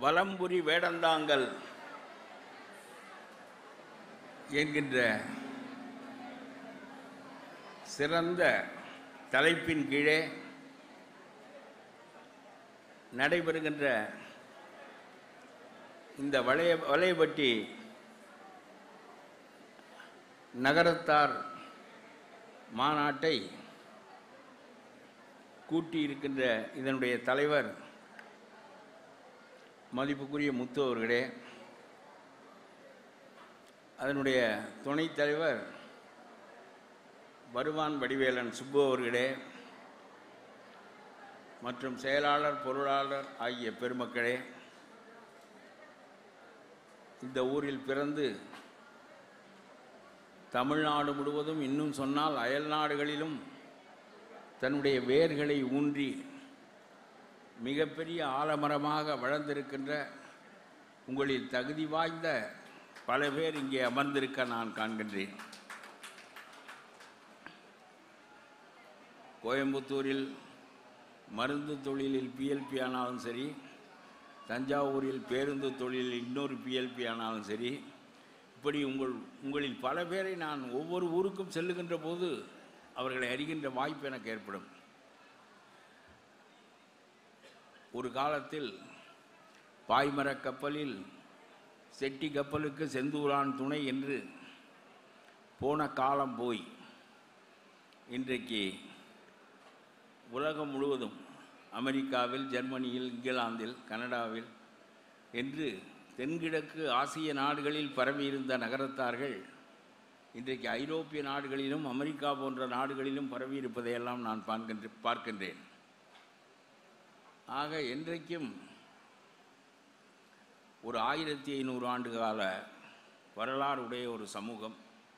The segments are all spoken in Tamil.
வலம்புரி வேடந்தாங்கல் என்கின்ற சிறந்த தலைப்பின் கீழே நடைபெறுகின்ற இந்த வளைய வளையபட்டி நகரத்தார் மாநாட்டை கூட்டியிருக்கின்ற இதனுடைய தலைவர் மதிப்புக்குரிய முத்து அவர்களே அதனுடைய துணைத் தலைவர் வருவான் வடிவேலன் சுப்பு அவர்களே மற்றும் செயலாளர் பொருளாளர் ஆகிய பெருமக்களே இந்த ஊரில் பிறந்து தமிழ்நாடு முழுவதும் இன்னும் சொன்னால் அயல் நாடுகளிலும் தன்னுடைய வேர்களை ஊன்றி மிகப்பெரிய ஆலமரமாக வளர்ந்திருக்கின்ற உங்களில் தகுதி வாய்ந்த பல பேர் இங்கே அமர்ந்திருக்க நான் காண்கின்றேன் கோயம்புத்தூரில் மருந்து தொழிலில் பிஎல்பி ஆனாலும் சரி தஞ்சாவூரில் பேருந்து தொழிலில் இன்னொரு பிஎல்பி ஆனாலும் சரி இப்படி உங்கள் உங்களில் பல பேரை நான் ஒவ்வொரு ஊருக்கும் செல்லுகின்ற போது அவர்களை அறிகின்ற வாய்ப்பு எனக்கு ஏற்படும் ஒரு காலத்தில் பாய்மரக் கப்பலில் செட்டி கப்பலுக்கு செந்தூரான் துணை என்று போன காலம் போய் இன்றைக்கு உலகம் முழுவதும் அமெரிக்காவில் ஜெர்மனியில் இங்கிலாந்தில் கனடாவில் என்று தென்கிழக்கு ஆசிய நாடுகளில் பரவியிருந்த நகரத்தார்கள் இன்றைக்கு ஐரோப்பிய நாடுகளிலும் அமெரிக்கா போன்ற நாடுகளிலும் பரவியிருப்பதையெல்லாம் நான் பார்க்கின்ற பார்க்கின்றேன் ஆக என்றைக்கும் ஒரு ஆயிரத்தி ஐநூறு ஆண்டு கால வரலாறு உடைய ஒரு சமூகம்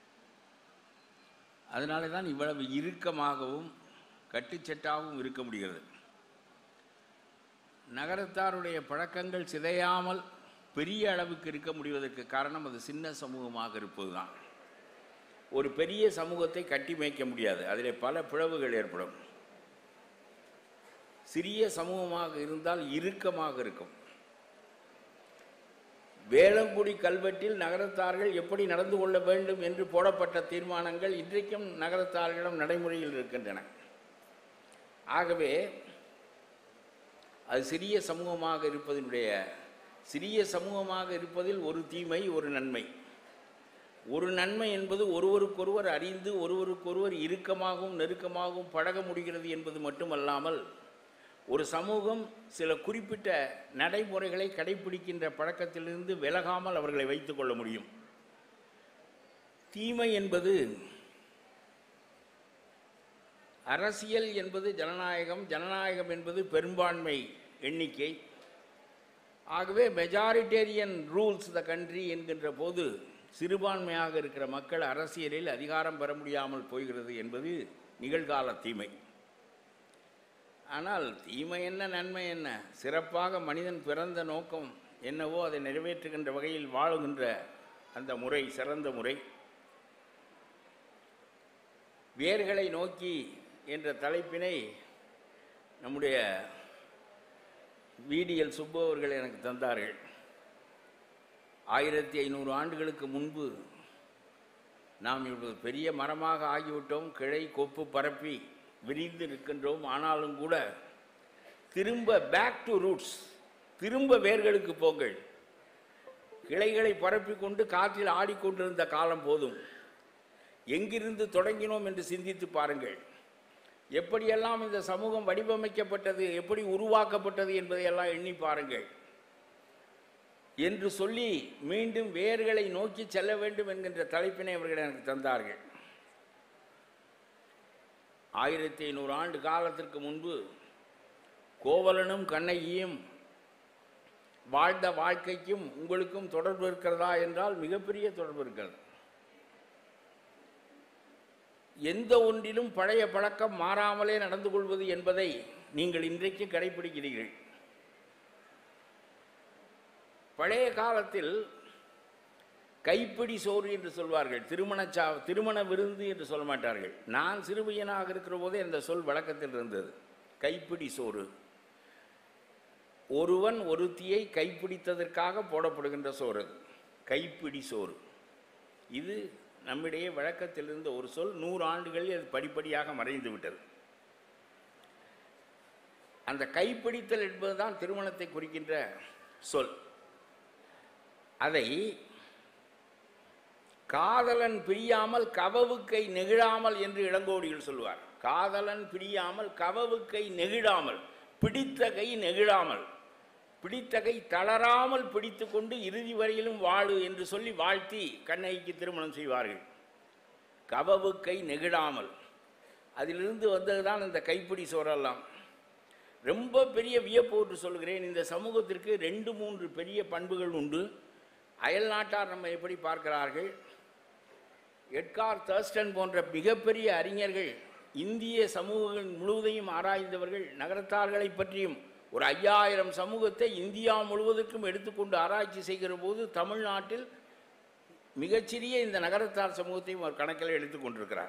அதனால தான் இவ்வளவு இறுக்கமாகவும் கட்டுச்சட்டாகவும் இருக்க முடிகிறது நகரத்தாருடைய பழக்கங்கள் சிதையாமல் பெரிய அளவுக்கு இருக்க முடிவதற்கு காரணம் அது சின்ன சமூகமாக இருப்பதுதான் ஒரு பெரிய சமூகத்தை கட்டி மேய்க்க முடியாது அதில் பல பிளவுகள் ஏற்படும் சிறிய சமூகமாக இருந்தால் இறுக்கமாக இருக்கும் வேளங்குடி கல்வெட்டில் நகரத்தார்கள் எப்படி நடந்து கொள்ள வேண்டும் என்று போடப்பட்ட தீர்மானங்கள் இன்றைக்கும் நகரத்தார்களிடம் நடைமுறையில் இருக்கின்றன ஆகவே அது சிறிய சமூகமாக இருப்பதனுடைய சிறிய சமூகமாக இருப்பதில் ஒரு தீமை ஒரு நன்மை ஒரு நன்மை என்பது ஒருவருக்கொருவர் அறிந்து ஒருவருக்கொருவர் இறுக்கமாகவும் நெருக்கமாகவும் பழக முடிகிறது என்பது மட்டுமல்லாமல் ஒரு சமூகம் சில குறிப்பிட்ட நடைமுறைகளை கடைபிடிக்கின்ற பழக்கத்திலிருந்து விலகாமல் அவர்களை வைத்துக்கொள்ள முடியும் தீமை என்பது அரசியல் என்பது ஜனநாயகம் ஜனநாயகம் என்பது பெரும்பான்மை எண்ணிக்கை ஆகவே மெஜாரிட்டேரியன் ரூல்ஸ் த கண்ட்ரி என்கின்ற போது சிறுபான்மையாக இருக்கிற மக்கள் அரசியலில் அதிகாரம் பெற முடியாமல் போகிறது என்பது நிகழ்கால தீமை ஆனால் தீமை என்ன நன்மை என்ன சிறப்பாக மனிதன் பிறந்த நோக்கம் என்னவோ அதை நிறைவேற்றுகின்ற வகையில் வாழுகின்ற அந்த முறை சிறந்த முறை வேர்களை நோக்கி என்ற தலைப்பினை நம்முடைய விடிஎல் சுப்பு அவர்கள் எனக்கு தந்தார்கள் ஆயிரத்தி ஐநூறு ஆண்டுகளுக்கு முன்பு நாம் இப்பொழுது பெரிய மரமாக ஆகிவிட்டோம் கிளை கொப்பு பரப்பி விரிந்து நிற்கின்றோம் ஆனாலும் கூட திரும்ப பேக் டு ரூட்ஸ் திரும்ப வேர்களுக்கு போங்கள் கிளைகளை பரப்பிக் கொண்டு காற்றில் ஆடிக்கொண்டிருந்த காலம் போதும் எங்கிருந்து தொடங்கினோம் என்று சிந்தித்து பாருங்கள் எப்படியெல்லாம் இந்த சமூகம் வடிவமைக்கப்பட்டது எப்படி உருவாக்கப்பட்டது என்பதையெல்லாம் எண்ணி பாருங்கள் என்று சொல்லி மீண்டும் வேர்களை நோக்கி செல்ல வேண்டும் என்கின்ற தலைப்பினை அவர்கள் எனக்கு தந்தார்கள் ஆயிரத்தி ஐநூறு ஆண்டு காலத்திற்கு முன்பு கோவலனும் கண்ணகியும் வாழ்ந்த வாழ்க்கைக்கும் உங்களுக்கும் தொடர்பு இருக்கிறதா என்றால் மிகப்பெரிய தொடர்பு இருக்கிறது எந்த ஒன்றிலும் பழைய பழக்கம் மாறாமலே நடந்து கொள்வது என்பதை நீங்கள் இன்றைக்கு கடைபிடிக்கிறீர்கள் பழைய காலத்தில் கைப்பிடி சோறு என்று சொல்வார்கள் திருமண சா திருமண விருந்து என்று சொல்ல மாட்டார்கள் நான் சிறுபையனாக இருக்கிற போதே அந்த சொல் வழக்கத்தில் இருந்தது கைப்பிடி சோறு ஒருவன் ஒருத்தியை கைப்பிடித்ததற்காக போடப்படுகின்ற சோறு அது. கைப்பிடி சோறு இது நம்மிடையே வழக்கத்தில் இருந்த ஒரு சொல் நூறு ஆண்டுகளில் அது படிப்படியாக மறைந்து விட்டது அந்த கைப்பிடித்தல் என்பதுதான் திருமணத்தை குறிக்கின்ற சொல் அதை காதலன் பிரியாமல் கவவுக்கை நெகிழாமல் என்று இளங்கோடிகள் சொல்வார் காதலன் பிரியாமல் கவவுக்கை நெகிழாமல் பிடித்த கை நெகிழாமல் பிடித்த கை தளராமல் பிடித்து கொண்டு இறுதி வரையிலும் வாழு என்று சொல்லி வாழ்த்தி கண்ணகிக்கு திருமணம் செய்வார்கள் கவவுக்கை நெகிழாமல் அதிலிருந்து வந்ததுதான் இந்த கைப்பிடி சோறெல்லாம் ரொம்ப பெரிய வியப்பு என்று சொல்கிறேன் இந்த சமூகத்திற்கு ரெண்டு மூன்று பெரிய பண்புகள் உண்டு அயல் நாட்டார் நம்ம எப்படி பார்க்கிறார்கள் எட்கார் தர்ஸ்டன் போன்ற மிகப்பெரிய அறிஞர்கள் இந்திய சமூகங்கள் முழுவதையும் ஆராய்ந்தவர்கள் நகரத்தார்களை பற்றியும் ஒரு ஐயாயிரம் சமூகத்தை இந்தியா முழுவதற்கும் எடுத்துக்கொண்டு ஆராய்ச்சி செய்கிற போது தமிழ்நாட்டில் மிகச்சிறிய இந்த நகரத்தார் சமூகத்தையும் அவர் கணக்கில் எடுத்துக் கொண்டிருக்கிறார்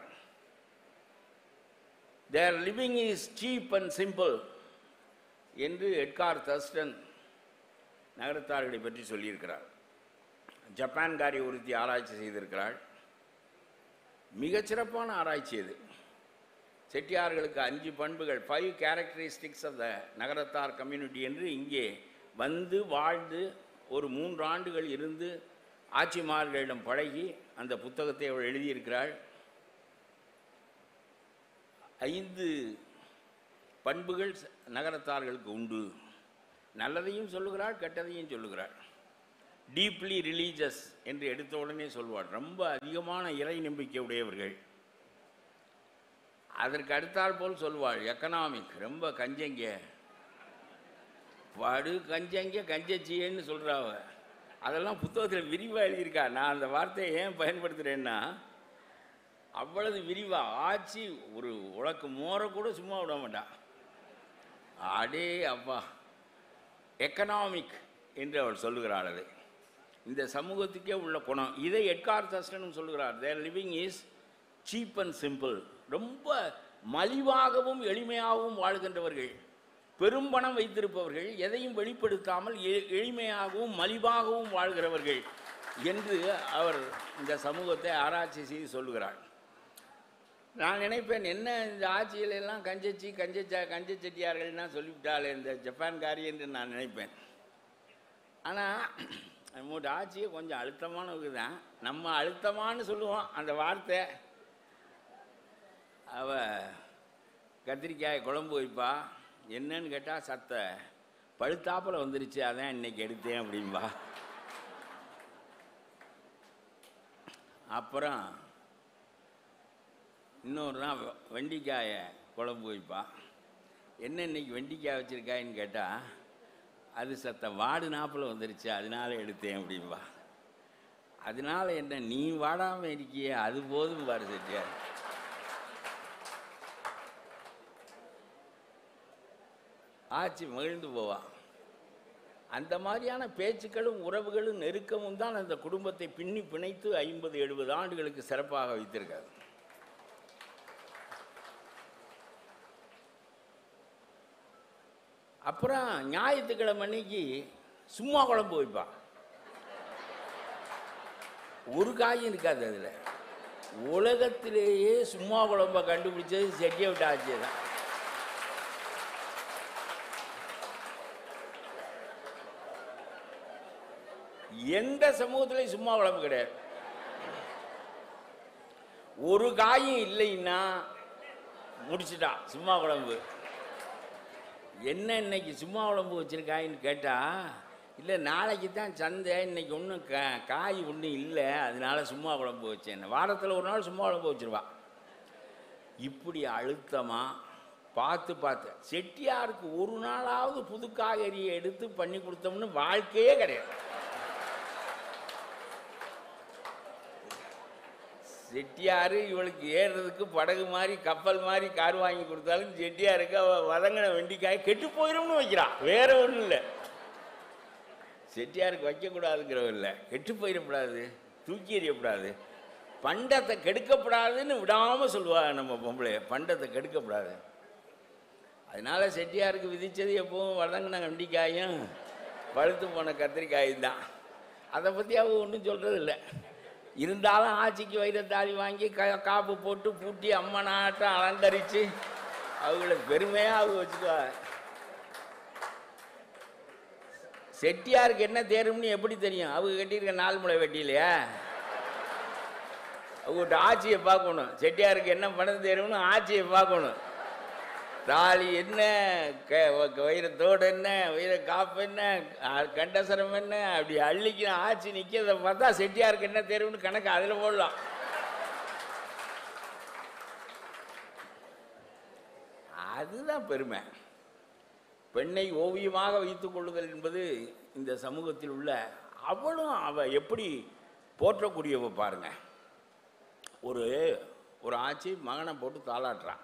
their living is cheap and simple என்று எட்கார் தர்ஸ்டன் நகரத்தார்களை பற்றி சொல்லியிருக்கிறார் ஜப்பான்காரி ஒருத்தி ஆராய்ச்சி செய்திருக்கிறாள் மிகச்சிறப்பான ஆராய்ச்சி அது செட்டியார்களுக்கு அஞ்சு பண்புகள் five characteristics of the Nagarathar community என்று இங்கே வந்து வாழ்ந்து ஒரு மூன்று ஆண்டுகள் இருந்து ஆட்சிமார்களிடம் பழகி அந்த புத்தகத்தை அவள் எழுதியிருக்கிறாள் ஐந்து பண்புகள் ச- நகரத்தார்களுக்கு உண்டு நல்லதையும் சொல்லுகிறாள் கெட்டதையும் சொல்லுகிறாள் டீப்லி ரிலீஜியஸ் என்று எடுத்த உடனே சொல்வாள் ரொம்ப அதிகமான இறை நம்பிக்கை உடையவர்கள் அதற்கு அடுத்தாற் போல் சொல்வாள் எக்கனாமிக் ரொம்ப கஞ்சங்க படு கஞ்சங்க கஞ்சச்சியன்னு சொல்கிறாவ அதெல்லாம் புத்தகத்தில் விரிவாக எழுதியிருக்கா நான் அந்த வார்த்தையை ஏன் பயன்படுத்துகிறேன்னா அவ்வளவு விரிவாக ஆட்சி ஒரு உலக்கு மோர கூட சும்மா விட மாட்டான் அடே அப்பா எக்கனாமிக் என்று அவள் சொல்லுகிறாள் அதை இந்த சமூகத்துக்கே உள்ள குணம் இதை எட்கார் தஸ்டனும் சொல்லுகிறார் their living is cheap and simple ரொம்ப மலிவாகவும் எளிமையாகவும் வாழ்கின்றவர்கள் பெரும் பணம் வைத்திருப்பவர்கள் எதையும் வெளிப்படுத்தாமல் எ- எளிமையாகவும் மலிவாகவும் வாழ்கிறவர்கள் என்று அவர் இந்த சமூகத்தை ஆராய்ச்சி செய்து சொல்லுகிறார் நான் நினைப்பேன் என்ன இந்த ஆட்சியில எல்லாம் கஞ்சச்சி கஞ்சச்ச கஞ்ச செட்டியார்கள்னா சொல்லிவிட்டாலே இந்த ஜப்பான்காரி என்று நான் நினைப்பேன் ஆனால் நம்மளோட ஆட்சியே கொஞ்சம் அழுத்தமானவங்க தான் நம்ம அழுத்தமான்னு சொல்லுவோம் அந்த வார்த்தை அவ கத்திரிக்காய் குழம்பு வைப்பா என்னன்னு கேட்டால் சத்த பழுத்தாப்புல வந்துருச்சு அதான் இன்னைக்கு எடுத்தேன் அப்படின்பா அப்புறம் இன்னொரு நாள் வெ- வெண்டைக்காயை குழம்பு வைப்பா என்ன இன்னைக்கு வெண்டைக்காய் வச்சுருக்காயின்னு கேட்டால் அது சத்த வாடு நாப்பில் வந்துருச்சு அதனால எடுத்தேன் அப்படின்பா அதனால என்ன நீ வாடாமல் இருக்கியே அது போதும் பாரு செட்டியார் ஆட்சி மகிழ்ந்து போவா அந்த மாதிரியான பேச்சுக்களும் உறவுகளும் நெருக்கமும் தான் அந்த குடும்பத்தை பின்னி பிணைத்து ஐம்பது எழுபது ஆண்டுகளுக்கு சிறப்பாக வைத்திருக்காது அப்புறம் ஞாயிற்றுக்கிழமை அன்னைக்கு சும்மா குழம்பு வைப்பா ஒரு காயும் இருக்காது அதில் உலகத்திலேயே சும்மா குழம்ப கண்டுபிடிச்சது செட்டியை விட்ட ஆட்சியை தான் எந்த சமூகத்திலையும் சும்மா குழம்பு கிடையாது ஒரு காயும் இல்லைன்னா முடிச்சிட்டா சும்மா குழம்பு என்ன இன்னைக்கு சும்மா குழம்பு வச்சிருக்காயின்னு கேட்டா இல்லை நாளைக்கு தான் சந்தை இன்னைக்கு ஒன்றும் க காய் ஒன்றும் இல்லை அதனால சும்மா குழம்பு வச்சேன் வாரத்தில் ஒரு நாள் சும்மா குழம்பு வச்சிருவா இப்படி அழுத்தமாக பார்த்து பார்த்து செட்டியாருக்கு ஒரு நாளாவது புது காய்கறியை எடுத்து பண்ணி கொடுத்தோம்னு வாழ்க்கையே கிடையாது செட்டியார் இவளுக்கு ஏறுறதுக்கு படகு மாதிரி கப்பல் மாதிரி கார் வாங்கி கொடுத்தாலும் செட்டியாருக்கு அவ வதங்கின வெண்டிக்காய் கெட்டு போயிடும்னு வைக்கிறான் வேற ஒன்றும் இல்லை செட்டியாருக்கு வைக்கக்கூடாதுங்கிறவ இல்லை கெட்டு போயிடக்கூடாது தூக்கி எறியக்கூடாது பண்டத்தை கெடுக்கப்படாதுன்னு விடாமல் சொல்லுவா நம்ம பொம்பளை பண்டத்தை கெடுக்கப்படாது அதனால செட்டியாருக்கு விதிச்சது எப்பவும் வதங்கின வெண்டிக்காயும் பழுத்து போன கத்திரிக்காயும் தான் அதை பற்றி அவங்க ஒன்றும் சொல்கிறது இல்லை இருந்தாலும் ஆட்சிக்கு வைரத்தாளி வாங்கி க காப்பு போட்டு பூட்டி அம்மனாட்டம் அலங்கரித்து அவங்கள பெருமையாக அவங்க வச்சுக்குவாங்க செட்டியாருக்கு என்ன தேரும்னு எப்படி தெரியும் அவங்க கட்டியிருக்க நாலு முளை வெட்டிலையா அவங்ககிட்ட ஆட்சியை பார்க்கணும் செட்டியாருக்கு என்ன பணம் தேரும்னு ஆட்சியை பார்க்கணும் தாலி என்ன க வைரத்தோடு என்ன வைர காப்பு என்ன அ- கண்டசரம் என்ன அப்படி அள்ளிக்கிற ஆட்சி நிற்கிறத பார்த்தா செட்டியாருக்கு என்ன தேரும்னு கணக்கு அதில் போடலாம் அதுதான் பெருமை பெண்ணை ஓவியமாக வைத்துக் கொள்ளுதல் என்பது இந்த சமூகத்தில் உள்ள அவளும் அவ எப்படி போற்றக்கூடியவ பாருங்க ஒரு ஒரு ஆட்சி மகனை போட்டு தாளாட்டுறான்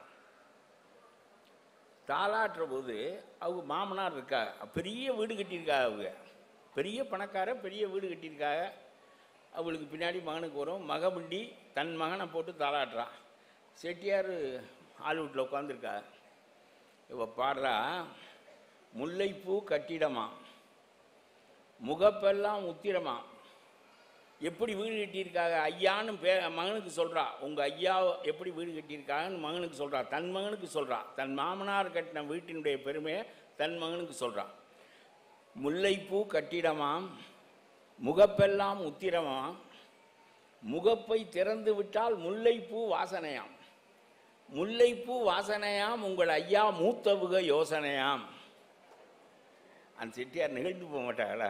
தாளாட்டுற போது அவங்க மாமனார் இருக்கா பெரிய வீடு கட்டியிருக்காங்க அவங்க பெரிய பணக்கார பெரிய வீடு கட்டியிருக்காங்க அவளுக்கு பின்னாடி மகனுக்கு வரும் மகமுண்டி தன் மகனை போட்டு தாளாட்டுறான் செட்டியார் ஆள் வீட்டில் உட்காந்துருக்கா இவ பாடுறா முல்லைப்பூ கட்டிடமா முகப்பெல்லாம் உத்திரமா எப்படி வீடு கட்டியிருக்காங்க ஐயான்னு பே மகனுக்கு சொல்கிறா உங்கள் ஐயா எப்படி வீடு கட்டியிருக்காங்கன்னு மகனுக்கு சொல்கிறா தன் மகனுக்கு சொல்கிறா தன் மாமனார் கட்டின வீட்டினுடைய பெருமையை தன் மகனுக்கு சொல்கிறா முல்லைப்பூ கட்டிடமாம் முகப்பெல்லாம் உத்திரமாம் முகப்பை திறந்து விட்டால் முல்லைப்பூ வாசனையாம் முல்லைப்பூ வாசனையாம் உங்கள் ஐயா மூத்தவுக யோசனையாம் அந்த செட்டியார் நிகழ்ந்து போக மாட்டாங்களா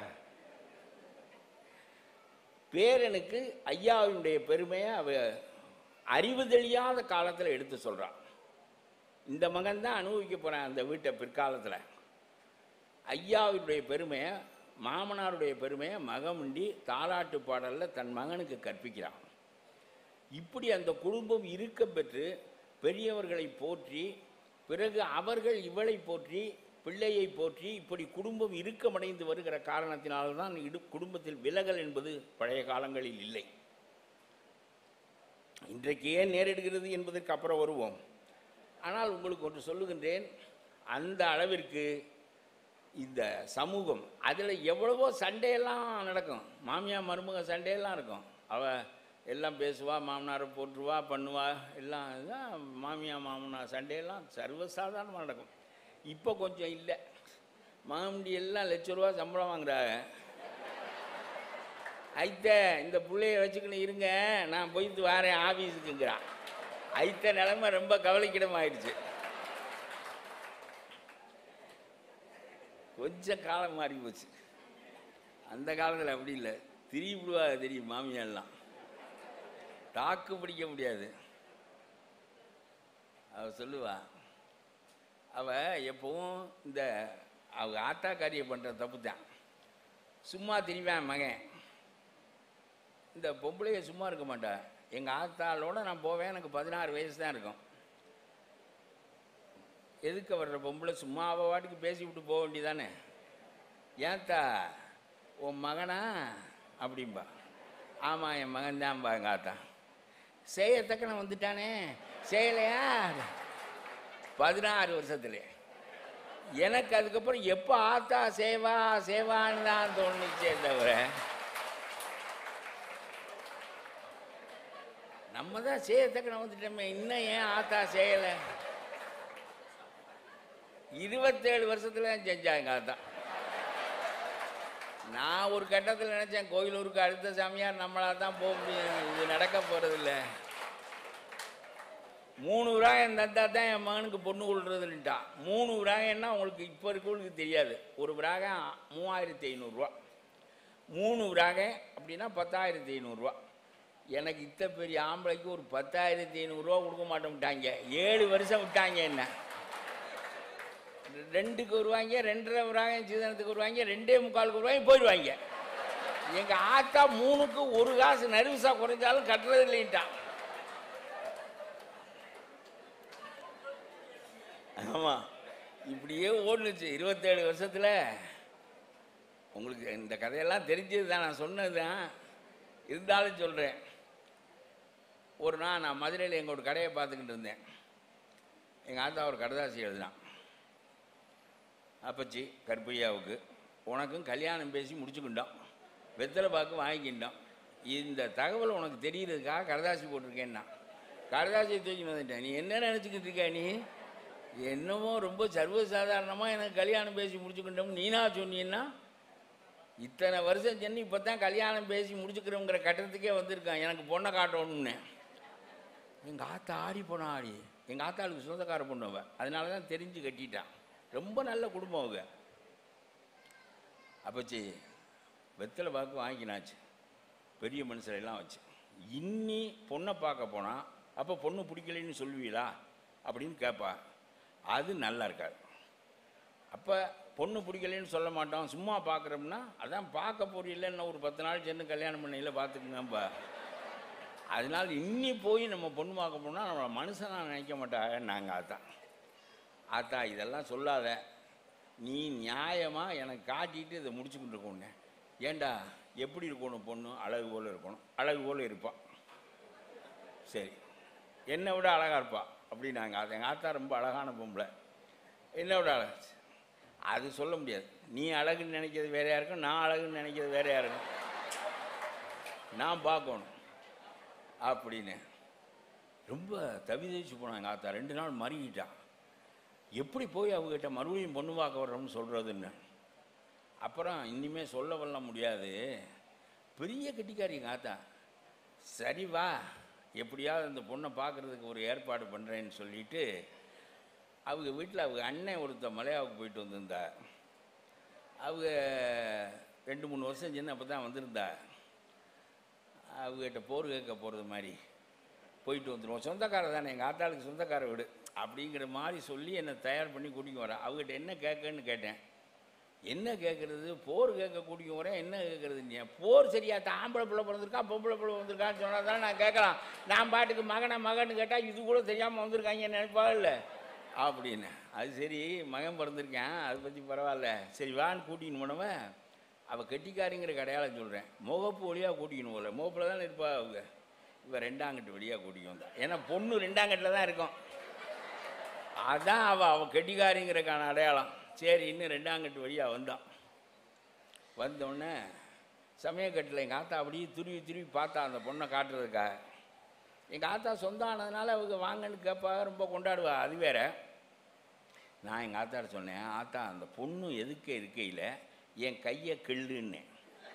பேரனுக்கு ஐயாவினுடைய பெருமையை அவ அறிவு தெரியாத காலத்தில் எடுத்து சொல்கிறான் இந்த மகன் தான் அனுபவிக்க போகிறான் அந்த வீட்டை பிற்காலத்தில் ஐயாவினுடைய பெருமையை மாமனாருடைய பெருமையை மகமுண்டி தாலாட்டு பாடலில் தன் மகனுக்கு கற்பிக்கிறான் இப்படி அந்த குடும்பம் இருக்க பெற்று பெரியவர்களை போற்றி பிறகு அவர்கள் இவளை போற்றி பிள்ளையை போற்றி இப்படி குடும்பம் இறுக்கமடைந்து வருகிற காரணத்தினால்தான் இடு குடும்பத்தில் விலகல் என்பது பழைய காலங்களில் இல்லை இன்றைக்கு ஏன் நேரிடுகிறது என்பதற்கு அப்புறம் வருவோம் ஆனால் உங்களுக்கு ஒன்று சொல்லுகின்றேன் அந்த அளவிற்கு இந்த சமூகம் அதில் எவ்வளவோ சண்டையெல்லாம் நடக்கும் மாமியார் மருமக சண்டையெல்லாம் இருக்கும் அவ எல்லாம் பேசுவா மாமனாரை போட்டுருவா பண்ணுவா எல்லாம் இதுதான் மாமியார் மாமனார் சண்டையெல்லாம் சர்வசாதாரணமாக நடக்கும் இப்போ கொஞ்சம் இல்லை மாமண்டி எல்லாம் லட்ச ரூபா சம்பளம் வாங்குறாங்க ஐத்த இந்த பிள்ளைய வச்சுக்கின்னு இருங்க நான் போயிட்டு வரேன் ஆஃபீஸுக்குங்கிறான் ஐத்த நிலைமை ரொம்ப கவலைக்கிடமாயிடுச்சு கொஞ்சம் காலம் மாறி போச்சு அந்த காலத்தில் அப்படி இல்லை திரிவிடுவா தெரியும் மாமியாரெல்லாம் தாக்கு பிடிக்க முடியாது அவ சொல்லுவா அவ எப்பவும் இந்த அவங்க ஆத்தா காரியம் பண்ணுற தப்பு தான் சும்மா திரிவேன் மகன் இந்த பொம்பளைய சும்மா இருக்க மாட்டா எங்கள் ஆத்தாளோட நான் போவேன் எனக்கு பதினாறு வயசு தான் இருக்கும் எதுக்கு வர்ற பொம்பளை சும்மா அவள் வாட்டுக்கு பேசி விட்டு போக வேண்டியதானே ஏன்த்தா உன் மகனா அப்படிம்பா ஆமாம் என் மகன் தான்பா எங்கள் ஆத்தா செய்யத்தக்கன வந்துட்டானே செய்யலையா பதினாறு வருஷத்துல எனக்கு அதுக்கப்புறம் எப்போ ஆத்தா சேவா சேவான்னு தான் தோணுச்சே தவிர நம்ம தான் செய்யத்தக்கன வந்துட்டோமே இன்னும் ஏன் ஆத்தா செய்யலை இருபத்தேழு வருஷத்துல செஞ்சாங்க அதான் நான் ஒரு கட்டத்தில் நினச்சேன் கோயிலூருக்கு அடுத்த சாமியார் நம்மளால தான் போக முடியும் இது நடக்க போகிறதில்ல மூணு விராகம் தந்தா தான் என் மகனுக்கு பொண்ணு கொள்றதுன்ட்டா மூணு விராகம்னா உங்களுக்கு இப்போ இருக்கவங்களுக்கு தெரியாது ஒரு விராகம் மூவாயிரத்தி ஐநூறுரூவா மூணு விராகம் அப்படின்னா பத்தாயிரத்தி ஐநூறுரூவா எனக்கு இத்த பெரிய ஆம்பளைக்கு ஒரு பத்தாயிரத்தி ஐநூறுரூவா கொடுக்க மாட்டோம்ட்டாங்க ஏழு வருஷம் விட்டாங்க என்ன ரெண்டுக்கு வருவாங்க ரெண்டரை வருவாங்க சீதனத்துக்கு வருவாங்க ரெண்டே முக்காலுக்கு வருவாங்க போயிடுவாங்க எங்கள் ஆத்தா மூணுக்கு ஒரு காசு நறுவிசா குறைஞ்சாலும் கட்டுறது இல்லைன்ட்டான் ஆமாம் இப்படியே ஓடுனுச்சு இருபத்தேழு வருஷத்தில் உங்களுக்கு இந்த கதையெல்லாம் தெரிஞ்சது தான் நான் சொன்னது தான் இருந்தாலும் சொல்கிறேன் ஒரு நாள் நான் மதுரையில் எங்கள் ஒரு கடையை பார்த்துக்கிட்டு இருந்தேன் எங்கள் ஆத்தா ஒரு கடைதாசி எழுதினான் அப்பச்சி கருப்பையாவுக்கு உனக்கும் கல்யாணம் பேசி முடிச்சுக்கிட்டோம் வெத்தலை பாக்கு வாங்கிக்கிட்டோம் இந்த தகவல் உனக்கு தெரியறதுக்காக கடதாசி போட்டிருக்கேன்னா கடதாசியை தூக்கி வந்துட்டேன் நீ என்ன நினச்சிக்கிட்டு இருக்க நீ என்னமோ ரொம்ப சர்வசாதாரணமாக எனக்கு கல்யாணம் பேசி முடிச்சுக்கிட்டோம் நீனா சொன்னீன்னா இத்தனை வருஷம் சென்று இப்போ தான் கல்யாணம் பேசி முடிச்சுக்கிறோங்கிற கட்டத்துக்கே வந்திருக்கான் எனக்கு பொண்ணை காட்டணும்னு எங்கள் ஆத்தா ஆடி போனா ஆடி எங்கள் ஆத்தாளுக்கு சொந்தக்கார பொண்ணு அவ அதனால தான் தெரிஞ்சு கட்டிட்டான் ரொம்ப நல்ல குடும்பம் அவங்க அப்பச்சி வெத்தலை பாக்கு வாங்கினாச்சு பெரிய மனுஷரெல்லாம் வச்சு இன்னி பொண்ணை பார்க்க போனால் அப்போ பொண்ணு பிடிக்கலைன்னு சொல்லுவீங்களா அப்படின்னு கேட்பா அது நல்லா இருக்காது அப்போ பொண்ணு பிடிக்கலைன்னு சொல்ல மாட்டோம் சும்மா பார்க்குறோம்னா அதான் பார்க்க போறீல்ல இன்னும் ஒரு பத்து நாள் சென்று கல்யாணம் பண்ணையில் பார்த்துக்குங்கப்பா அதனால் இன்னி போய் நம்ம பொண்ணு பார்க்க போனால் நம்மளை மனுஷனாக நினைக்க மாட்டாங்க நாங்கள் அதான் ஆத்தா இதெல்லாம் சொல்லாத நீ நியாயமாக எனக்கு காட்டிட்டு இதை முடிச்சுக்கிட்டு இருக்கோன்னு ஏண்டா எப்படி இருக்கணும் பொண்ணு அழகு போல் இருக்கணும் அழகு போல் இருப்பான் சரி என்னை விட அழகாக இருப்பா அப்படின்னாங்க அது எங்கள் ஆத்தா ரொம்ப அழகான பொம்பளை என்னை விட அழகு அது சொல்ல முடியாது நீ அழகுன்னு நினைக்கிறது வேறையா இருக்கும் நான் அழகுன்னு நினைக்கிறது வேறையா இருக்கும் நான் பார்க்கணும் அப்படின்னு ரொம்ப தவிதவிச்சு போனான் எங்கள் ஆத்தா ரெண்டு நாள் மறுகிட்டான் எப்படி போய் அவங்ககிட்ட மறுபடியும் பொண்ணு பார்க்க வர்றோம்னு சொல்கிறதுன்னு அப்புறம் இனிமே சொல்ல வல்ல முடியாது பெரிய கெட்டிக்காரி எங்கள் ஆத்தா சரி வா எப்படியாவது அந்த பொண்ணை பார்க்குறதுக்கு ஒரு ஏற்பாடு பண்ணுறேன்னு சொல்லிட்டு அவங்க வீட்டில் அவங்க அண்ணன் ஒருத்த மலையாவுக்கு போயிட்டு வந்திருந்தா அவங்க ரெண்டு மூணு வருஷம் சின்ன அப்போ தான் வந்திருந்தா அவங்ககிட்ட போர் கேட்க போகிறது மாதிரி போயிட்டு வந்துடுவோம் சொந்தக்கார தானே எங்கள் ஆத்தாளுக்கு சொந்தக்கார வீடு அப்படிங்கிற மாதிரி சொல்லி என்னை தயார் பண்ணி கூட்டிக்கு வரேன் அவங்ககிட்ட என்ன கேட்கன்னு கேட்டேன் என்ன கேட்குறது போர் கேட்க கூட்டிக்கு வரேன் என்ன கேட்குறது நீ போர் சரியாத்த ஆம்பளை பிள்ளை பிறந்திருக்கா பொம்பளை பிள்ளை வந்திருக்கான்னு சொன்னால் தானே நான் கேட்கலாம் நான் பாட்டுக்கு மகனை மகன்னு கேட்டால் இது கூட தெரியாமல் வந்திருக்காங்க நினைப்பா இல்லை அப்படின்னு அது சரி மகன் பிறந்திருக்கேன் அதை பற்றி பரவாயில்ல சரி வான்னு கூட்டின்னு போனவன் அவள் கெட்டிக்காரிங்கிற கடையாளம் சொல்கிறேன் முகப்பு வழியாக கூட்டிக்கணும் போல முகப்பில் தானே இருப்பா அவங்க இவன் ரெண்டாங்கட்டு வழியாக கூட்டிக்கு வந்தா ஏன்னா பொண்ணு ரெண்டாங்கட்டில் தான் இருக்கும் அதான் அவள் அவள் கெட்டிக்காரிங்கிறக்கான அடையாளம் சரி இன்னும் ரெண்டாங்கட்டு வழியாக வந்தான் வந்தோடனே சமயக்கட்டில் எங்கள் ஆத்தா அப்படியே துருவி துருவி பார்த்தா அந்த பொண்ணை காட்டுறதுக்காக எங்கள் ஆத்தா சொந்தம் ஆனதுனால அவங்க வாங்கன்னு கேட்பா ரொம்ப கொண்டாடுவா அது வேற நான் எங்கள் ஆத்தாட சொன்னேன் ஆத்தா அந்த பொண்ணு எதுக்க இருக்கையில் என் கையை கிள்ளுன்னேன்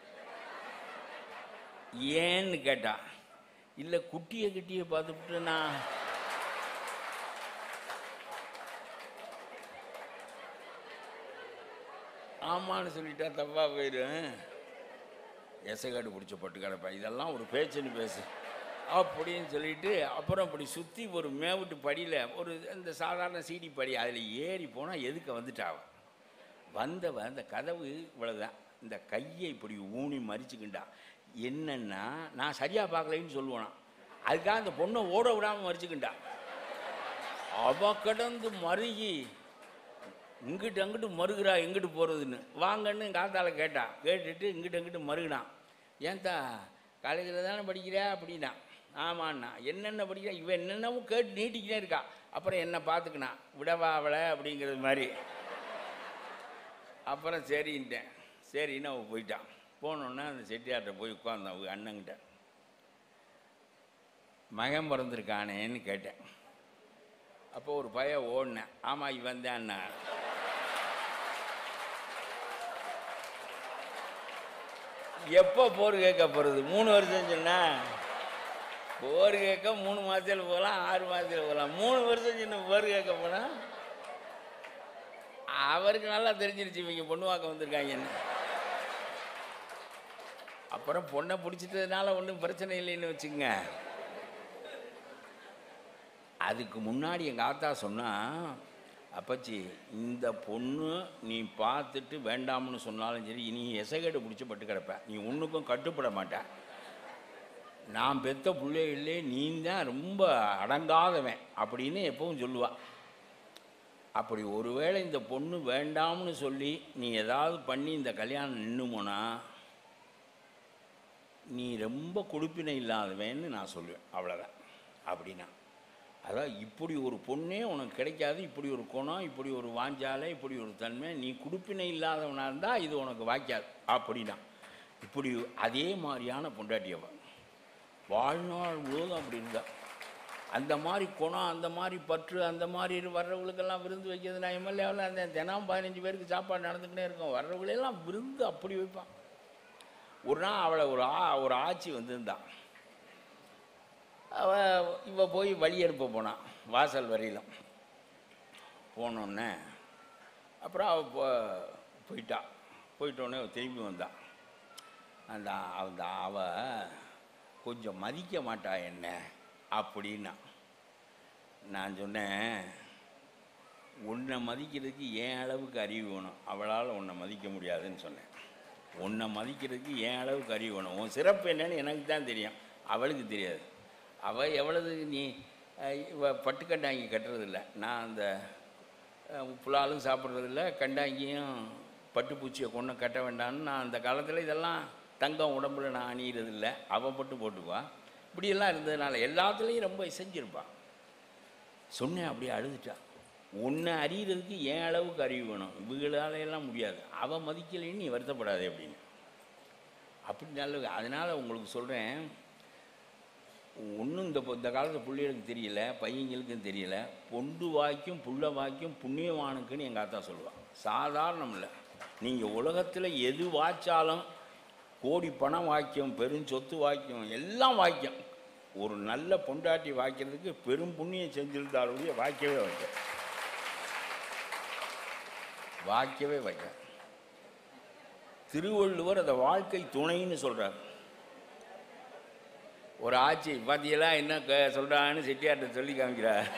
ஏன்னு கேட்டா இல்லை குட்டியை கிட்டியை பார்த்துட்டு நான் ஆமான்னு சொல்லிட்டா தப்பாக போயிடும் எசகாடு பிடிச்ச பட்டு கிடப்பேன் இதெல்லாம் ஒரு பேச்சுன்னு பேசு அப்படின்னு சொல்லிட்டு அப்புறம் இப்படி சுற்றி ஒரு மேவிட்டு படியில் ஒரு இந்த சாதாரண சீடி படி அதில் ஏறி போனால் எதுக்க வந்துட்டாவ வந்தவ அந்த கதவு இவ்வளவுதான் இந்த கையை இப்படி ஊனி மறிச்சுக்கிண்டா என்னன்னா நான் சரியாக பார்க்கலைன்னு சொல்லுவேனா அதுக்காக அந்த பொண்ணை ஓட விடாமல் மறிச்சுக்கிண்டா அவ கடந்து மருகி இங்கிட்டு அங்கிட்டு மருகிறா எங்கிட்டு போகிறதுன்னு வாங்கன்னு எங்கள் ஆத்தால கேட்டா கேட்டுட்டு இங்கிட்டு அங்கிட்டு மருகினான் ஏன்தா காலேஜில் தானே படிக்கிறா அப்படின்னா ஆமாண்ணா என்னென்ன படிக்கிறா இவன் என்னென்னமோ கேட்டு நீட்டிக்கிட்டே இருக்கா அப்புறம் என்ன பார்த்துக்கினா விடவா அவளை அப்படிங்கிறது மாதிரி அப்புறம் சரின்ட்டேன் சரின்னு அவன் போயிட்டான் போனோன்னே அந்த செட்டியார்கிட்ட போய் உட்காந்தான் அவங்க அண்ணங்கிட்ட மகன் பிறந்திருக்கானேன்னு கேட்டேன் அப்போ ஒரு பையன் ஓடினேன் ஆமாம் இவன் தான் எப்போ போர் கேட்க போகிறது மூணு வருஷம் சொன்னா போர் கேட்க மூணு மாதத்தில் போகலாம் ஆறு மாதத்தில் போகலாம் மூணு வருஷம் சின்ன போர் கேட்க போனால் அவருக்கு நல்லா தெரிஞ்சிருச்சு இவங்க பொண்ணு வாக்க வந்திருக்காங்கன்னு அப்புறம் பொண்ணை பிடிச்சிட்டதுனால ஒன்றும் பிரச்சனை இல்லைன்னு வச்சுக்கங்க அதுக்கு முன்னாடி எங்கள் ஆத்தா சொன்னா அப்பச்சி இந்த பொண்ணு நீ பார்த்துட்டு வேண்டாம்னு சொன்னாலும் சரி நீ எசகேடு பிடிச்சி பட்டு கிடப்ப நீ ஒன்றுக்கும் கட்டுப்பட மாட்ட நான் பெத்த பிள்ளைகளே நீ தான் ரொம்ப அடங்காதவன் அப்படின்னு எப்பவும் சொல்லுவா அப்படி ஒருவேளை இந்த பொண்ணு வேண்டாம்னு சொல்லி நீ ஏதாவது பண்ணி இந்த கல்யாணம் நின்றுமோனா நீ ரொம்ப கொடுப்பினை இல்லாதவன்னு நான் சொல்லுவேன் அவ்வளோதான் அப்படின்னா அதான் இப்படி ஒரு பொண்ணே உனக்கு கிடைக்காது இப்படி ஒரு குணம் இப்படி ஒரு வாஞ்சாலை இப்படி ஒரு தன்மை நீ குடுப்பினை இல்லாதவனாக இருந்தால் இது உனக்கு வாய்க்காது அப்படின்னா இப்படி அதே மாதிரியான பொண்டாட்டியவன் வாழ்நாள் முழுவதும் அப்படி இருந்தா அந்த மாதிரி குணம் அந்த மாதிரி பற்று அந்த மாதிரி வர்றவங்களுக்கெல்லாம் விருந்து வைக்கிறது நான் எம்எல்ஏவில் அந்த தினம் பதினஞ்சு பேருக்கு சாப்பாடு நடந்துக்கிட்டே இருக்கும் வர்றவங்களெல்லாம் விருந்து அப்படி வைப்பான் ஒரு நாள் அவளை ஒரு ஆ ஒரு ஆட்சி வந்திருந்தான் அவ இவ போய் வழி அனுப்ப போனான் வாசல் வரையிலும் போனோடனே அப்புறம் அவள் போ போயிட்டா போயிட்டோடனே அவ திரும்பி வந்தான் அந்த அந்த அவ கொஞ்சம் மதிக்க மாட்டா என்ன அப்படின்னா நான் சொன்னேன் உன்னை மதிக்கிறதுக்கு என் அளவுக்கு அறிவு வேணும் அவளால் உன்னை மதிக்க முடியாதுன்னு சொன்னேன் உன்னை மதிக்கிறதுக்கு என் அளவுக்கு அறிவு வேணும் உன் சிறப்பு என்னன்னு எனக்கு தான் தெரியும் அவளுக்கு தெரியாது அவள் எவ்வளவு நீ அஹ், இவ பட்டுக்கண்டாங்கி கட்டுறதில்ல நான் அந்த அஹ், புலாலும் சாப்பிட்றதில்ல கண்டாங்கியும் பட்டுப்பூச்சியை கொண்டு கட்ட வேண்டாம்னு நான் அந்த காலத்தில் இதெல்லாம் தங்கம் உடம்புல நான் அணியிறதில்ல அவள் பட்டு போட்டுக்குவா இப்படியெல்லாம் இருந்ததுனால எல்லாத்துலேயும் ரொம்ப செஞ்சுருப்பாள் சொன்னேன் அப்படியே அழுதுட்டா உன்னை அறியறதுக்கு என் அளவுக்கு அறிவு வேணும் இவங்களால எல்லாம் முடியாது அவன் மதிக்கலைன்னு நீ வருத்தப்படாதே அப்படின்னு அப்படி நல்ல அதனால் உங்களுக்கு சொல்கிறேன் ஒன்றும் இந்த பொ- இந்த காலத்து பிள்ளைகளுக்கு தெரியல பையங்களுக்கும் தெரியல பொண்டு வாய்க்கும் புள்ள வாய்க்கும் புண்ணியவானுக்குன்னு எங்கள் ஆத்தா சொல்லுவான் சாதாரணம் இல்லை நீங்கள் உலகத்தில் எது வாய்ச்சாலும் கோடி பணம் வாக்கியம் பெருஞ்சொத்து வாக்கியம் எல்லாம் வாக்கியம் ஒரு நல்ல பொண்டாட்டி வாய்க்கிறதுக்கு பெரும் புண்ணியம் செஞ்சிருந்தாலுடைய வாய்க்கவே வைக்க வாய்க்கவே வைக்க திருவள்ளுவர் அதை வாழ்க்கை துணைன்னு சொல்றார் ஒரு ஆட்சி பார்த்தீங்களா என்ன க- சொல்றான்னு செட்டியார்ட்ட சொல்லி காமிக்கிறார்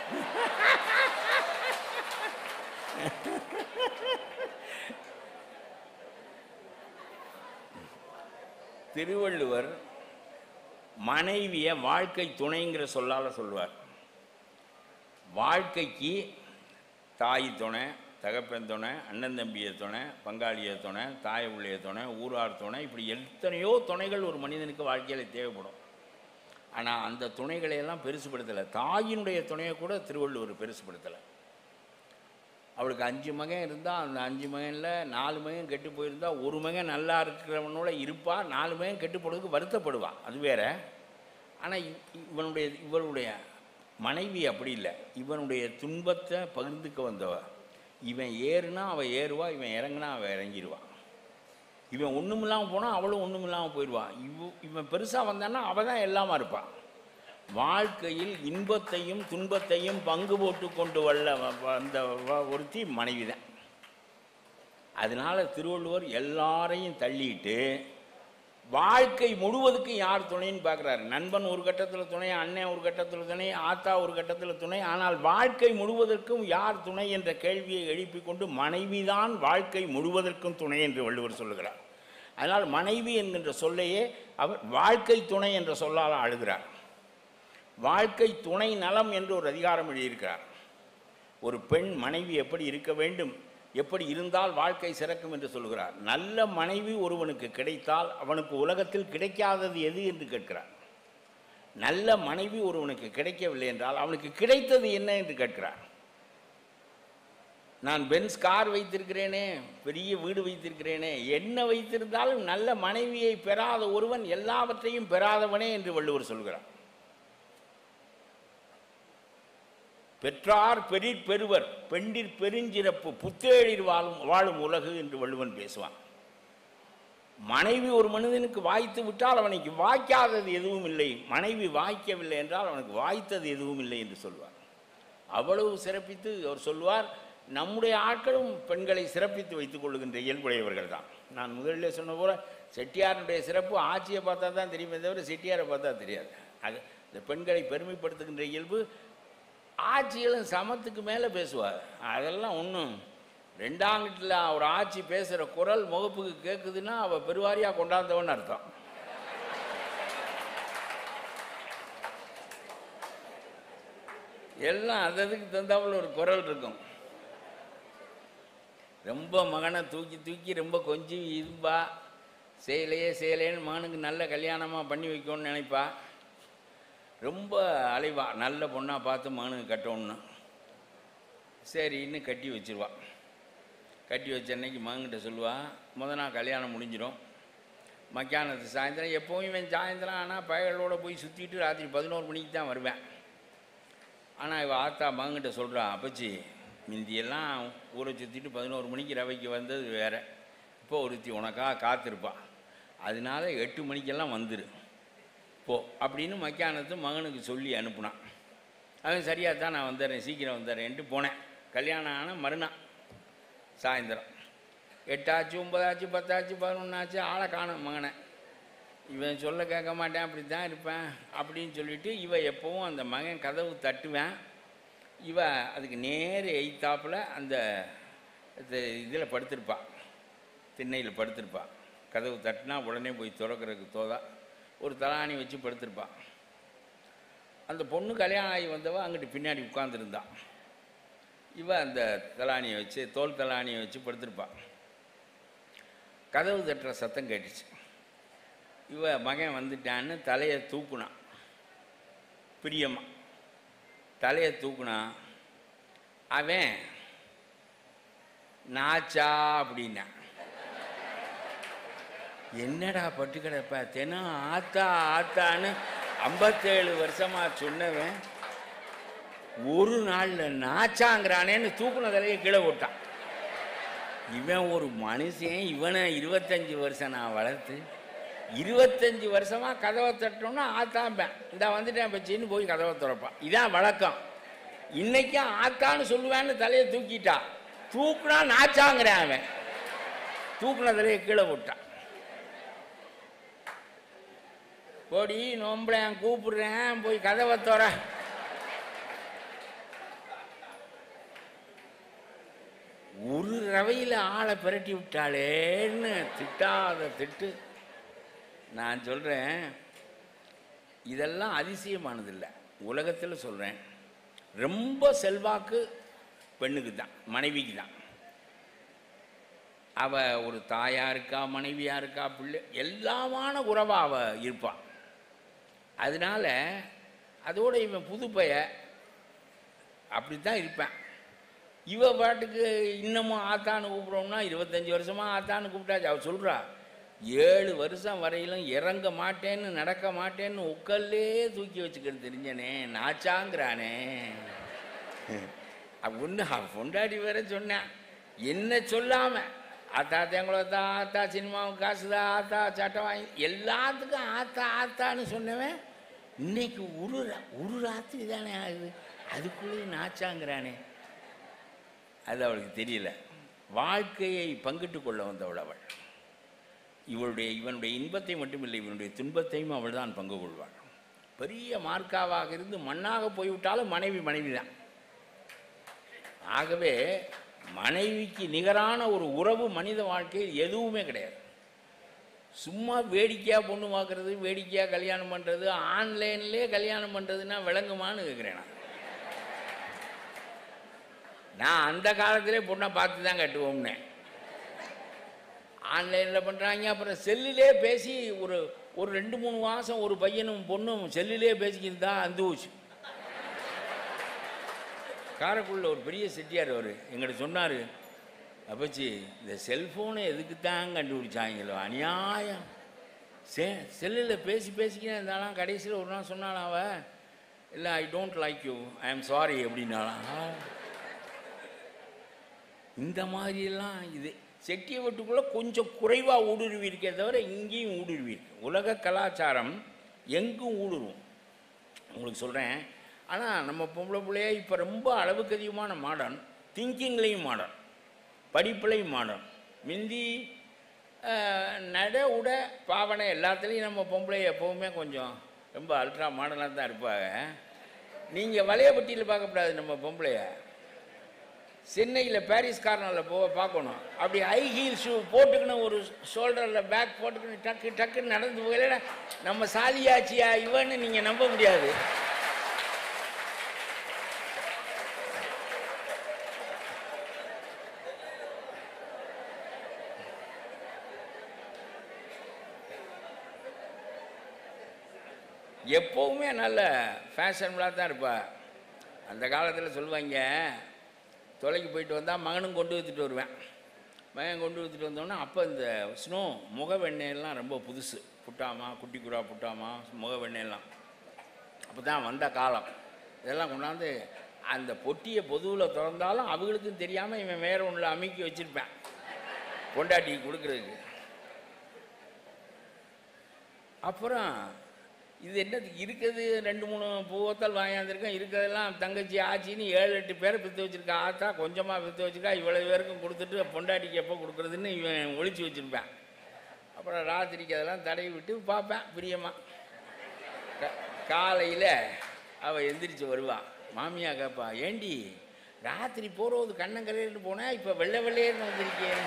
திருவள்ளுவர் மனைவியை வாழ்க்கை துணைங்கிற சொல்லால் சொல்வார் வாழ்க்கைக்கு தாய் துணை தகப்பன் துணை அண்ணன் தம்பியை துணை பங்காளியை துணை தாய் உள்ளைய துணை ஊரார் துணை இப்படி எத்தனையோ துணைகள் ஒரு மனிதனுக்கு வாழ்க்கையில் தேவைப்படும் ஆனால் அந்த துணைகளை எல்லாம் பெருசுபடுத்தலை தாயினுடைய துணையை கூட திருவள்ளுவர் பெருசுபடுத்தலை அவளுக்கு அஞ்சு மகன் இருந்தால் அந்த அஞ்சு மகனில் நாலு மகன் கெட்டு போயிருந்தா ஒரு மகன் நல்லா இருக்கிறவனோட இருப்பா நாலு மகன் கெட்டு போனதுக்கு வருத்தப்படுவான் அது வேற ஆனால் இவனுடைய இவளுடைய மனைவி அப்படி இல்லை இவனுடைய துன்பத்தை பகிர்ந்துக்க வந்தவ இவன் ஏறுனா அவள் ஏறுவா இவன் இறங்குனா அவள் இறங்கிடுவான் இவன் ஒன்றும் இல்லாமல் போனால் அவளும் ஒன்றும் இல்லாமல் போயிடுவான் இவ இவன் பெருசாக வந்தான்னா அவள் தான் எல்லாமா இருப்பான் வாழ்க்கையில் இன்பத்தையும் துன்பத்தையும் பங்கு போட்டு கொண்டு வல்ல வ- வந்த வ- ஒருத்தி மனைவி தான் அதனால திருவள்ளுவர் எல்லாரையும் தள்ளிட்டு வாழ்க்கை முழுவதுக்கு யார் துணைன்னு பார்க்குறாரு நண்பன் ஒரு கட்டத்தில் துணை அண்ணன் ஒரு கட்டத்தில் துணை ஆத்தா ஒரு கட்டத்தில் துணை ஆனால் வாழ்க்கை முழுவதற்கும் யார் துணை என்ற கேள்வியை எழுப்பிக் கொண்டு மனைவிதான் வாழ்க்கை முழுவதற்கும் துணை என்று வள்ளுவர் சொல்லுகிறார் அதனால் மனைவி என்கின்ற சொல்லையே அவர் வாழ்க்கை துணை என்ற சொல்லால் அழுகிறார் வாழ்க்கை துணை நலம் என்று ஒரு அதிகாரம் எழுதியிருக்கிறார் ஒரு பெண் மனைவி எப்படி இருக்க வேண்டும் எப்படி இருந்தால் வாழ்க்கை சிறக்கும் என்று சொல்கிறார் நல்ல மனைவி ஒருவனுக்கு கிடைத்தால் அவனுக்கு உலகத்தில் கிடைக்காதது எது என்று கேட்கிறார் நல்ல மனைவி ஒருவனுக்கு கிடைக்கவில்லை என்றால் அவனுக்கு கிடைத்தது என்ன என்று கேட்கிறார் நான் பென்ஸ் கார் வைத்திருக்கிறேனே பெரிய வீடு வைத்திருக்கிறேனே என்ன வைத்திருந்தாலும் நல்ல மனைவியை பெறாத ஒருவன் எல்லாவற்றையும் பெறாதவனே என்று வள்ளுவர் சொல்கிறார் பெற்றார் பெரிற் பெறுவர் பெண்டிற் பெருஞ்சிறப்பு புத்தேழில் வாழும் வாழும் உலகு என்று வள்ளுவன் பேசுவான் மனைவி ஒரு மனிதனுக்கு வாய்த்து விட்டால் அவனுக்கு வாய்க்காதது எதுவும் இல்லை மனைவி வாய்க்கவில்லை என்றால் அவனுக்கு வாய்த்தது எதுவும் இல்லை என்று சொல்வார் அவ்வளவு சிறப்பித்து அவர் சொல்வார் நம்முடைய ஆட்களும் பெண்களை சிறப்பித்து வைத்துக் கொள்ளுகின்ற இயல்புடையவர்கள் தான் நான் முதலில் சொன்ன போல செட்டியாருடைய சிறப்பு ஆட்சியை பார்த்தா தான் தெரியுமே தவிர செட்டியாரை பார்த்தா தெரியாது அது இந்த பெண்களை பெருமைப்படுத்துகின்ற இயல்பு ஆட்சிகளும் சமத்துக்கு மேலே பேசுவார் அதெல்லாம் ஒன்றும் ரெண்டாங்கிட்டில் ஒரு ஆட்சி பேசுகிற குரல் முகப்புக்கு கேட்குதுன்னா அவள் பெருவாரியாக கொண்டாந்தவன்னு அர்த்தம் எல்லாம் அது அதுக்கு தந்தாப்புல ஒரு குரல் இருக்கும் ரொம்ப மகனை தூக்கி தூக்கி ரொம்ப கொஞ்சம் இரும்பா செய்யலையே செய்யலையேன்னு மகனுக்கு நல்ல கல்யாணமாக பண்ணி வைக்கணும்னு நினைப்பா ரொம்ப அலைவா நல்ல பொண்ணாக பார்த்து மகனுக்கு கட்டணும்னு சரின்னு கட்டி வச்சிருவா கட்டி வச்ச அன்னைக்கு மகன்கிட்ட சொல்லுவா முத நாள் கல்யாணம் முடிஞ்சிடும் மத்தியானத்து சாயந்தரம் எப்பவும் இவன் சாயந்தரம் ஆனால் பயலோட போய் சுற்றிட்டு ராத்திரி பதினோரு மணிக்கு தான் வருவேன் ஆனால் இவ ஆத்தா மகன்கிட்ட சொல்கிறா அப்பச்சி மிந்தியெல்லாம் ஊரை சுற்றிட்டு பதினோரு மணிக்கு ரவைக்கு வந்தது வேற இப்போ ஒருத்தி உனக்காக காத்திருப்பா அதனால எட்டு மணிக்கெல்லாம் வந்துரு போ அப்படின்னு மக்கியானத்து மகனுக்கு சொல்லி அனுப்புனான் அவன் சரியாக தான் நான் வந்துடுறேன் சீக்கிரம் வந்துடுறேன்ட்டு போனேன் கல்யாணம் ஆன மறுநாள் சாயந்தரம் எட்டாச்சு ஒன்பதாச்சு பத்தாச்சு பதினொன்றாச்சு ஆளை காணும் மகனை இவன் சொல்ல கேட்க மாட்டேன் அப்படி தான் இருப்பேன் அப்படின்னு சொல்லிட்டு இவ எப்பவும் அந்த மகன் கதவு தட்டுவேன் இவ அதுக்கு நேர் எய்த்தாப்புல அந்த இதில் படுத்திருப்பா திண்ணையில் படுத்திருப்பா கதவு தட்டினா உடனே போய் திறக்கிறதுக்கு தோதா ஒரு தலாணி வச்சு படுத்திருப்பா அந்த பொண்ணு கல்யாணம் ஆகி வந்தவ அங்கிட்டு பின்னாடி உட்காந்துருந்தா இவ அந்த தலானியை வச்சு தோல் தலானியை வச்சு படுத்திருப்பா கதவு தட்டுற சத்தம் கேட்டுச்சு இவ மகன் வந்துட்டான்னு தலையை தூக்குனான் பிரியமா தலையை தூக்குனான் அவன் நாச்சா அப்படின்னா என்னடா பட்டு கிடப்ப தினம் ஆத்தா ஆத்தான்னு ஐம்பத்தேழு வருஷமா சொன்னவன் ஒரு நாளில் நாச்சாங்கிறானேன்னு தூக்குன தலையை கீழே போட்டான் இவன் ஒரு மனுஷன் இவனை இருபத்தஞ்சி வருஷம் நான் வளர்த்து இருபத்தஞ்சி வருஷமா கதவை தட்டணும்னா ஆத்தாம்பேன் இந்த வந்துட்டேன் பச்சின்னு போய் கதவை திறப்பான் இதான் வழக்கம் இன்னைக்கும் ஆத்தான்னு சொல்லுவேன்னு தலையை தூக்கிட்டா தூக்குனா நாச்சாங்கிறான் அவன் தூக்குன தலையை கீழே போட்டான் போடி நோம்பளேன் கூப்பிடுறேன் போய் கதவை தோற ஒரு ரவையில் ஆளை பிரட்டி விட்டாளேன்னு திட்டாத திட்டு நான் சொல்கிறேன் இதெல்லாம் அதிசயமானதில்லை உலகத்தில் சொல்கிறேன் ரொம்ப செல்வாக்கு பெண்ணுக்கு தான் மனைவிக்கு தான் அவ ஒரு தாயா இருக்கா மனைவியா இருக்கா பிள்ளை எல்லாமான உறவா அவ இருப்பாள் அதனால அதோட இவன் புது பைய அப்படி தான் இருப்பேன் இவ பாட்டுக்கு இன்னமும் ஆத்தான்னு கூப்பிடுறோம்னா இருபத்தஞ்சி வருஷமா ஆத்தான்னு கூப்பிட்டாச்சு அவ சொல்றா ஏழு வருஷம் வரையிலும் இறங்க மாட்டேன்னு நடக்க மாட்டேன்னு உக்கல்லே தூக்கி வச்சுக்கிறது தெரிஞ்சனே நாச்சாங்கிறானே அப்படின்னு அவன் பொண்டாடி வேற சொன்னேன் என்ன சொல்லாம ஆத்தா தேங்குளத்தா ஆத்தா சினிமாவுக்கு காசுதா ஆத்தா சட்டை வாங்கி எல்லாத்துக்கும் ஆத்தா ஆத்தான்னு சொன்னவன் இன்னைக்கு ஒரு ரா- ஒரு ராத்திரி தானே ஆகுது அதுக்குள்ளேயும் நாச்சாங்கிறானே அது அவளுக்கு தெரியல வாழ்க்கையை பங்கிட்டு கொள்ள வந்தவள் அவள் இவளுடைய இவனுடைய இன்பத்தை மட்டுமில்லை இவனுடைய துன்பத்தையும் அவள் தான் பங்கு கொள்வாள் பெரிய மார்க்காவாக இருந்து மண்ணாக போய்விட்டாலும் மனைவி மனைவி தான் ஆகவே மனைவிக்கு நிகரான ஒரு உறவு மனித வாழ்க்கையில் எதுவுமே கிடையாது சும்மா வேடிக்கையாக பொண்ணு பார்க்குறது வேடிக்கையாக கல்யாணம் பண்ணுறது ஆன்லைன்லேயே கல்யாணம் பண்ணுறதுன்னா விளங்குமான்னு கேட்குறேன் நான் நான் அந்த காலத்திலே பொண்ணை பார்த்து தான் கட்டுவோம்னே ஆன்லைனில் பண்ணுறாங்க அப்புறம் செல்லிலே பேசி ஒரு ஒரு ரெண்டு மூணு மாதம் ஒரு பையனும் பொண்ணும் செல்லிலே பேசிக்கிட்டு தான் அந்து போச்சு காரைக்குடியில் ஒரு பெரிய செட்டியார் அவர் எங்கிட்ட சொன்னார் அப்பச்சி இந்த செல்ஃபோனை எதுக்கு தான் கண்டுபிடிச்சாங்களோ அநியாயம் சே செல்லில் பேசி பேசிக்கினே இருந்தாலும் கடைசியில் ஒரு நாள் சொன்னாலும் அவ இல்லை I don't like you I am sorry அப்படின்னாலாம் ஆ. இந்த மாதிரியெல்லாம் இது செட்டியை வீட்டுக்குள்ளே கொஞ்சம் குறைவாக ஊடுருவி இருக்கே தவிர இங்கேயும் ஊடுருவி இருக்கு உலக கலாச்சாரம் எங்கும் ஊடுருவும் உங்களுக்கு சொல்கிறேன் ஆனால் நம்ம பொம்பளை பிள்ளைய இப்போ ரொம்ப அளவுக்கு அதிகமான மாடர்ன் திங்கிங்லேயும் மாடர்ன் படிப்புலையும் மாடர்ன் மிந்தி அஹ், நட உட பாவனை எல்லாத்துலேயும் நம்ம பொம்பளை எப்போவுமே கொஞ்சம் ரொம்ப அல்ட்ரா மாடர்னாக தான் இருப்பாங்க நீங்கள் வளையப்பட்டியில் பார்க்கக்கூடாது நம்ம பொம்பளைய சென்னையில் பாரிஸ் கார்னரில் போ பார்க்கணும் அப்படி ஹை ஹீல் ஷூ போட்டுக்கணும் ஒரு ஷோல்டரில் பேக் போட்டுக்கணும் டக்கு டக்குன்னு நடந்து போகல நம்ம சாதியாச்சியா இவன்னு நீங்கள் நம்ப முடியாது எப்போவுமே நல்ல ஃபேஷனபுளாக தான் இருப்பா அந்த காலத்தில் சொல்லுவாங்க தொலைக்கு போயிட்டு வந்தால் மகனும் கொண்டு வந்துட்டு வருவேன் மகன் கொண்டு வந்துட்டு வந்தோன்னா அப்போ இந்த ஸ்னோ முக வெண்ணெயெல்லாம் ரொம்ப புதுசு புட்டாமா குட்டி குரா புட்டாமா முக வெண்ணெயெல்லாம் அப்போ தான் வந்த காலம் இதெல்லாம் கொண்டாந்து அந்த பொட்டியை பொதுவில் திறந்தாலும் அவங்களுக்கும் தெரியாமல் இவன் வேற ஒன்றில் அமுக்கி வச்சுருப்பேன் பொண்டாட்டிக்கு கொடுக்குறதுக்கு அப்புறம் இது என்னது இருக்கிறது ரெண்டு மூணு பூவத்தால் வாங்கியாந்துருக்கேன் இருக்கிறதெல்லாம் தங்கச்சி ஆச்சின்னு ஏழு எட்டு பேரை பித்து வச்சுருக்கா ஆத்தா கொஞ்சமாக பித்து வச்சுருக்கா இவ்வளோ பேருக்கும் கொடுத்துட்டு பொண்டாட்டிக்கு எப்போ கொடுக்குறதுன்னு இவன் ஒழிச்சு வச்சுருப்பேன் அப்புறம் ராத்திரிக்கு அதெல்லாம் தடவி விட்டு பார்ப்பேன் பிரியமாக காலையில் அவள் எந்திரிச்சு வருவா மாமியா கேட்பா ஏண்டி ராத்திரி போகிறது கண்ணங்கரையிட்டு போனால் இப்போ வெள்ளை வெள்ளையர்னு வந்திருக்கேன்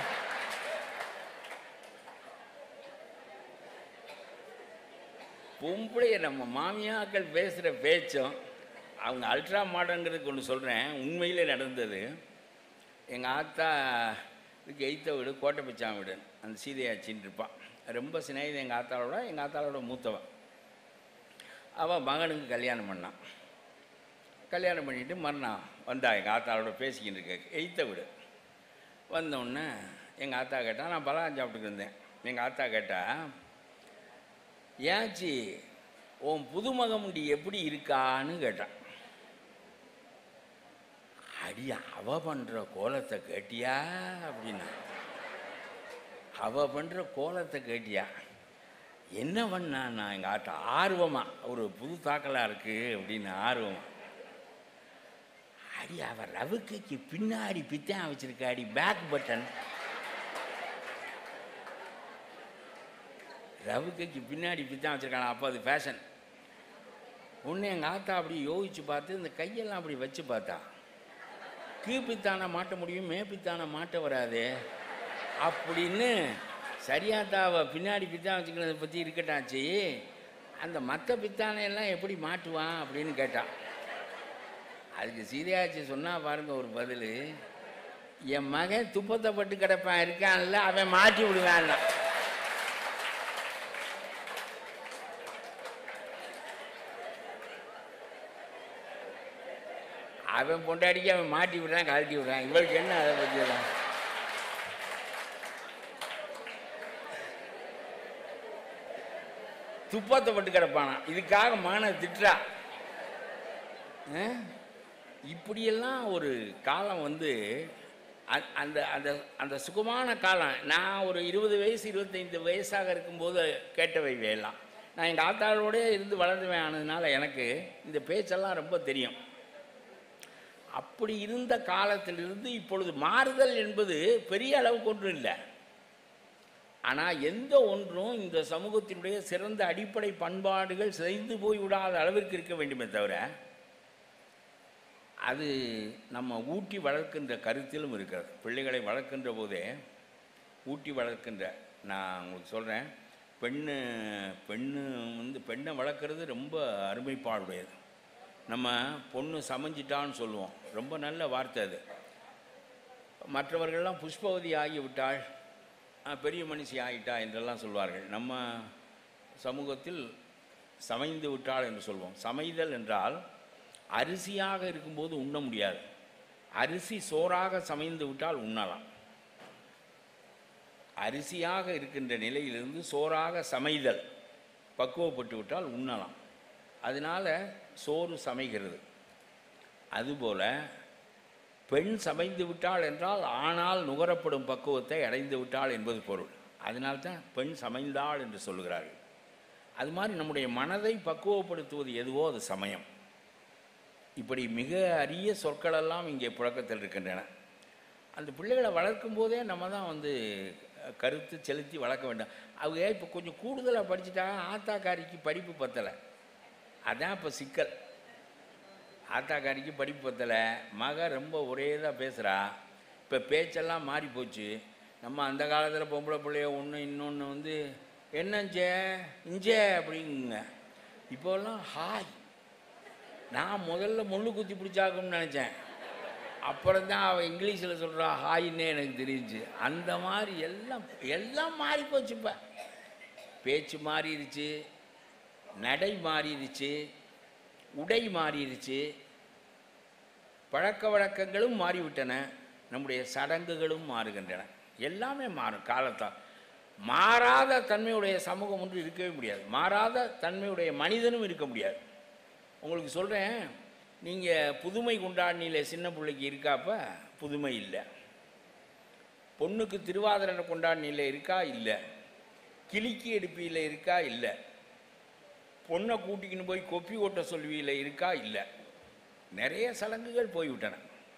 பொம்பளைய நம்ம மாமியாக்கள் பேசுகிற பேச்சும் அவங்க அல்ட்ரா மாடர்ங்கிறதுக்கு ஒன்று சொல்கிறேன் உண்மையிலே நடந்தது எங்கள் ஆத்தா இதுக்கு எய்த்த வீடு கோட்டை பிச்சான் வீடு அந்த சீதையாச்சின்னு இருப்பான் ரொம்ப சிநேகிதம் எங்கள் ஆத்தாளோட எங்கள் ஆத்தாளோட மூத்தவன் அவன் மகனுக்கு கல்யாணம் பண்ணான் கல்யாணம் பண்ணிட்டு மறுநாள் வந்தா எங்கள் ஆத்தாளோட பேசிக்கிட்டு இருக்க எய்த்த வீடு வந்தோடனே எங்கள் ஆத்தா கேட்டா நான் பலகாரம் சாப்பிட்டுட்டு இருந்தேன் எங்கள் ஆத்தா கேட்டா ஏச்சி உன் புதுமகமுண்டி எப்படி இருக்கான்னு கேட்டான் அடி அவ பண்ணுற கோலத்தை கேட்டியா அப்படின்னா அவ பண்ணுற கோலத்தை கேட்டியா என்ன பண்ணா நான் எங்கள் ஆட்டை ஆர்வமாக ஒரு புது தாக்கலாக இருக்குது அப்படின்னு ஆர்வமாக அடி அவ ரவுக்கைக்கு பின்னாடி பித்தான் வச்சிருக்காடி பேக் பட்டன் ரவுக்கைக்கு பின்னாடி பித்தான் வச்சிருக்கானா அப்போ அது ஃபேஷன் ஒன்று எங்கள் ஆத்தா அப்படி யோசிச்சு பார்த்து இந்த கையெல்லாம் அப்படி வச்சு பார்த்தா கீழ்பித்தான மாட்ட முடியும் மேப்பித்தான மாட்ட வராது அப்படின்னு சரியாத்தா அவள் பின்னாடி பித்தான் வச்சுக்கிறத பற்றி இருக்கட்டாச்சு அந்த மற்ற பித்தானை எல்லாம் எப்படி மாட்டுவான் அப்படின்னு கேட்டான் அதுக்கு சீதையாச்சி சொன்னா பாருங்க ஒரு பதில் என் மகன் துப்பத்தை பட்டு கிடப்பான் இருக்கான்ல அவன் மாட்டி விடுவான் அவன் பொண்டாடிக்கு அவன் மாட்டி விடுறான் கழட்டி விடுறான் இவளுக்கு என்ன அதை பற்றி தான் துப்பத்தை பட்டு கிடப்பானா இதுக்காக மகனை திட்டுறா ஆ? இப்படியெல்லாம் ஒரு காலம் வந்து அ- அந்த அந்த அந்த சுகமான காலம் நான் ஒரு இருபது வயசு இருபத்தைந்து வயசாக இருக்கும்போது கேட்டவை எல்லாம் நான் எங்கள் ஆத்தாளோடே இருந்து வளர்ந்துவேன் ஆனதுனால எனக்கு இந்த பேச்செல்லாம் ரொம்ப தெரியும் அப்படி இருந்த காலத்திலிருந்து இப்பொழுது மாறுதல் என்பது பெரிய அளவுக்கு ஒன்றும் இல்லை ஆனால் எந்த ஒன்றும் இந்த சமூகத்தினுடைய சிறந்த அடிப்படை பண்பாடுகள் சிதைந்து போய் விடாத அளவிற்கு இருக்க வேண்டுமே தவிர அது நம்ம ஊட்டி வளர்க்கின்ற கருத்திலும் இருக்கிறது பிள்ளைகளை வளர்க்கின்ற போதே ஊட்டி வளர்க்கின்ற நான் உங்களுக்கு சொல்கிறேன் பெண்ணு பெண்ணு வந்து பெண்ணை வளர்க்குறது ரொம்ப அருமைப்பாடுடையது நம்ம பொண்ணு சமைஞ்சிட்டான்னு சொல்லுவோம் ரொம்ப நல்ல வார்த்தை அது மற்றவர்கள்லாம் புஷ்பவதி ஆகிவிட்டாள் ஆ, பெரிய மனுஷி ஆகிட்டா என்றெல்லாம் சொல்வார்கள் நம்ம சமூகத்தில் சமைந்து விட்டாள் என்று சொல்வோம் சமைதல் என்றால் அரிசியாக இருக்கும்போது உண்ண முடியாது அரிசி சோறாக சமைந்து விட்டால் உண்ணலாம் அரிசியாக இருக்கின்ற நிலையிலிருந்து சோறாக சமைதல் பக்குவப்பட்டு விட்டால் உண்ணலாம் அதனால சோறு சமைகிறது அதுபோல பெண் சமைந்து விட்டாள் என்றால் ஆனால் நுகரப்படும் பக்குவத்தை அடைந்து விட்டாள் என்பது பொருள் அதனால்தான் பெண் சமைந்தாள் என்று சொல்லுகிறார்கள் அது மாதிரி நம்முடைய மனதை பக்குவப்படுத்துவது எதுவோ அது சமயம் இப்படி மிக அரிய சொற்களெல்லாம் இங்கே புழக்கத்தில் இருக்கின்றன அந்த பிள்ளைகளை வளர்க்கும் போதே நம்ம தான் வந்து அஹ், கருத்து செலுத்தி வளர்க்க வேண்டும் அவங்க இப்போ கொஞ்சம் கூடுதலாக படிச்சுட்டா ஆத்தாக்காரிக்கு படிப்பு பத்தலை அதான் இப்போ சிக்கல் ஆத்தாக்காரிக்கு படிப்பு பத்தலை மக ரொம்ப ஒரே தான் பேசுகிறா இப்போ பேச்செல்லாம் மாறி போச்சு நம்ம அந்த காலத்தில் பொம்பளை பிள்ளைய ஒன்று இன்னொன்று வந்து என்னஞ்சே இஞ்சே அப்படிங்குங்க இப்போல்லாம் ஹாய் நான் முதல்ல முள்ளு குத்தி பிடிச்சாக்கும்னு நினச்சேன் அப்புறம் தான் அவள் இங்கிலீஷில் சொல்கிறா ஹாயின்னே எனக்கு தெரிஞ்சு அந்த மாதிரி எல்லாம் எல்லாம் மாறி போச்சு இப்போ பேச்சு மாறிடுச்சு நடை மாறிடுச்சு உடை மாறிடுச்சு பழக்க வழக்கங்களும் மாறிவிட்டன நம்முடைய சடங்குகளும் மாறுகின்றன எல்லாமே மாறும் காலத்தால் மாறாத தன்மையுடைய சமூகம் ஒன்று இருக்கவே முடியாது மாறாத தன்மையுடைய மனிதனும் இருக்க முடியாது உங்களுக்கு சொல்கிறேன் நீங்கள் புதுமை கொண்டாடினில சின்ன பிள்ளைக்கு இருக்காப்ப புதுமை இல்லை பொண்ணுக்கு திருவாதிரை கொண்டாடினில இருக்கா இல்லை கிளிக்கி எடுப்பியில் இருக்கா இல்லை பொண்ணை கூட்டிக்கின்னு போய் கொப்பி ஓட்ட சொல்வியில் இருக்கா இல்லை நிறைய சடங்குகள் போய்விட்டன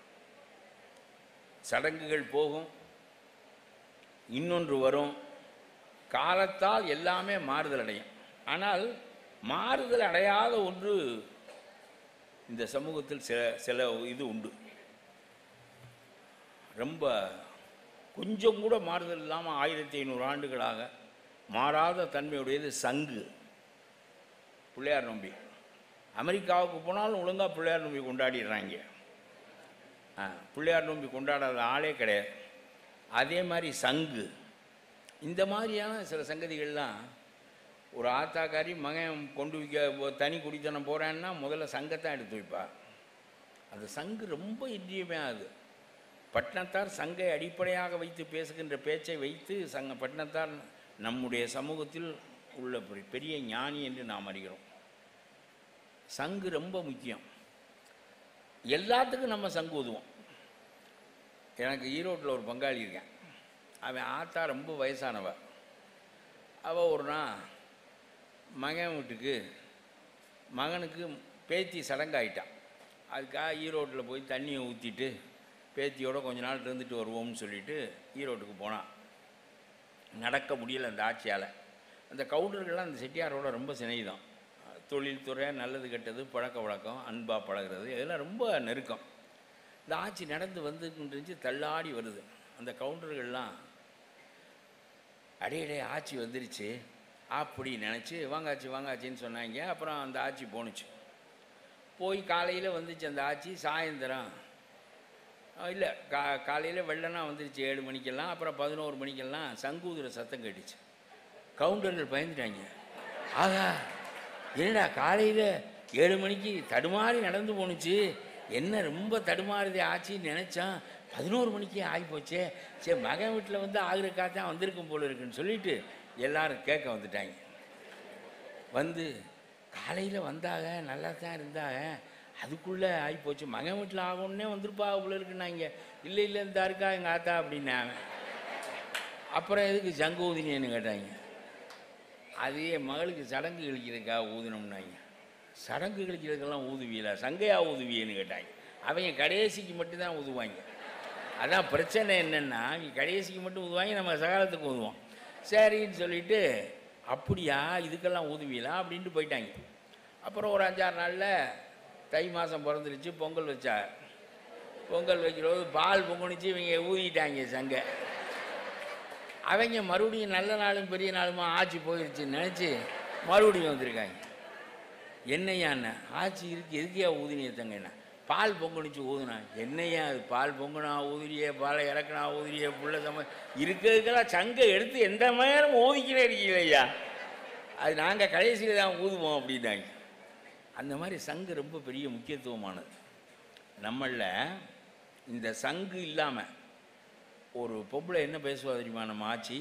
சடங்குகள் போகும் இன்னொன்று வரும் காலத்தால் எல்லாமே மாறுதல் அடையும் ஆனால் மாறுதல் அடையாத ஒன்று இந்த சமூகத்தில் சில சில இது உண்டு ரொம்ப கொஞ்சம் கூட மாறுதல் இல்லாமல் ஆயிரத்தி ஐநூறு ஆண்டுகளாக மாறாத தன்மையுடையது சங்கு பிள்ளையார் நம்பி அமெரிக்காவுக்கு போனாலும் ஒழுங்காக பிள்ளையார் நோம்பி கொண்டாடிடுறாங்க ஆ பிள்ளையார் நோம்பி கொண்டாடாத ஆளே கிடையாது அதே மாதிரி சங்கு இந்த மாதிரியான சில சங்கதிகள்லாம் ஒரு ஆத்தாக்காரி மகன் கொண்டு வைக்க போ- தனி குடித்தனம் போகிறான்னா முதல்ல சங்கத்தான் எடுத்து வைப்பா அந்த சங்கு ரொம்ப இன்றியமையாது பட்டினத்தார் சங்கை அடிப்படையாக வைத்து பேசுகின்ற பேச்சை வைத்து சங்க பட்டினத்தார் நம்முடைய சமூகத்தில் உள்ள பெ- பெரிய ஞானி என்று நாம் அறிகிறோம் சங்கு ரொம்ப முக்கியம் எல்லாத்துக்கும் நம்ம சங்கு ஊதுவோம் எனக்கு ஈரோட்டில் ஒரு பங்காளி இருக்கேன் அவன் ஆத்தா ரொம்ப வயசானவ அவள் ஒரு நாள் மகன் வீட்டுக்கு மகனுக்கு பேத்தி சடங்காயிட்டான் அதுக்காக ஈரோட்டில் போய் தண்ணியை ஊற்றிட்டு பேத்தியோட கொஞ்ச நாள் இருந்துட்டு வருவோம்னு சொல்லிட்டு ஈரோட்டுக்கு போனான் நடக்க முடியல அந்த ஆட்சியால் அந்த கவுண்டர்கள்லாம் அந்த செட்டியாரோட ரொம்ப சிநேகிதம் தொழில்துறை நல்லது கெட்டது பழக்க வழக்கம் அன்பாக பழகுறது இதெல்லாம் ரொம்ப நெருக்கம் இந்த ஆட்சி நடந்து வந்துருந்துச்சு தள்ளாடி வருது அந்த கவுண்டர்கள்லாம் அடையடே ஆட்சி வந்துருச்சு அப்படி நினச்சி வாங்காச்சி வாங்காச்சின்னு சொன்னாங்க அப்புறம் அந்த ஆட்சி போணுச்சு போய் காலையில் வந்துச்சு அந்த ஆட்சி சாயந்தரம் இல்லை கா காலையில் வெள்ளனா வந்துருச்சு ஏழு மணிக்கெல்லாம் அப்புறம் பதினோரு மணிக்கெல்லாம் சங்கூதுற சத்தம் கேட்டுச்சு கவுண்டர்கள் பயந்துட்டாங்க ஆகா என்னடா காலையில் ஏழு மணிக்கு தடுமாறி நடந்து போணுச்சு என்ன ரொம்ப தடுமாறுதே ஆச்சுன்னு நினச்சான் பதினோரு மணிக்கே ஆகி போச்சே சரி மகன் வீட்டில் வந்து ஆகுறக்கா தான் வந்திருக்கும் போல இருக்குன்னு சொல்லிட்டு எல்லாரும் கேட்க வந்துட்டாங்க வந்து காலையில் வந்தாக நல்லா தான் இருந்தாங்க அதுக்குள்ளே ஆகிப்போச்சு மகன் வீட்டில் ஆகணுன்னே வந்திருப்பா அவ்வளோ இருக்குன்னாங்க இல்லை இல்லை இந்த இருக்கா எங்கள் ஆத்தா அப்படின்னாங்க அப்புறம் எதுக்கு சங்கு ஊதினேன்னு கேட்டாங்க அது என் மகளுக்கு சடங்கு கழிக்கிறதுக்கா ஊதினோம்னாங்க சடங்கு கழிக்கிறதுக்கெல்லாம் ஊதுவியலா சங்கையா ஊதுவியன்னு கேட்டாங்க அவங்க கடைசிக்கு மட்டும்தான் ஊதுவாங்க அதான் பிரச்சனை என்னென்னா அவங்க கடைசிக்கு மட்டும் ஊதுவாங்க நம்ம சகாலத்துக்கு ஊதுவோம் சரின்னு சொல்லிட்டு அப்படியா இதுக்கெல்லாம் ஊதுவியலா அப்படின்ட்டு போயிட்டாங்க அப்புறம் ஒரு அஞ்சாறு நாளில் தை மாதம் பிறந்துருச்சு பொங்கல் வச்சா பொங்கல் வைக்கிறபோது பால் பொங்குனுச்சு இவங்க ஊதிட்டாங்க சங்கை அவங்க மறுபடியும் நல்ல நாளும் பெரிய நாளுமா ஆட்சி போயிடுச்சுன்னு நினச்சி மறுபடியும் வந்திருக்காங்க என்னையா அண்ணன் ஆட்சி இருக்கு எதுக்கையா ஊதினிய தங்கண்ணா பால் பொங்குனுச்சு ஊதுனா என்னையா அது பால் பொங்குனா ஊதுறியே பாலை இறக்குனா ஊதுறியே புள்ள சம இருக்கிறதுக்கெல்லாம் சங்கை எடுத்து எந்த நேரம் ஊதிக்கிட்டே இருக்கீங்க ஐயா அது நாங்கள் கடைசியில் தான் ஊதுவோம் அப்படின்னாங்க அந்த மாதிரி சங்கு ரொம்ப பெரிய முக்கியத்துவமானது நம்மளில் இந்த சங்கு இல்லாமல் ஒரு பொம்பளை என்ன பேசுவா தெரியுமா நம்ம ஆச்சி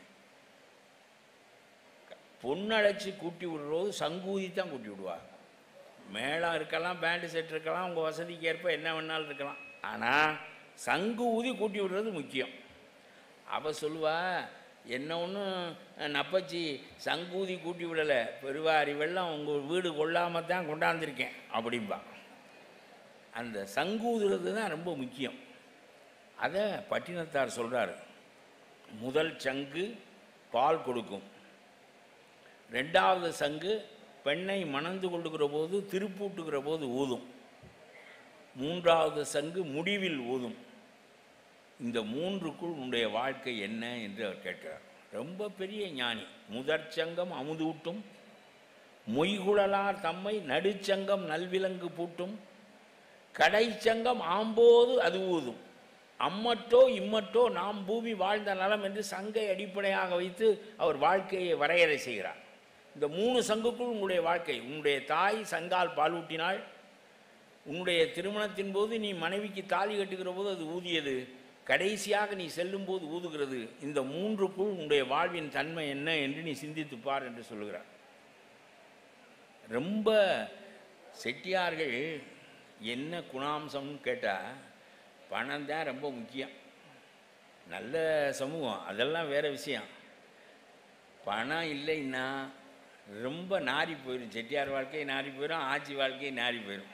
பொண்ணழைச்சி கூட்டி விடுறது சங்கூதி தான் கூட்டி விடுவா மேளம் இருக்கலாம் பேண்டு செட் இருக்கலாம் உங்கள் வசதிக்கு ஏற்ப என்ன வேணாலும் இருக்கலாம் ஆனால் சங்கு ஊதி கூட்டி விடுறது முக்கியம் அவள் சொல்லுவா என்ன ஒன்றும் நப்பச்சி சங்கூதி கூட்டி விடலை பெருவாரி வெள்ளம் உங்கள் வீடு கொள்ளாமல் தான் கொண்டாந்துருக்கேன் அப்படிம்பா அந்த சங்கூதுறது தான் ரொம்ப முக்கியம் அதை பட்டினத்தார் சொல்கிறார் முதல் சங்கு பால் கொடுக்கும் ரெண்டாவது சங்கு பெண்ணை மணந்து கொள்ளுகிற போது திருப்பூட்டுகிற போது ஊதும் மூன்றாவது சங்கு முடிவில் ஊதும் இந்த மூன்றுக்குள் உன்னுடைய வாழ்க்கை என்ன என்று அவர் கேட்கிறார் ரொம்ப பெரிய ஞானி முதற் சங்கம் அமுதூட்டும் மொய்குழலார் தம்மை நடுச்சங்கம் நல்விலங்கு பூட்டும் கடைச்சங்கம் ஆம்போது அது ஊதும் அம்மட்டோ இம்மட்டோ நாம் பூமி வாழ்ந்த நலம் என்று சங்கை அடிப்படையாக வைத்து அவர் வாழ்க்கையை வரையறை செய்கிறார் இந்த மூணு சங்குக்குள் உங்களுடைய வாழ்க்கை உன்னுடைய தாய் சங்கால் பாலூட்டினாள் உன்னுடைய திருமணத்தின் போது நீ மனைவிக்கு தாலி கட்டுகிற போது அது ஊதியது கடைசியாக நீ செல்லும்போது ஊதுகிறது இந்த மூன்றுக்குள் உன்னுடைய வாழ்வின் தன்மை என்ன என்று நீ சிந்தித்து பார் என்று சொல்லுகிறார் ரொம்ப செட்டியார்கள் என்ன குணாம்சம்னு கேட்டால் பணம் தான் ரொம்ப முக்கியம் நல்ல சமூகம் அதெல்லாம் வேற விஷயம் பணம் இல்லைன்னா ரொம்ப நாரி போயிடும் செட்டியார் வாழ்க்கை நாரி போயிடும் ஆட்சி வாழ்க்கை நாரி போயிடும்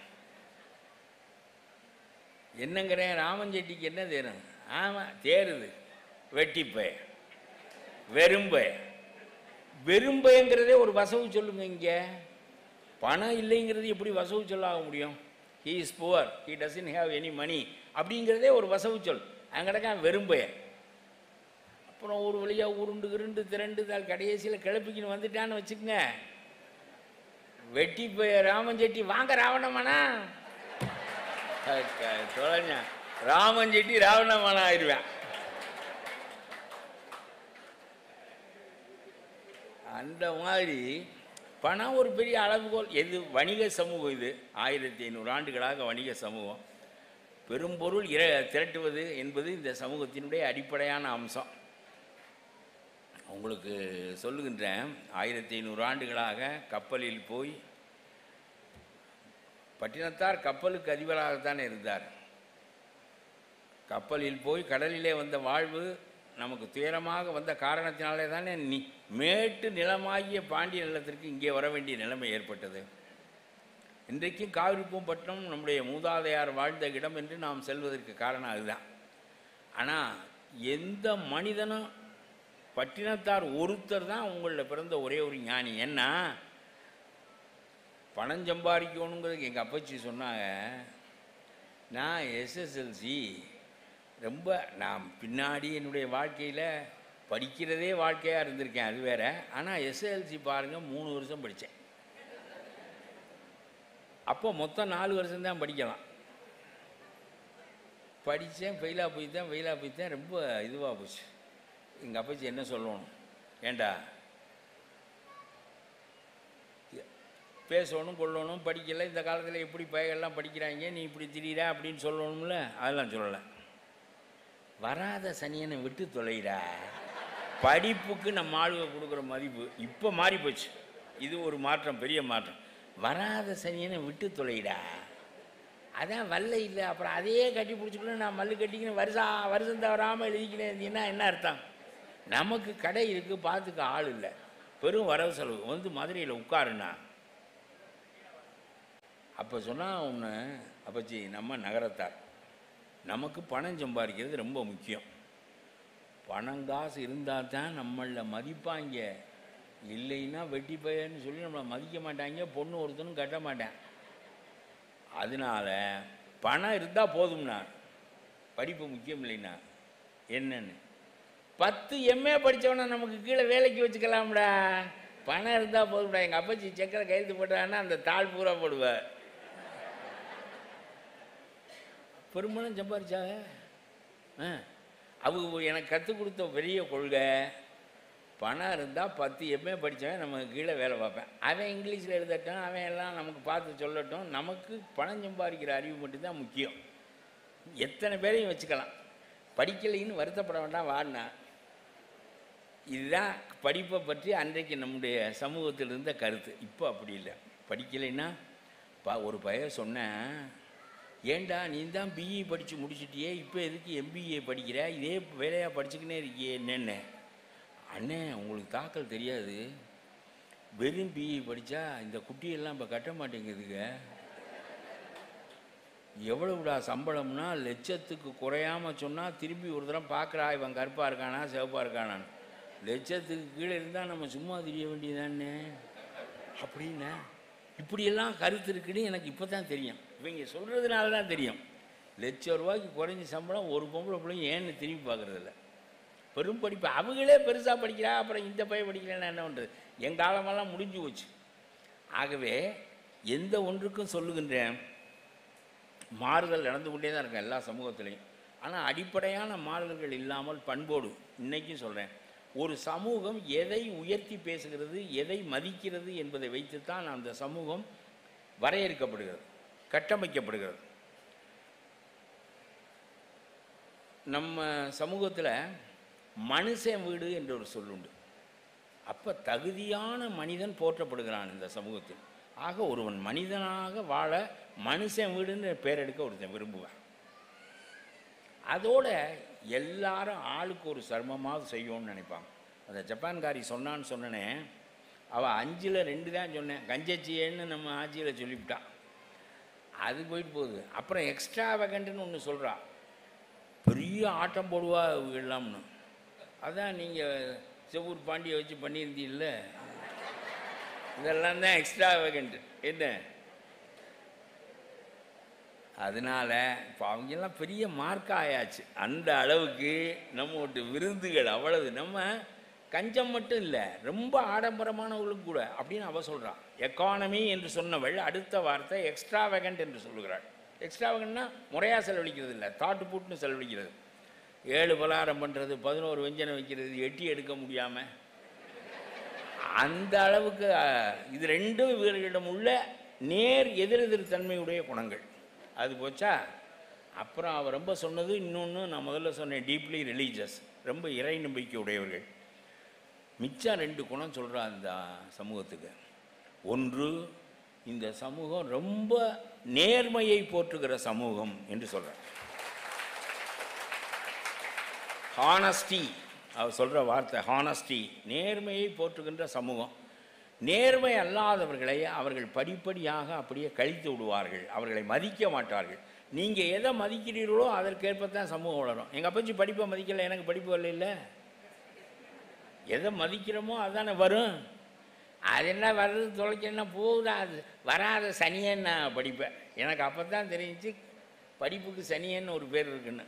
என்னங்கிறேன் ராமன் செட்டிக்கு என்ன தேரும் ஆமாம் தேருது வெட்டிப்பய வெறும்பய வெறும்பயங்கிறதே ஒரு வசவு சொல்லுங்க இங்கே பணம் இல்லைங்கிறது எப்படி வசவு சொல்லாக முடியும் he is poor he doesn't have any money அப்படிங்கிறதே ஒரு வசவு சொல் அங்கடக்கான் வெறும்பய அப்புறம் ஒரு வழியாக உருண்டு கிருண்டு திரண்டு தால் கடைசியில் கிளப்பிக்கின்னு வந்துட்டான்னு வச்சுக்கங்க வெட்டி போய் ராமஞ்செட்டி வாங்க ராவணமானா தொலைஞ்ச ராமஞ்செட்டி ராவணமானா ஆயிடுவேன் அந்த மாதிரி பணம் ஒரு பெரிய அளவுகோல் எது வணிக சமூகம் இது ஆயிரத்தி ஐநூறு ஆண்டுகளாக வணிக சமூகம் பெரும்பொருள் இர திரட்டுவது என்பது இந்த சமூகத்தினுடைய அடிப்படையான அம்சம் உங்களுக்கு சொல்லுகின்றேன் ஆயிரத்தி ஐநூறு ஆண்டுகளாக கப்பலில் போய் பட்டினத்தார் கப்பலுக்கு அதிபராகத்தானே இருந்தார் கப்பலில் போய் கடலிலே வந்த வாழ்வு நமக்கு துயரமாக வந்த காரணத்தினாலே தானே நி மேட்டு நிலமாகிய பாண்டிய நிலத்திற்கு இங்கே வர வேண்டிய நிலைமை ஏற்பட்டது இன்றைக்கும் காவிரிப்பூம்பட்டினம் நம்முடைய மூதாதையார் வாழ்ந்த இடம் என்று நாம் செல்வதற்கு காரணம் அதுதான் ஆனால் எந்த மனிதனும் பட்டினத்தார் ஒருத்தர் தான் உங்களில் பிறந்த ஒரே ஒரு ஞானி ஏன்னா பணம் சம்பாதிக்கணுங்கிறதுக்கு எங்கள் அப்பச்சி சொன்னாங்க நான் எஸ்எஸ்எல்சி ரொம்ப நான் பின்னாடி என்னுடைய வாழ்க்கையில் படிக்கிறதே வாழ்க்கையாக இருந்திருக்கேன் அது வேற ஆனால் எஸ்எல்சி பாருங்கள் மூணு வருஷம் படித்தேன் அப்போ மொத்தம் நாலு வருஷம்தான் படிக்கலாம் படித்தேன் ஃபெயிலாக போய்த்தேன் ஃபெயிலாக போய்த்தேன் ரொம்ப இதுவாக போச்சு எங்கள் அப்பச்சி என்ன சொல்லணும் ஏண்டா பேசணும் கொள்ளணும் படிக்கலை இந்த காலத்தில் எப்படி பயங்கள்லாம் படிக்கிறாங்க நீ இப்படி திடீரா அப்படின்னு சொல்லணும்ல அதெல்லாம் சொல்லலை வராத சனியனை விட்டு தொலைடா படிப்புக்கு நம்ம ஆளுக கொடுக்குற மதிப்பு இப்போ மாறி போச்சு இது ஒரு மாற்றம் பெரிய மாற்றம் வராத சனியனை விட்டு தொலைடா அதான் வல்ல இல்லை அப்புறம் அதையே கட்டி பிடிச்சிக்கணும் நான் மல்லு கட்டிக்கணும் வருஷம் வருஷம் தவறாமல் எழுதிக்கினே இருந்தீங்கன்னா என்ன அர்த்தம் நமக்கு கடை இருக்குது பார்த்துக்க ஆள் இல்லை பெரும் வரவு செலவு வந்து மதுரையில் உட்காருண்ணா அப்போ சொன்னால் ஒன்று அப்பச்சி நம்ம நகரத்தார் நமக்கு பணம் சம்பாதிக்கிறது ரொம்ப முக்கியம் பணம் காசு இருந்தால் தான் நம்மளில் மதிப்பாங்க இல்லைன்னா வெட்டி பையன்னு சொல்லி நம்மளை மதிக்க மாட்டாங்க பொண்ணு ஒருத்தனும் கட்ட மாட்டேன் அதனால பணம் இருந்தால் போதும்னா படிப்பு முக்கியம் இல்லைன்னா என்னன்னு பத்து எம்ஏ படித்தவனை நமக்கு கீழே வேலைக்கு வச்சுக்கலாம்டா பணம் இருந்தால் போதும்டா எங்கள் அப்பச்சி செக்கரை கையெழுத்து போட்டான்னா அந்த தாள் பூரா போடுவேன் பெரும்பணம் சம்பாதிச்சாங்க ஆ அவங்க எனக்கு கற்றுக் கொடுத்த பெரிய கொள்கை பணம் இருந்தால் பத்து எம்ஏ படித்தவன் நமக்கு கீழே வேலை பார்ப்பேன் அவன் இங்கிலீஷில் எழுதட்டும் அவன் எல்லாம் நமக்கு பார்த்து சொல்லட்டும் நமக்கு பணம் சம்பாதிக்கிற அறிவு மட்டும்தான் முக்கியம் எத்தனை பேரையும் வச்சுக்கலாம் படிக்கலைன்னு வருத்தப்பட வேண்டாம் வாடினா இதுதான் படிப்பை பற்றி அன்றைக்கு நம்முடைய சமூகத்தில் இருந்த கருத்து இப்போ அப்படி இல்லை படிக்கலைன்னா பா ஒரு பையன் சொன்னேன் ஏண்டா நீ தான் பிஇ படித்து முடிச்சிட்டியே இப்போ எதுக்கு எம்பிஏ படிக்கிற இதே வேலையாக படிச்சுக்கினே இருக்கியே என்னென்ன அண்ணே உங்களுக்கு தாக்கல் தெரியாது வெறும் பிஇ படித்தா இந்த குட்டியெல்லாம் இப்போ கட்ட மாட்டேங்குதுங்க எவ்வளவுடா சம்பளம்னா லட்சத்துக்கு குறையாமல் சொன்னால் திரும்பி ஒரு தரம் பார்க்குறா இவன் கருப்பாக இருக்கானா சிவப்பாக இருக்கானான்னு லட்சத்துக்கு கீழே இருந்தால் நம்ம சும்மா தெரிய வேண்டியதானே அப்படின்னா இப்படியெல்லாம் கருத்து இருக்குன்னு எனக்கு இப்போ தான் தெரியும் இவங்க சொல்கிறதுனால தான் தெரியும் லட்ச ரூபாய்க்கு குறைஞ்ச சம்பளம் ஒரு பொம்பளை பிள்ளைங்க ஏன்னு திரும்பி பார்க்குறதில்ல பெரும் படிப்பு அவங்களே பெருசாக படிக்கிறா அப்புறம் இந்த பையன் படிக்கலன்னா என்ன பண்ணுறது என் காலமெல்லாம் முடிஞ்சு போச்சு ஆகவே எந்த ஒன்றுக்கும் சொல்லுகின்றேன் மாறுதல் நடந்து கொண்டே தான் இருக்கும் எல்லா சமூகத்திலையும் ஆனால் அடிப்படையான மாறுதல்கள் இல்லாமல் பண்போடு இன்றைக்கும் சொல்கிறேன் ஒரு சமூகம் எதை உயர்த்தி பேசுகிறது எதை மதிக்கிறது என்பதை வைத்துத்தான் அந்த சமூகம் வரையறுக்கப்படுகிறது கட்டமைக்கப்படுகிறது நம்ம சமூகத்தில் மனுஷன் வீடு என்ற ஒரு சொல்லுண்டு அப்போ தகுதியான மனிதன் போற்றப்படுகிறான் இந்த சமூகத்தில் ஆக ஒருவன் மனிதனாக வாழ மனுஷன் வீடுன்னு பேர் எடுக்க ஒருத்தன் விரும்புவான் அதோட எல்லாரும் ஆளுக்கு ஒரு சர்மமாவது செய்யணும்னு நினைப்பாங்க அந்த ஜப்பான்காரி சொன்னான்னு சொன்னனே அவள் அஞ்சில் ரெண்டு தான் சொன்னேன் கஞ்சச்சியேன்னு நம்ம ஆட்சியில் சொல்லிவிட்டான் அது போயிட்டு போகுது அப்புறம் எக்ஸ்ட்ரா வெகண்ட்னு ஒன்று சொல்கிறா பெரிய ஆட்டம் போடுவா எல்லாம்னு அதான் நீங்கள் செவ்வூர் பாண்டியை வச்சு பண்ணியிருந்தீல்ல இதெல்லாம் தான் எக்ஸ்ட்ரா வேகண்ட் என்ன அதனால இப்போ அவங்கெல்லாம் பெரிய மார்க் ஆயாச்சு அந்த அளவுக்கு நம்மோட விருந்துகள் அவ்வளவு நம்ம கஞ்சம் மட்டும் இல்லை ரொம்ப ஆடம்பரமானவர்களும் கூட அப்படின்னு அவ சொல்கிறான் எக்கானமி என்று சொன்னவள் அடுத்த வார்த்தை எக்ஸ்ட்ரா வேகண்ட் என்று சொல்லுகிறாள் எக்ஸ்ட்ரா வேகண்ட்னா முறையாக செலவழிக்கிறது இல்லை தாட்டு பூட்டுன்னு செலவழிக்கிறது ஏழு பலகாரம் பண்ணுறது பதினோரு வெஞ்சனை வைக்கிறது எட்டி எடுக்க முடியாமல் அந்த அளவுக்கு அஹ், இது ரெண்டும் இவர்களிடம் உள்ள நேர் எதிரெதிர் தன்மையுடைய குணங்கள் அது போச்சா அப்புறம் அவர் ரொம்ப சொன்னது இன்னொன்று நான் முதல்ல சொன்னேன் டீப்லி ரிலீஜியஸ் ரொம்ப இறை நம்பிக்கை உடையவர்கள் மிச்சம் ரெண்டு குணம் சொல்கிறா இந்த சமூகத்துக்கு ஒன்று இந்த சமூகம் ரொம்ப நேர்மையை போற்றுகிற சமூகம் என்று சொல்கிறார் ஹானஸ்டி அவர் சொல்கிற வார்த்தை ஹானஸ்டி நேர்மையை போற்றுகின்ற சமூகம் நேர்மை அல்லாதவர்களை அவர்கள் படிப்படியாக அப்படியே கழித்து விடுவார்கள் அவர்களை மதிக்க மாட்டார்கள் நீங்கள் எதை மதிக்கிறீர்களோ அதற்கேற்பத்தான் சமூகம் வளரும் எங்கள் அப்பச்சி படிப்பை மதிக்கலை எனக்கு படிப்பு வரல இல்லை எதை மதிக்கிறோமோ அதுதானே வரும் அது என்ன வர்றது தொலைக்கணும்னா போகுதா அது வராத சனியன்னு நான் படிப்பேன் எனக்கு அப்போ தான் தெரிஞ்சுச்சு படிப்புக்கு சனியன்னு ஒரு பேர் இருக்குன்னு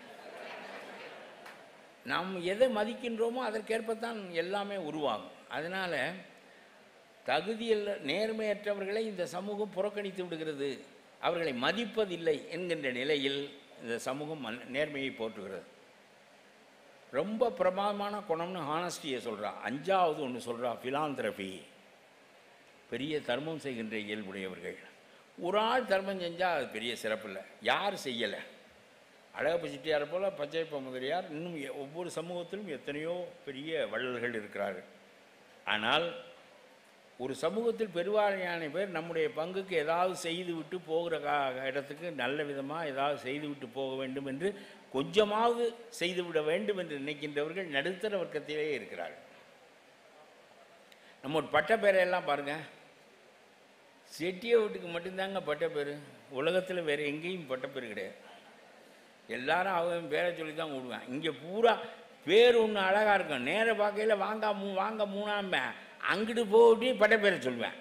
நாம் எதை மதிக்கின்றோமோ அதற்கேற்பத்தான் எல்லாமே உருவாகும் அதனால் தகுதியல்ல நேர்மையற்றவர்களை இந்த சமூகம் புறக்கணித்து விடுகிறது அவர்களை மதிப்பதில்லை என்கின்ற நிலையில் இந்த சமூகம் மன்- நேர்மையை போற்றுகிறது ரொம்ப பிரமாதமான குணம்னு ஹானஸ்டியை சொல்கிறா அஞ்சாவது ஒன்று சொல்கிறா ஃபிலாந்திரபி பெரிய தர்மம் செய்கின்ற இயல்புடையவர்கள் ஒரு ஆள் தர்மம் செஞ்சால் அது பெரிய சிறப்பு இல்லை யார் செய்யலை அழகப்ப செட்டியார் போல் பச்சையப்ப முதலியார் இன்னும் எ- ஒவ்வொரு சமூகத்திலும் எத்தனையோ பெரிய வள்ளல்கள் இருக்கிறார்கள் ஆனால் ஒரு சமூகத்தில் பெருவாரியான பேர் நம்முடைய பங்குக்கு ஏதாவது செய்து விட்டு போகிற கா இடத்துக்கு நல்ல விதமாக ஏதாவது செய்து விட்டு போக வேண்டும் என்று கொஞ்சமாவது செய்துவிட வேண்டும் என்று நினைக்கின்றவர்கள் நடுத்தர வர்க்கத்திலே இருக்கிறார்கள் நம்ம ஒரு பட்டப்பேரை எல்லாம் பாருங்கள் செட்டிய வீட்டுக்கு மட்டும்தாங்க பட்டப்பேர் உலகத்தில் வேறு எங்கேயும் பட்டப்பேர் கிடையாது எல்லாரும் அவன் பேரை சொல்லி தான் விடுவேன் இங்கே பூரா பேர் ஒன்று அழகாக இருக்கும் நேர பார்க்கையில் வாங்க மூ வாங்க மூணாம அங்கிட்டு போட்டி பட்ட பேரை சொல்லுவேன்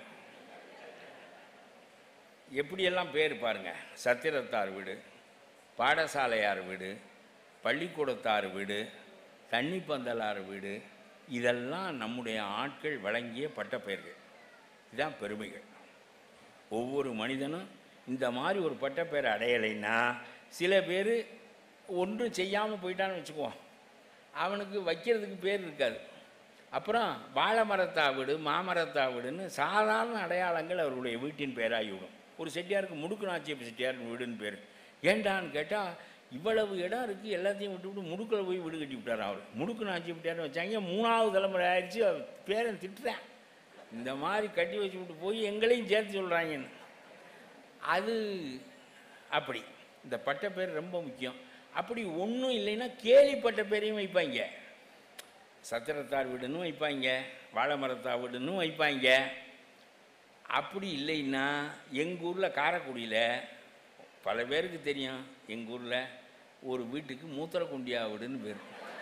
எப்படியெல்லாம் பேர் பாருங்க சத்திரத்தார் வீடு பாடசாலையார் வீடு பள்ளிக்கூடத்தார் வீடு தண்ணி பந்தலார் வீடு இதெல்லாம் நம்முடைய ஆட்கள் வழங்கிய பட்டப்பெயர்கள் இதுதான் பெருமைகள் ஒவ்வொரு மனிதனும் இந்த மாதிரி ஒரு பட்டப்பேர் அடையலைன்னா சில பேர் ஒன்றும் செய்யாமல் போயிட்டான்னு வச்சுக்குவோம் அவனுக்கு வைக்கிறதுக்கு பேர் இருக்காது அப்புறம் வாழை மரத்தா வீடு மாமரத்தா வீடுன்னு சாதாரண அடையாளங்கள் அவர்களுடைய வீட்டின் பேராகிவிடும் ஒரு செட்டியாருக்கு முடுக்கு நாச்சியப்ப செட்டியார் வீடுன்னு பேர் ஏண்டான்னு கேட்டால் இவ்வளவு இடம் இருக்குது எல்லாத்தையும் விட்டு விட்டு முடுக்கில் போய் வீடு கட்டி விட்டார் அவர் முடுக்கு நாச்சியப்பட்டியார்னு வச்சாங்க மூணாவது தலைமுறை ஆயிடுச்சு அவர் பேரன் திட்டுறேன் இந்த மாதிரி கட்டி வச்சு விட்டு போய் எங்களையும் சேர்த்து சொல்கிறாங்கன்னு அது அப்படி இந்த பட்ட பேர் ரொம்ப முக்கியம் அப்படி ஒன்றும் இல்லைன்னா கேலிப்பட்ட பேரையும் வைப்பாங்க சத்திரத்தார் வீடுன்னு வைப்பாங்க வாழை மரத்தார் வீடுன்னு வைப்பாங்க அப்படி இல்லைன்னா எங்கள் ஊரில் காரைக்குடியில் பல பேருக்கு தெரியும் எங்கள் ஊரில் ஒரு வீட்டுக்கு மூத்திரக்குண்டியா வீடுன்னு பேர்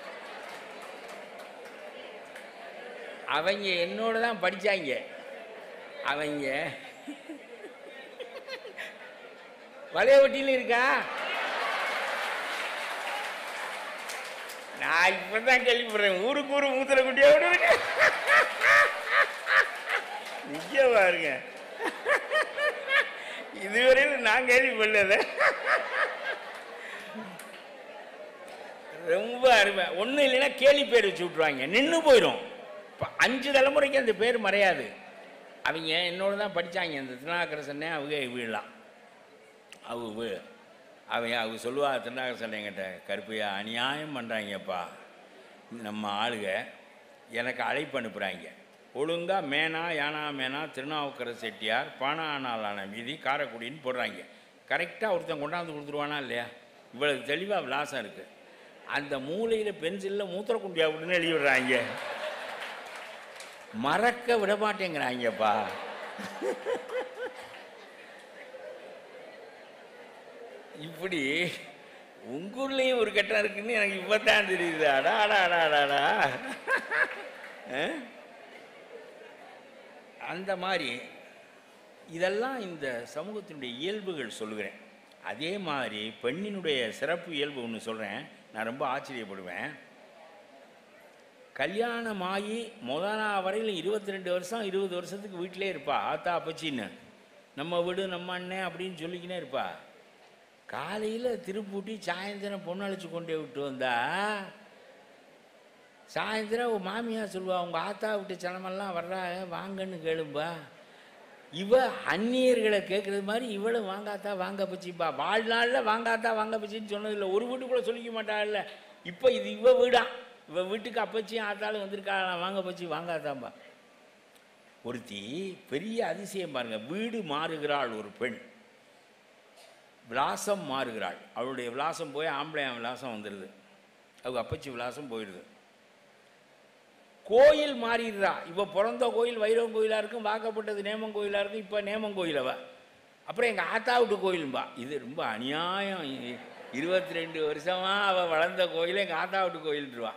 அவங்க என்னோட தான் படித்தாங்க அவங்க வளையவட்டியில் இருக்கா நான் இப்பதான் கேள்விப்படுறேன் ஊருக்கு ஊரு மூத்திர குட்டியோட இருக்கு நிக்க பாருங்க இதுவரையில் நான் கேள்விப்படல ரொம்ப அருமை ஒன்றும் இல்லைன்னா கேலி பேர் வச்சு விட்ருவாங்க நின்று போயிடும் இப்போ அஞ்சு தலைமுறைக்கு அந்த பேர் மறையாது அவங்க என்னோட தான் படித்தாங்க இந்த திருநாக்கரசனே அவங்க வீழலாம் அவ வீ- அவங்க அவங்க சொல்லுவா திருநாகரசன் என்கிட்ட கருப்பையா அநியாயம் பண்ணுறாங்கப்பா நம்ம ஆளுக எனக்கு அழைப்பு அனுப்புகிறாங்க ஒழுங்காக மேனா யானா மேனா திருநாவுக்கர செட்டியார் பானானாலான வீதி காரைக்குடின்னு போடுறாங்க கரெக்டாக ஒருத்தன் கொண்டாந்து கொடுத்துருவானா இல்லையா இவ்வளவு தெளிவாக விலாசம் இருக்குது அந்த மூலையில் பென்சிலில் மூத்திரக்குண்டியா அப்படின்னு எழுதி விடுறாங்க மறக்க விட மாட்டேங்கிறாங்கப்பா இப்படி உங்க ஊர்லேயும் ஒரு கட்டம் இருக்குன்னு எனக்கு இப்போ தான் தெரியுது அடா அடா அடா அடாடா அஹ்? அந்த மாதிரி இதெல்லாம் இந்த சமூகத்தினுடைய இயல்புகள் சொல்லுகிறேன் அதே மாதிரி பெண்ணினுடைய சிறப்பு இயல்பு ஒன்று சொல்கிறேன் நான் ரொம்ப ஆச்சரியப்படுவேன் கல்யாணமாகி முத நாள் வரையிலும் இருபத்தி ரெண்டு வருஷம் இருபது வருஷத்துக்கு வீட்டிலே இருப்பா ஆத்தா அப்பச்சின்னு நம்ம வீடு நம்ம அண்ணன் அப்படின்னு சொல்லிக்கினே இருப்பா காலையில் திருப்பூட்டி சாயந்தரம் பொண்ணு அழைச்சி கொண்டே விட்டு வந்தா சாயந்தரம் உன் மாமியார் சொல்லுவா உங்கள் ஆத்தா விட்டு சனமெல்லாம் வர்றாங்க வாங்கன்னு கேளும்பா இவ அந்நியர்களை கேட்குறது மாதிரி இவளும் வாங்காத்தா வாங்க பச்சிப்பா வாழ்நாளில் வாங்காத்தா வாங்க பச்சின்னு சொன்னதில்லை ஒரு வீட்டு கூட சொல்லிக்க மாட்டாள்ல இப்போ இது இவ வீடா இவ வீட்டுக்கு அப்பச்சியும் ஆத்தாலும் வந்திருக்காளாம் வாங்க பச்சி வாங்காத்தாம்பா ஒருத்தி பெரிய அதிசயம் பாருங்க வீடு மாறுகிறாள் ஒரு பெண் விலாசம் மாறுகிறாள் அவளுடைய விலாசம் போய் ஆம்பளையான் விலாசம் வந்துடுது அவங்க அப்பச்சி விலாசம் போயிடுது கோயில் மாறிடுறா இவ பிறந்த கோயில் வைரவன் கோயிலாக இருக்கும் வாக்கப்பட்டது நேமன் கோயிலாக இருக்கும் இப்போ நேமன் கோயில் அவ அப்புறம் எங்கள் ஆத்தா விட்டு கோயிலும்பா இது ரொம்ப அநியாயம் இருபத்தி ரெண்டு வருஷமா அவள் வளர்ந்த கோயில் எங்கள் ஆத்தா விட்டு கோயில்ட்டுருவா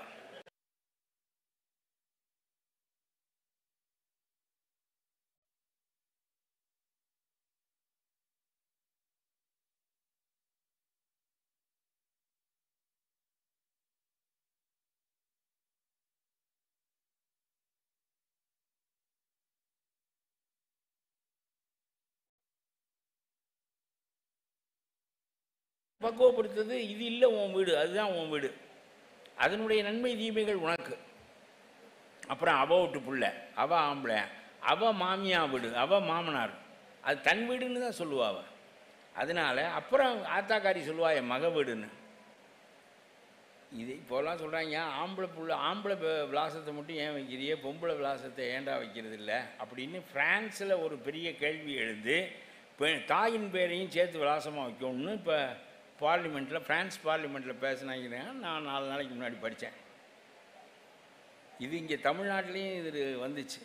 பக்குவப்படுத்துறது இது இல்லை உன் வீடு அதுதான் உன் வீடு அதனுடைய நன்மை தீமைகள் உனக்கு அப்புறம் அவ விட்டு புள்ள அவ ஆம்பளை அவ மாமியா வீடு அவ மாமனார் அது தன் வீடுன்னு தான் சொல்லுவா அவ அதனால அப்புறம் ஆத்தாக்காரி சொல்லுவா என் மக வீடுன்னு இது இப்போலாம் சொல்கிறாங்க ஆம்பளை புள்ள ஆம்பளை ப- விலாசத்தை மட்டும் ஏன் வைக்கிறியே பொம்பளை விலாசத்தை ஏன்டா வைக்கிறது இல்லை அப்படின்னு ஃப்ரான்ஸில் ஒரு பெரிய கேள்வி எழுந்து பெ தாயின் பேரையும் சேர்த்து விலாசமாக வைக்கணும்னு இப்போ பார்லிமெண்ட்டில் ஃப்ரான்ஸ் பார்லிமெண்ட்டில் பேசினாங்க நான் நாலு நாளைக்கு முன்னாடி படித்தேன் இது இங்கே தமிழ்நாட்டிலையும் இது வந்துச்சு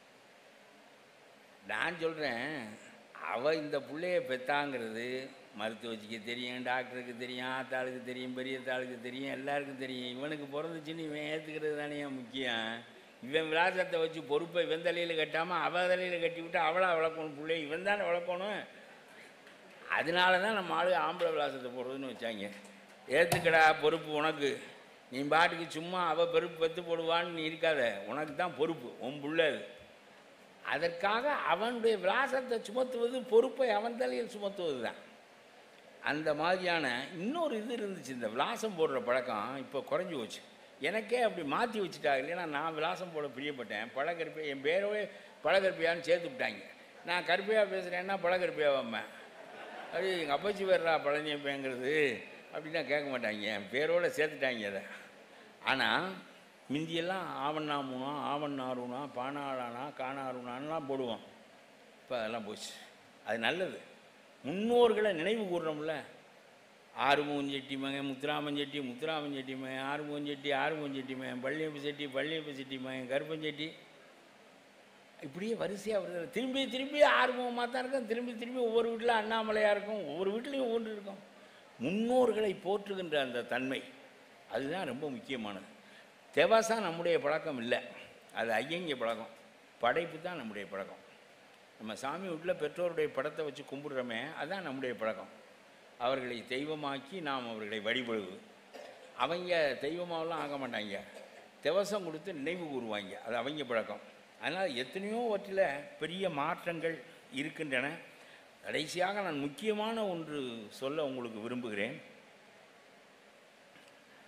நான் சொல்கிறேன் அவள் இந்த பிள்ளைய பெத்தாங்கிறது மருத்துவச்சிக்கு தெரியும் டாக்டருக்கு தெரியும் ஆத்தாளுக்கு தெரியும் பெரிய தாளுக்கு தெரியும் எல்லாருக்கும் தெரியும் இவனுக்கு பிறந்துச்சுன்னு இவன் ஏற்றுக்கிறது தானே முக்கியம் இவன் விலாசத்தை வச்சு பொறுப்பை இவன் தலையில் கட்டாமல் அவள் தலையில் கட்டி விட்டு அவளா வளர்க்கணும் பிள்ளை இவன் தானே வளர்க்கணும் அதனால தான் நம்ம ஆளு ஆம்பளை விலாசத்தை போடுறதுன்னு வச்சாங்க ஏற்றுக்கடா பொறுப்பு உனக்கு நீ பாட்டுக்கு சும்மா அவள் பொறுப்பு பத்து போடுவான்னு நீ இருக்காத உனக்கு தான் பொறுப்பு உன் புள்ள அது அதற்காக அவனுடைய விலாசத்தை சுமத்துவது பொறுப்பை அவன் தலையில் சுமத்துவது தான் அந்த மாதிரியான இன்னொரு இது இருந்துச்சு இந்த விலாசம் போடுற பழக்கம் இப்போ குறைஞ்சி போச்சு எனக்கே அப்படி மாற்றி வச்சுட்டாங்க இல்லைன்னா நான் விலாசம் போட பிரியப்பட்டேன் பழகருப்பையா என் பேரோவே பழகருப்பையான்னு சேர்த்து விட்டாங்க நான் கருப்பையா பேசுகிறேன்னா பழகருப்பையாவாம அது எங்கள் அப்பச்சி பேர்றா பழனியப்பேங்கிறது அப்படின்னா கேட்க மாட்டாங்க என் பேரோட சேர்த்துட்டாங்க அதை ஆனால் மிந்தியெல்லாம் ஆவண்ணாமுனா ஆவண்ணாருனா பானாளானா காணாருனான்லாம் போடுவோம் இப்போ அதெல்லாம் போச்சு அது நல்லது முன்னோர்களை நினைவு கூறுறோம்ல ஆறுமுகன் செட்டி மகன் முத்துராமன் செட்டி முத்துராமன் செட்டி மகன் ஆறுமுகன் செட்டி ஆறுமுகன் செட்டி மகன் பள்ளியப்ப செட்டி பள்ளியப்ப செட்டி மகன் கருப்பன் செட்டி இப்படியே வரிசையாக வருது திரும்பி திரும்பி ஆறுமுகமாக தான் இருக்கும் திரும்பி திரும்பி ஒவ்வொரு வீட்டில் அண்ணாமலையாக இருக்கும் ஒவ்வொரு வீட்லேயும் ஒவ்வொன்று இருக்கும் முன்னோர்களை போற்றுகின்ற அந்த தன்மை அதுதான் ரொம்ப முக்கியமானது தெவாசா நம்முடைய பழக்கம் இல்லை அது ஐயங்கிய பழக்கம் படைப்பு தான் நம்முடைய பழக்கம் நம்ம சாமி வீட்டில் பெற்றோருடைய படத்தை வச்சு கும்பிடுறோமே அதுதான் நம்முடைய பழக்கம் அவர்களை தெய்வமாக்கி நாம் அவர்களை வழிபடுவது அவங்க தெய்வமாவெல்லாம் ஆக மாட்டாங்க திவசம் கொடுத்து நினைவு கூறுவாங்க அது அவங்க பழக்கம் அதனால் எத்தனையோ வற்றில் பெரிய மாற்றங்கள் இருக்கின்றன கடைசியாக நான் முக்கியமான ஒன்று சொல்ல உங்களுக்கு விரும்புகிறேன்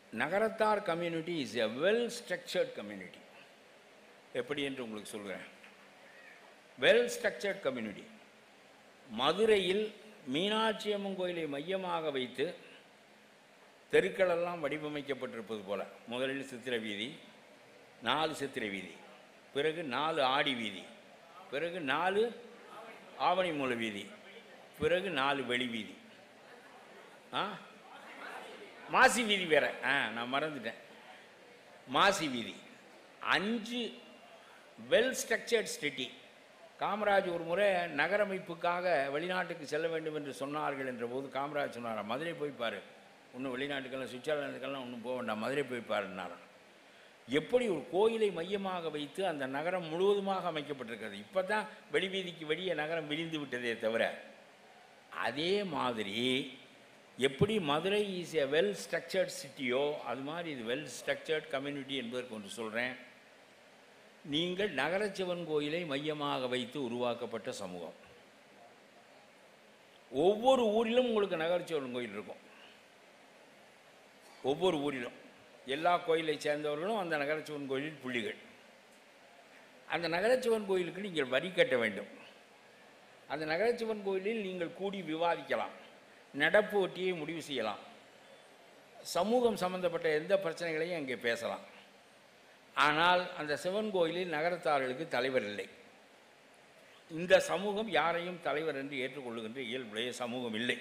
Nagarathar community is a well structured community எப்படி என்று உங்களுக்கு சொல்கிறேன் வெல் ஸ்ட்ரக்சர்ட் கம்யூனிட்டி மதுரையில் மீனாட்சி அம்மன் கோயிலை மையமாக வைத்து தெருக்களெல்லாம் வடிவமைக்கப்பட்டிருப்பது போல முதலில் சித்திரை வீதி நாலு சித்திரை வீதி பிறகு நாலு ஆடி வீதி பிறகு நாலு ஆவணி மூல வீதி பிறகு நாலு வெளி வீதி ஆ மாசி வீதி வேற ஆ நான் மறந்துட்டேன் மாசி வீதி அஞ்சு வெல் ஸ்ட்ரக்சர்ட் சிட்டி காமராஜ் ஒரு முறை நகரமைப்புக்காக வெளிநாட்டுக்கு செல்ல வேண்டும் என்று சொன்னார்கள் என்ற போது காமராஜ் சொன்னாராம் மதுரை போய் பாரு இன்னும் வெளிநாட்டுக்கெல்லாம் சுவிட்சர்லாந்துக்கெல்லாம் ஒன்றும் போக வேண்டாம் மதுரை போய் பாருன்னாராம் எப்படி ஒரு கோயிலை மையமாக வைத்து அந்த நகரம் முழுவதுமாக அமைக்கப்பட்டிருக்கிறது இப்போ தான் வெளிவீதிக்கு வெளியே நகரம் விரிந்து விட்டதே தவிர அதே மாதிரி எப்படி Madurai is a well structured சிட்டியோ அது மாதிரி இது வெல் ஸ்ட்ரக்சர்ட் கம்யூனிட்டி என்பதற்கு ஒன்று சொல்கிறேன் நீங்கள் நகரச்சிவன் கோயிலை மையமாக வைத்து உருவாக்கப்பட்ட சமூகம் ஒவ்வொரு ஊரிலும் உங்களுக்கு நகரச்சிவன் கோயில் இருக்கும் ஒவ்வொரு ஊரிலும் எல்லா கோயிலை சேர்ந்தவர்களும் அந்த நகரச்சிவன் கோயிலில் புள்ளிகள் அந்த நகரச்சிவன் கோயிலுக்கு நீங்கள் வரி கட்ட வேண்டும் அந்த நகரச்சிவன் கோயிலில் நீங்கள் கூடி விவாதிக்கலாம் நடப்பு ஒட்டியை முடிவு செய்யலாம் சமூகம் சம்பந்தப்பட்ட எந்த பிரச்சனைகளையும் அங்கே பேசலாம் ஆனால் அந்த சிவன் கோயிலில் நகரத்தார்களுக்கு தலைவர் இல்லை இந்த சமூகம் யாரையும் தலைவர் என்று ஏற்றுக்கொள்ளுகின்ற இயல்புடைய சமூகம் இல்லை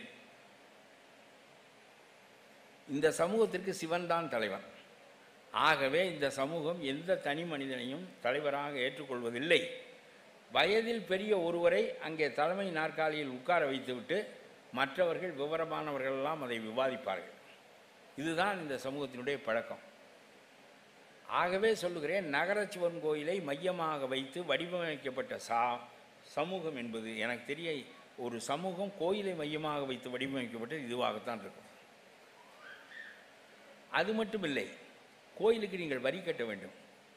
இந்த சமூகத்திற்கு சிவன் தான் தலைவன் ஆகவே இந்த சமூகம் எந்த தனி மனிதனையும் தலைவராக ஏற்றுக்கொள்வதில்லை வயதில் பெரிய ஒருவரை அங்கே தலைமை நாற்காலியில் உட்கார வைத்துவிட்டு மற்றவர்கள் விவரமானவர்களெல்லாம் அதை விவாதிப்பார்கள் இதுதான் இந்த சமூகத்தினுடைய பழக்கம் ஆகவே சொல்லுகிறேன் நகர சிவன் கோயிலை மையமாக வைத்து வடிவமைக்கப்பட்ட சா சமூகம் என்பது எனக்கு தெரிய ஒரு சமூகம் கோயிலை மையமாக வைத்து வடிவமைக்கப்பட்டது இதுவாகத்தான் இருக்கும் அது மட்டும் இல்லை கோயிலுக்கு நீங்கள் வரி கட்ட வேண்டும்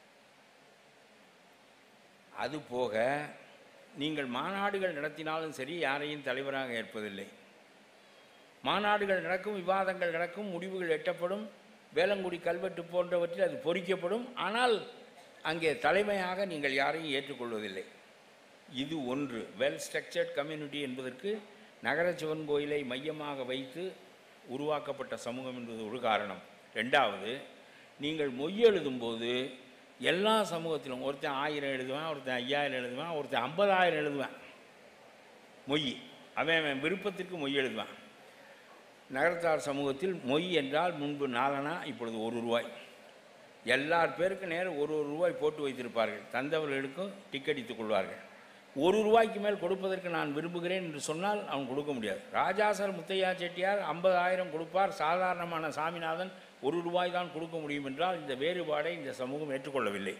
அது போக நீங்கள் மாநாடுகள் நடத்தினாலும் சரி யாரையும் தலைவராக ஏற்பதில்லை மாநாடுகள் நடக்கும் விவாதங்கள் நடக்கும் முடிவுகள் எட்டப்படும் வேலங்குடி கல்வெட்டு போன்றவற்றில் அது பொறிக்கப்படும் ஆனால் அங்கே தலைமையாக நீங்கள் யாரையும் ஏற்றுக்கொள்வதில்லை இது ஒன்று வெல் ஸ்ட்ரக்சர்ட் கம்யூனிட்டி என்பதற்கு நகர சிவன் கோயிலை மையமாக வைத்து உருவாக்கப்பட்ட சமூகம் என்பது ஒரு காரணம் ரெண்டாவது நீங்கள் மொய் எழுதும்போது எல்லா சமூகத்திலும் ஒருத்தன் ஆயிரம் எழுதுவான் ஒருத்தன் ஐயாயிரம் எழுதுவான் ஒருத்தன் ஐம்பதாயிரம் எழுதுவான் மொய் அவன் அவன் விருப்பத்திற்கு மொய் எழுதுவான் நகரத்தார் சமூகத்தில் மொய் என்றால் முன்பு நாலனா இப்பொழுது ஒரு ரூபாய் எல்லார் பேருக்கு நேரம் ஒரு ஒரு ரூபாய் போட்டு வைத்திருப்பார்கள் தந்தவர்களுக்கும் டிக்கெடித்துக் கொள்வார்கள் ஒரு ரூபாய்க்கு மேல் கொடுப்பதற்கு நான் விரும்புகிறேன் என்று சொன்னால் அவன் கொடுக்க முடியாது ராஜாசர் முத்தையா செட்டியார் ஐம்பதாயிரம் கொடுப்பார் சாதாரணமான சாமிநாதன் ஒரு ரூபாய் தான் கொடுக்க முடியும் என்றால் இந்த வேறுபாடை இந்த சமூகம் ஏற்றுக்கொள்ளவில்லை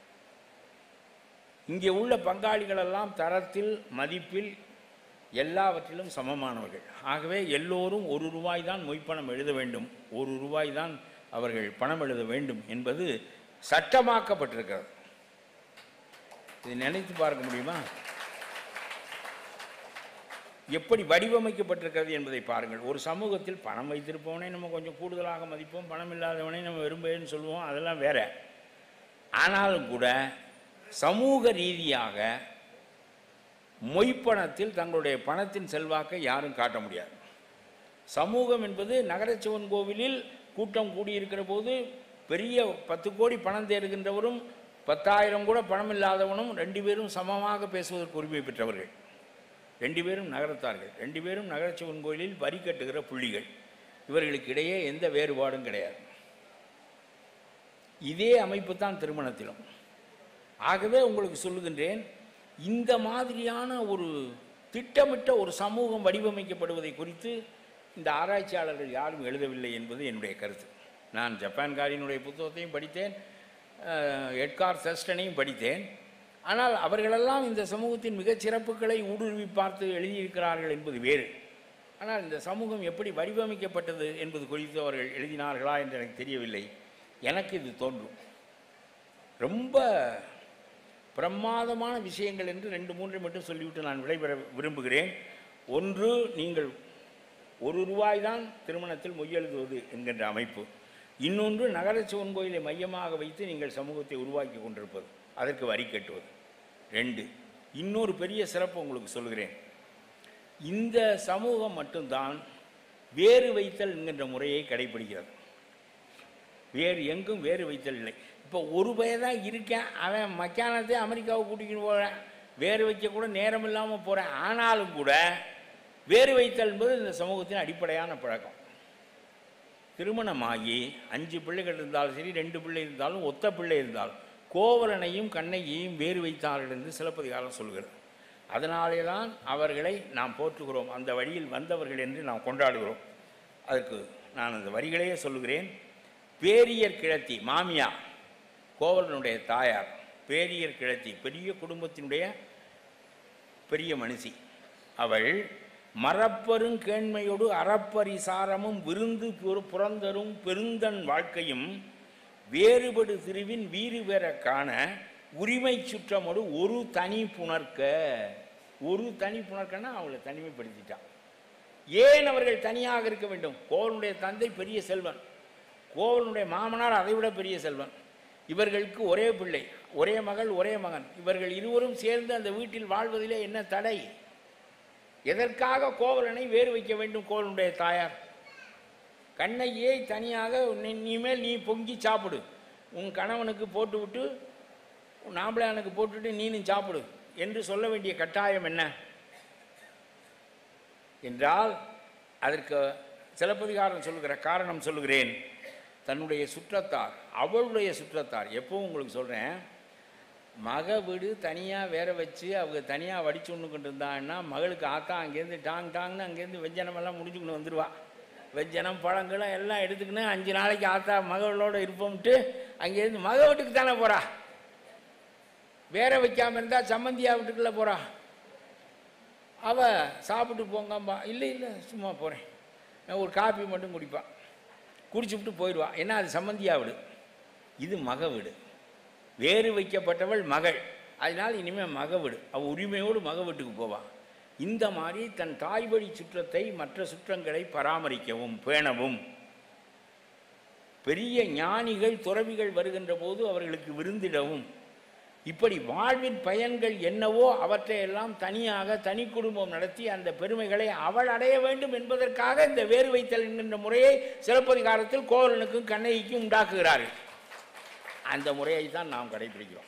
இங்கே உள்ள பங்காளிகளெல்லாம் தரத்தில் மதிப்பில் எல்லாவற்றிலும் சமமானவர்கள் ஆகவே எல்லோரும் ஒரு ரூபாய் தான் மொய்ப்பணம் எழுத வேண்டும் ஒரு ரூபாய் தான் அவர்கள் பணம் எழுத வேண்டும் என்பது சட்டமாக்கப்பட்டிருக்கிறது இதை நினைத்து பார்க்க முடியுமா எப்படி வடிவமைக்கப்பட்டிருக்கிறது என்பதை பாருங்கள் ஒரு சமூகத்தில் பணம் வைத்திருப்பவனை நம்ம கொஞ்சம் கூடுதலாக மதிப்போம் பணம் இல்லாதவனை நம்ம விரும்புகிறேன்னு சொல்லுவோம் அதெல்லாம் வேற ஆனாலும் கூட சமூக ரீதியாக மொய்ப்பணத்தில் தங்களுடைய பணத்தின் செல்வாக்கை யாரும் காட்ட முடியாது சமூகம் என்பது நகரச்சிவன் கோவிலில் கூட்டம் கூடியிருக்கிற போது பெரிய பத்து கோடி பணம் தேடுகின்றவரும் பத்தாயிரம் கூட பணம் இல்லாதவனும் ரெண்டு பேரும் சமமாக பேசுவதற்கு உரிமை பெற்றவர்கள் ரெண்டு பேரும் நகரத்தார்கள் ரெண்டு பேரும் நகரச்சிவன் கோயிலில் வரி கட்டுகிற புள்ளிகள் இவர்களுக்கு இடையே எந்த வேறுபாடும் கிடையாது இதே அமைப்பு தான் திருமணத்திலும் ஆகவே உங்களுக்கு சொல்லுகின்றேன் இந்த மாதிரியான ஒரு திட்டமிட்ட ஒரு சமூகம் வடிவமைக்கப்படுவதை குறித்து இந்த ஆராய்ச்சியாளர்கள் யாரும் எழுதவில்லை என்பது என்னுடைய கருத்து நான் ஜப்பான்காரினுடைய புத்தகத்தையும் படித்தேன் அஹ், எட்கார் செஸ்டனையும் படித்தேன் ஆனால் அவர்களெல்லாம் இந்த சமூகத்தின் மிகச் சிறப்புகளை ஊடுருவி பார்த்து எழுதியிருக்கிறார்கள் என்பது வேறு ஆனால் இந்த சமூகம் எப்படி வடிவமைக்கப்பட்டது என்பது குறித்து அவர்கள் எழுதினார்களா என்று எனக்கு தெரியவில்லை எனக்கு இது தோன்றும் ரொம்ப பிரமாதமான விஷயங்கள் என்று ரெண்டு மூன்றை மட்டும் சொல்லிவிட்டு நான் விடைபெற விரும்புகிறேன் ஒன்று நீங்கள் ஒரு ரூபாய் தான் திருமணத்தில் மொய் எழுதுவது என்கின்ற அமைப்பு இன்னொன்று நகரச்சிவன் கோயிலை மையமாக வைத்து நீங்கள் சமூகத்தை உருவாக்கி கொண்டிருப்பது அதற்கு வரி கட்டுவது ரெண்டு இன்னொரு பெரிய சிறப்பு உங்களுக்கு சொல்கிறேன் இந்த சமூகம் மட்டும்தான் வேறு வைத்தல் என்கின்ற முறையை கடைபிடிக்கிறது வேறு எங்கும் வேறு வைத்தல் இல்லை இப்போ ஒரு பையன் தான் இருக்கேன் அவன் மக்கானத்தை அமெரிக்காவை கூட்டிக்கிட்டு போகிறேன் வேறு வைக்க கூட நேரம் இல்லாமல் போகிறேன் ஆனாலும் கூட வேறு வைத்தல் என்பது இந்த சமூகத்தின் அடிப்படையான பழக்கம் திருமணமாகி அஞ்சு பிள்ளைகள் இருந்தாலும் சரி ரெண்டு பிள்ளை இருந்தாலும் ஒத்த பிள்ளை இருந்தாலும் கோவலனையும் கண்ணையையும் வேறு வைத்தார்கள் என்று சிலப்பதிகாரம் சொல்கிறது அதனாலே தான் அவர்களை நாம் போற்றுகிறோம் அந்த வழியில் வந்தவர்கள் என்று நாம் கொண்டாடுகிறோம் அதுக்கு நான் அந்த வரிகளையே சொல்லுகிறேன் பேரியர் கிழத்தி மாமியா கோவலனுடைய தாயார் பேரியர் கிழத்தி பெரிய குடும்பத்தினுடைய பெரிய மனுஷி அவள் மரப்பெருங் கேண்மையோடு அறப்பரிசாரமும் விருந்து புற- புறந்தரும் பெருந்தன் வாழ்க்கையும் வேறுபடு திருவின் வீறு பெற காண உரிமை சுற்றமோடு ஒரு தனி புணர்க்க ஒரு தனி புணர்க்கன்னா அவளை தனிமைப்படுத்திட்டான் ஏன் அவர்கள் தனியாக இருக்க வேண்டும் கோவலனுடைய தந்தை பெரிய செல்வன் கோவலனுடைய மாமனார் அதைவிட பெரிய செல்வன் இவர்களுக்கு ஒரே பிள்ளை ஒரே மகள் ஒரே மகன் இவர்கள் இருவரும் சேர்ந்து அந்த வீட்டில் வாழ்வதிலே என்ன தடை எதற்காக கோவலனை வேறு வைக்க வேண்டும் கோவலனுடைய தாயார் கண்ணையே தனியாக நீ- இனிமேல் நீ பொங்கி சாப்பிடு உன் கணவனுக்கு போட்டுவிட்டு உன் ஆம்பளையானுக்கு போட்டுவிட்டு நீனும் சாப்பிடு என்று சொல்ல வேண்டிய கட்டாயம் என்ன என்றால் அதற்கு சிலப்பதிகாரம் சொல்லுகிற காரணம் சொல்லுகிறேன் தன்னுடைய சுற்றத்தார் அவளுடைய சுற்றத்தார் எப்பவும் உங்களுக்கு சொல்கிறேன் மக வீடு தனியாக வேற வச்சு அவங்க தனியாக வடிச்சு கொண்டு இருந்தாங்கன்னா மகளுக்கு ஆத்தா அங்கேருந்து டாங் டாங்னு அங்கேருந்து வெஞ்சனமெல்லாம் முடிஞ்சுக்கின்னு வந்துடுவா வெஞ்சனம் பழங்களும் எல்லாம் எடுத்துக்கின்னு அஞ்சு நாளைக்கு ஆத்தா மகளோட இருப்போம்ட்டு அங்கேருந்து மக வீட்டுக்கு தானே போகிறா வேற வைக்காமல் இருந்தால் சம்மந்தியா வீட்டுக்குள்ளே போகிறா அவ சாப்பிட்டு போங்கம்பா இல்லை இல்லை சும்மா போகிறேன் நான் ஒரு காப்பி மட்டும் குடிப்பான் குடிச்சுவிட்டு போயிடுவா ஏன்னா அது சம்மந்தியா வீடு இது மக வீடு வேறு வைக்கப்பட்டவள் மகள் அதனால் இனிமேல் மக வீடு அவள் உரிமையோடு மக வீட்டுக்கு போவாள் இந்த மாதிரி தன் தாய் வழி சுற்றத்தை மற்ற சுற்றங்களை பராமரிக்கவும் பேணவும் பெரிய ஞானிகள் துறவிகள் வருகின்ற போது அவர்களுக்கு விருந்திடவும் இப்படி வாழ்வின் பயன்கள் என்னவோ அவற்றையெல்லாம் தனியாக தனி குடும்பம் நடத்தி அந்த பெருமைகளை அவள் அடைய வேண்டும் என்பதற்காக இந்த வேறு வைத்தல் என்கின்ற முறையை சிலப்பதிகாரத்தில் கோவலனுக்கும் கண்ணகிக்கும் உண்டாக்குகிறார்கள் அந்த முறையை தான் நாம் கடைபிடிக்கிறோம்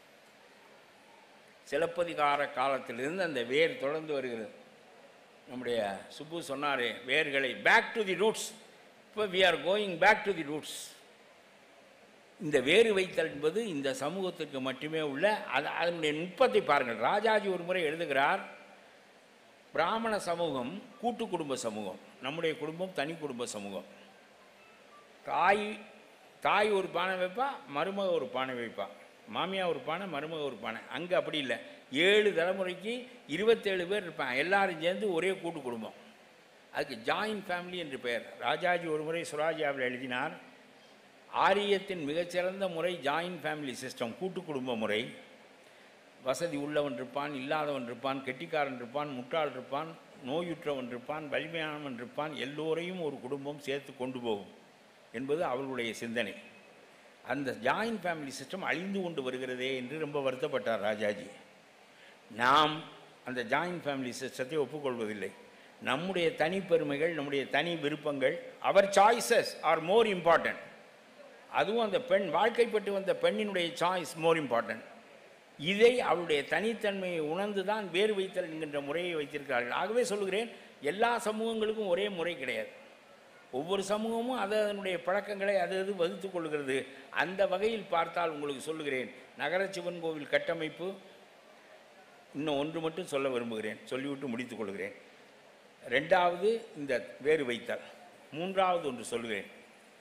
சிலப்பதிகார காலத்திலிருந்து அந்த வேர் தொடர்ந்து வருகிறது நம்முடைய சுப்பு சொன்னாரே வேர்களை பேக் டு தி ரூட்ஸ் இப்போ we are going back to the roots இந்த வேறு வைத்தல் என்பது இந்த சமூகத்திற்கு மட்டுமே உள்ள அது அதனுடைய நுட்பத்தை பாருங்கள் ராஜாஜி ஒரு முறை எழுதுகிறார் பிராமண சமூகம் கூட்டு குடும்ப சமூகம் நம்முடைய குடும்பம் தனி குடும்ப சமூகம் தாய் தாய் ஒரு பானை வைப்பா மருமக ஒரு பானை வைப்பா மாமியா ஒரு பானை மருமக ஒரு பானை அங்கே அப்படி இல்லை ஏழு தலைமுறைக்கு இருபத்தேழு பேர் இருப்பாங்க எல்லாரும் சேர்ந்து ஒரே கூட்டு குடும்பம் அதுக்கு ஜாயின்ட் ஃபேமிலி என்று பெயர் ராஜாஜி ஒரு முறை சுராஜியாவில் எழுதினார் ஆரியத்தின் மிகச்சிறந்த முறை ஜாயின்ட் ஃபேமிலி சிஸ்டம் கூட்டு குடும்ப முறை வசதி உள்ளவன் இருப்பான் இல்லாதவன் இருப்பான் கெட்டிக்காரன் இருப்பான் முட்டாள் இருப்பான் நோயுற்றவன் இருப்பான் வலிமையானவன் இருப்பான் எல்லோரையும் ஒரு குடும்பம் சேர்த்து கொண்டு போகும் என்பது அவர்களுடைய சிந்தனை அந்த ஜாயின்ட் ஃபேமிலி சிஸ்டம் அழிந்து கொண்டு வருகிறதே என்று ரொம்ப வருத்தப்பட்டார் ராஜாஜி நாம் அந்த ஜாயின்ட் ஃபேமிலி சிஸ்டத்தை ஒப்புக்கொள்வதில்லை நம்முடைய தனிப்பெருமைகள் நம்முடைய தனி விருப்பங்கள் அவர் சாய்ஸஸ் ஆர் மோர் இம்பார்ட்டன்ட் அதுவும் அந்த பெண் வாழ்க்கைப்பட்டு வந்த பெண்ணினுடைய சாய்ஸ் மோர் இம்பார்ட்டன்ட் இதை அவளுடைய தனித்தன்மையை உணர்ந்து தான் வேறு வைத்தல் என்கின்ற முறையை வைத்திருக்கிறார்கள் ஆகவே சொல்கிறேன் எல்லா சமூகங்களுக்கும் ஒரே முறை கிடையாது ஒவ்வொரு சமூகமும் அது அதனுடைய பழக்கங்களை அது அது வகுத்து கொள்கிறது அந்த வகையில் பார்த்தால் உங்களுக்கு சொல்லுகிறேன் நகர சிவன் கோவில் கட்டமைப்பு இன்னும் ஒன்று மட்டும் சொல்ல விரும்புகிறேன் சொல்லிவிட்டு முடித்துக் கொள்கிறேன் ரெண்டாவது இந்த வேறு வைத்தல் மூன்றாவது ஒன்று சொல்லுகிறேன்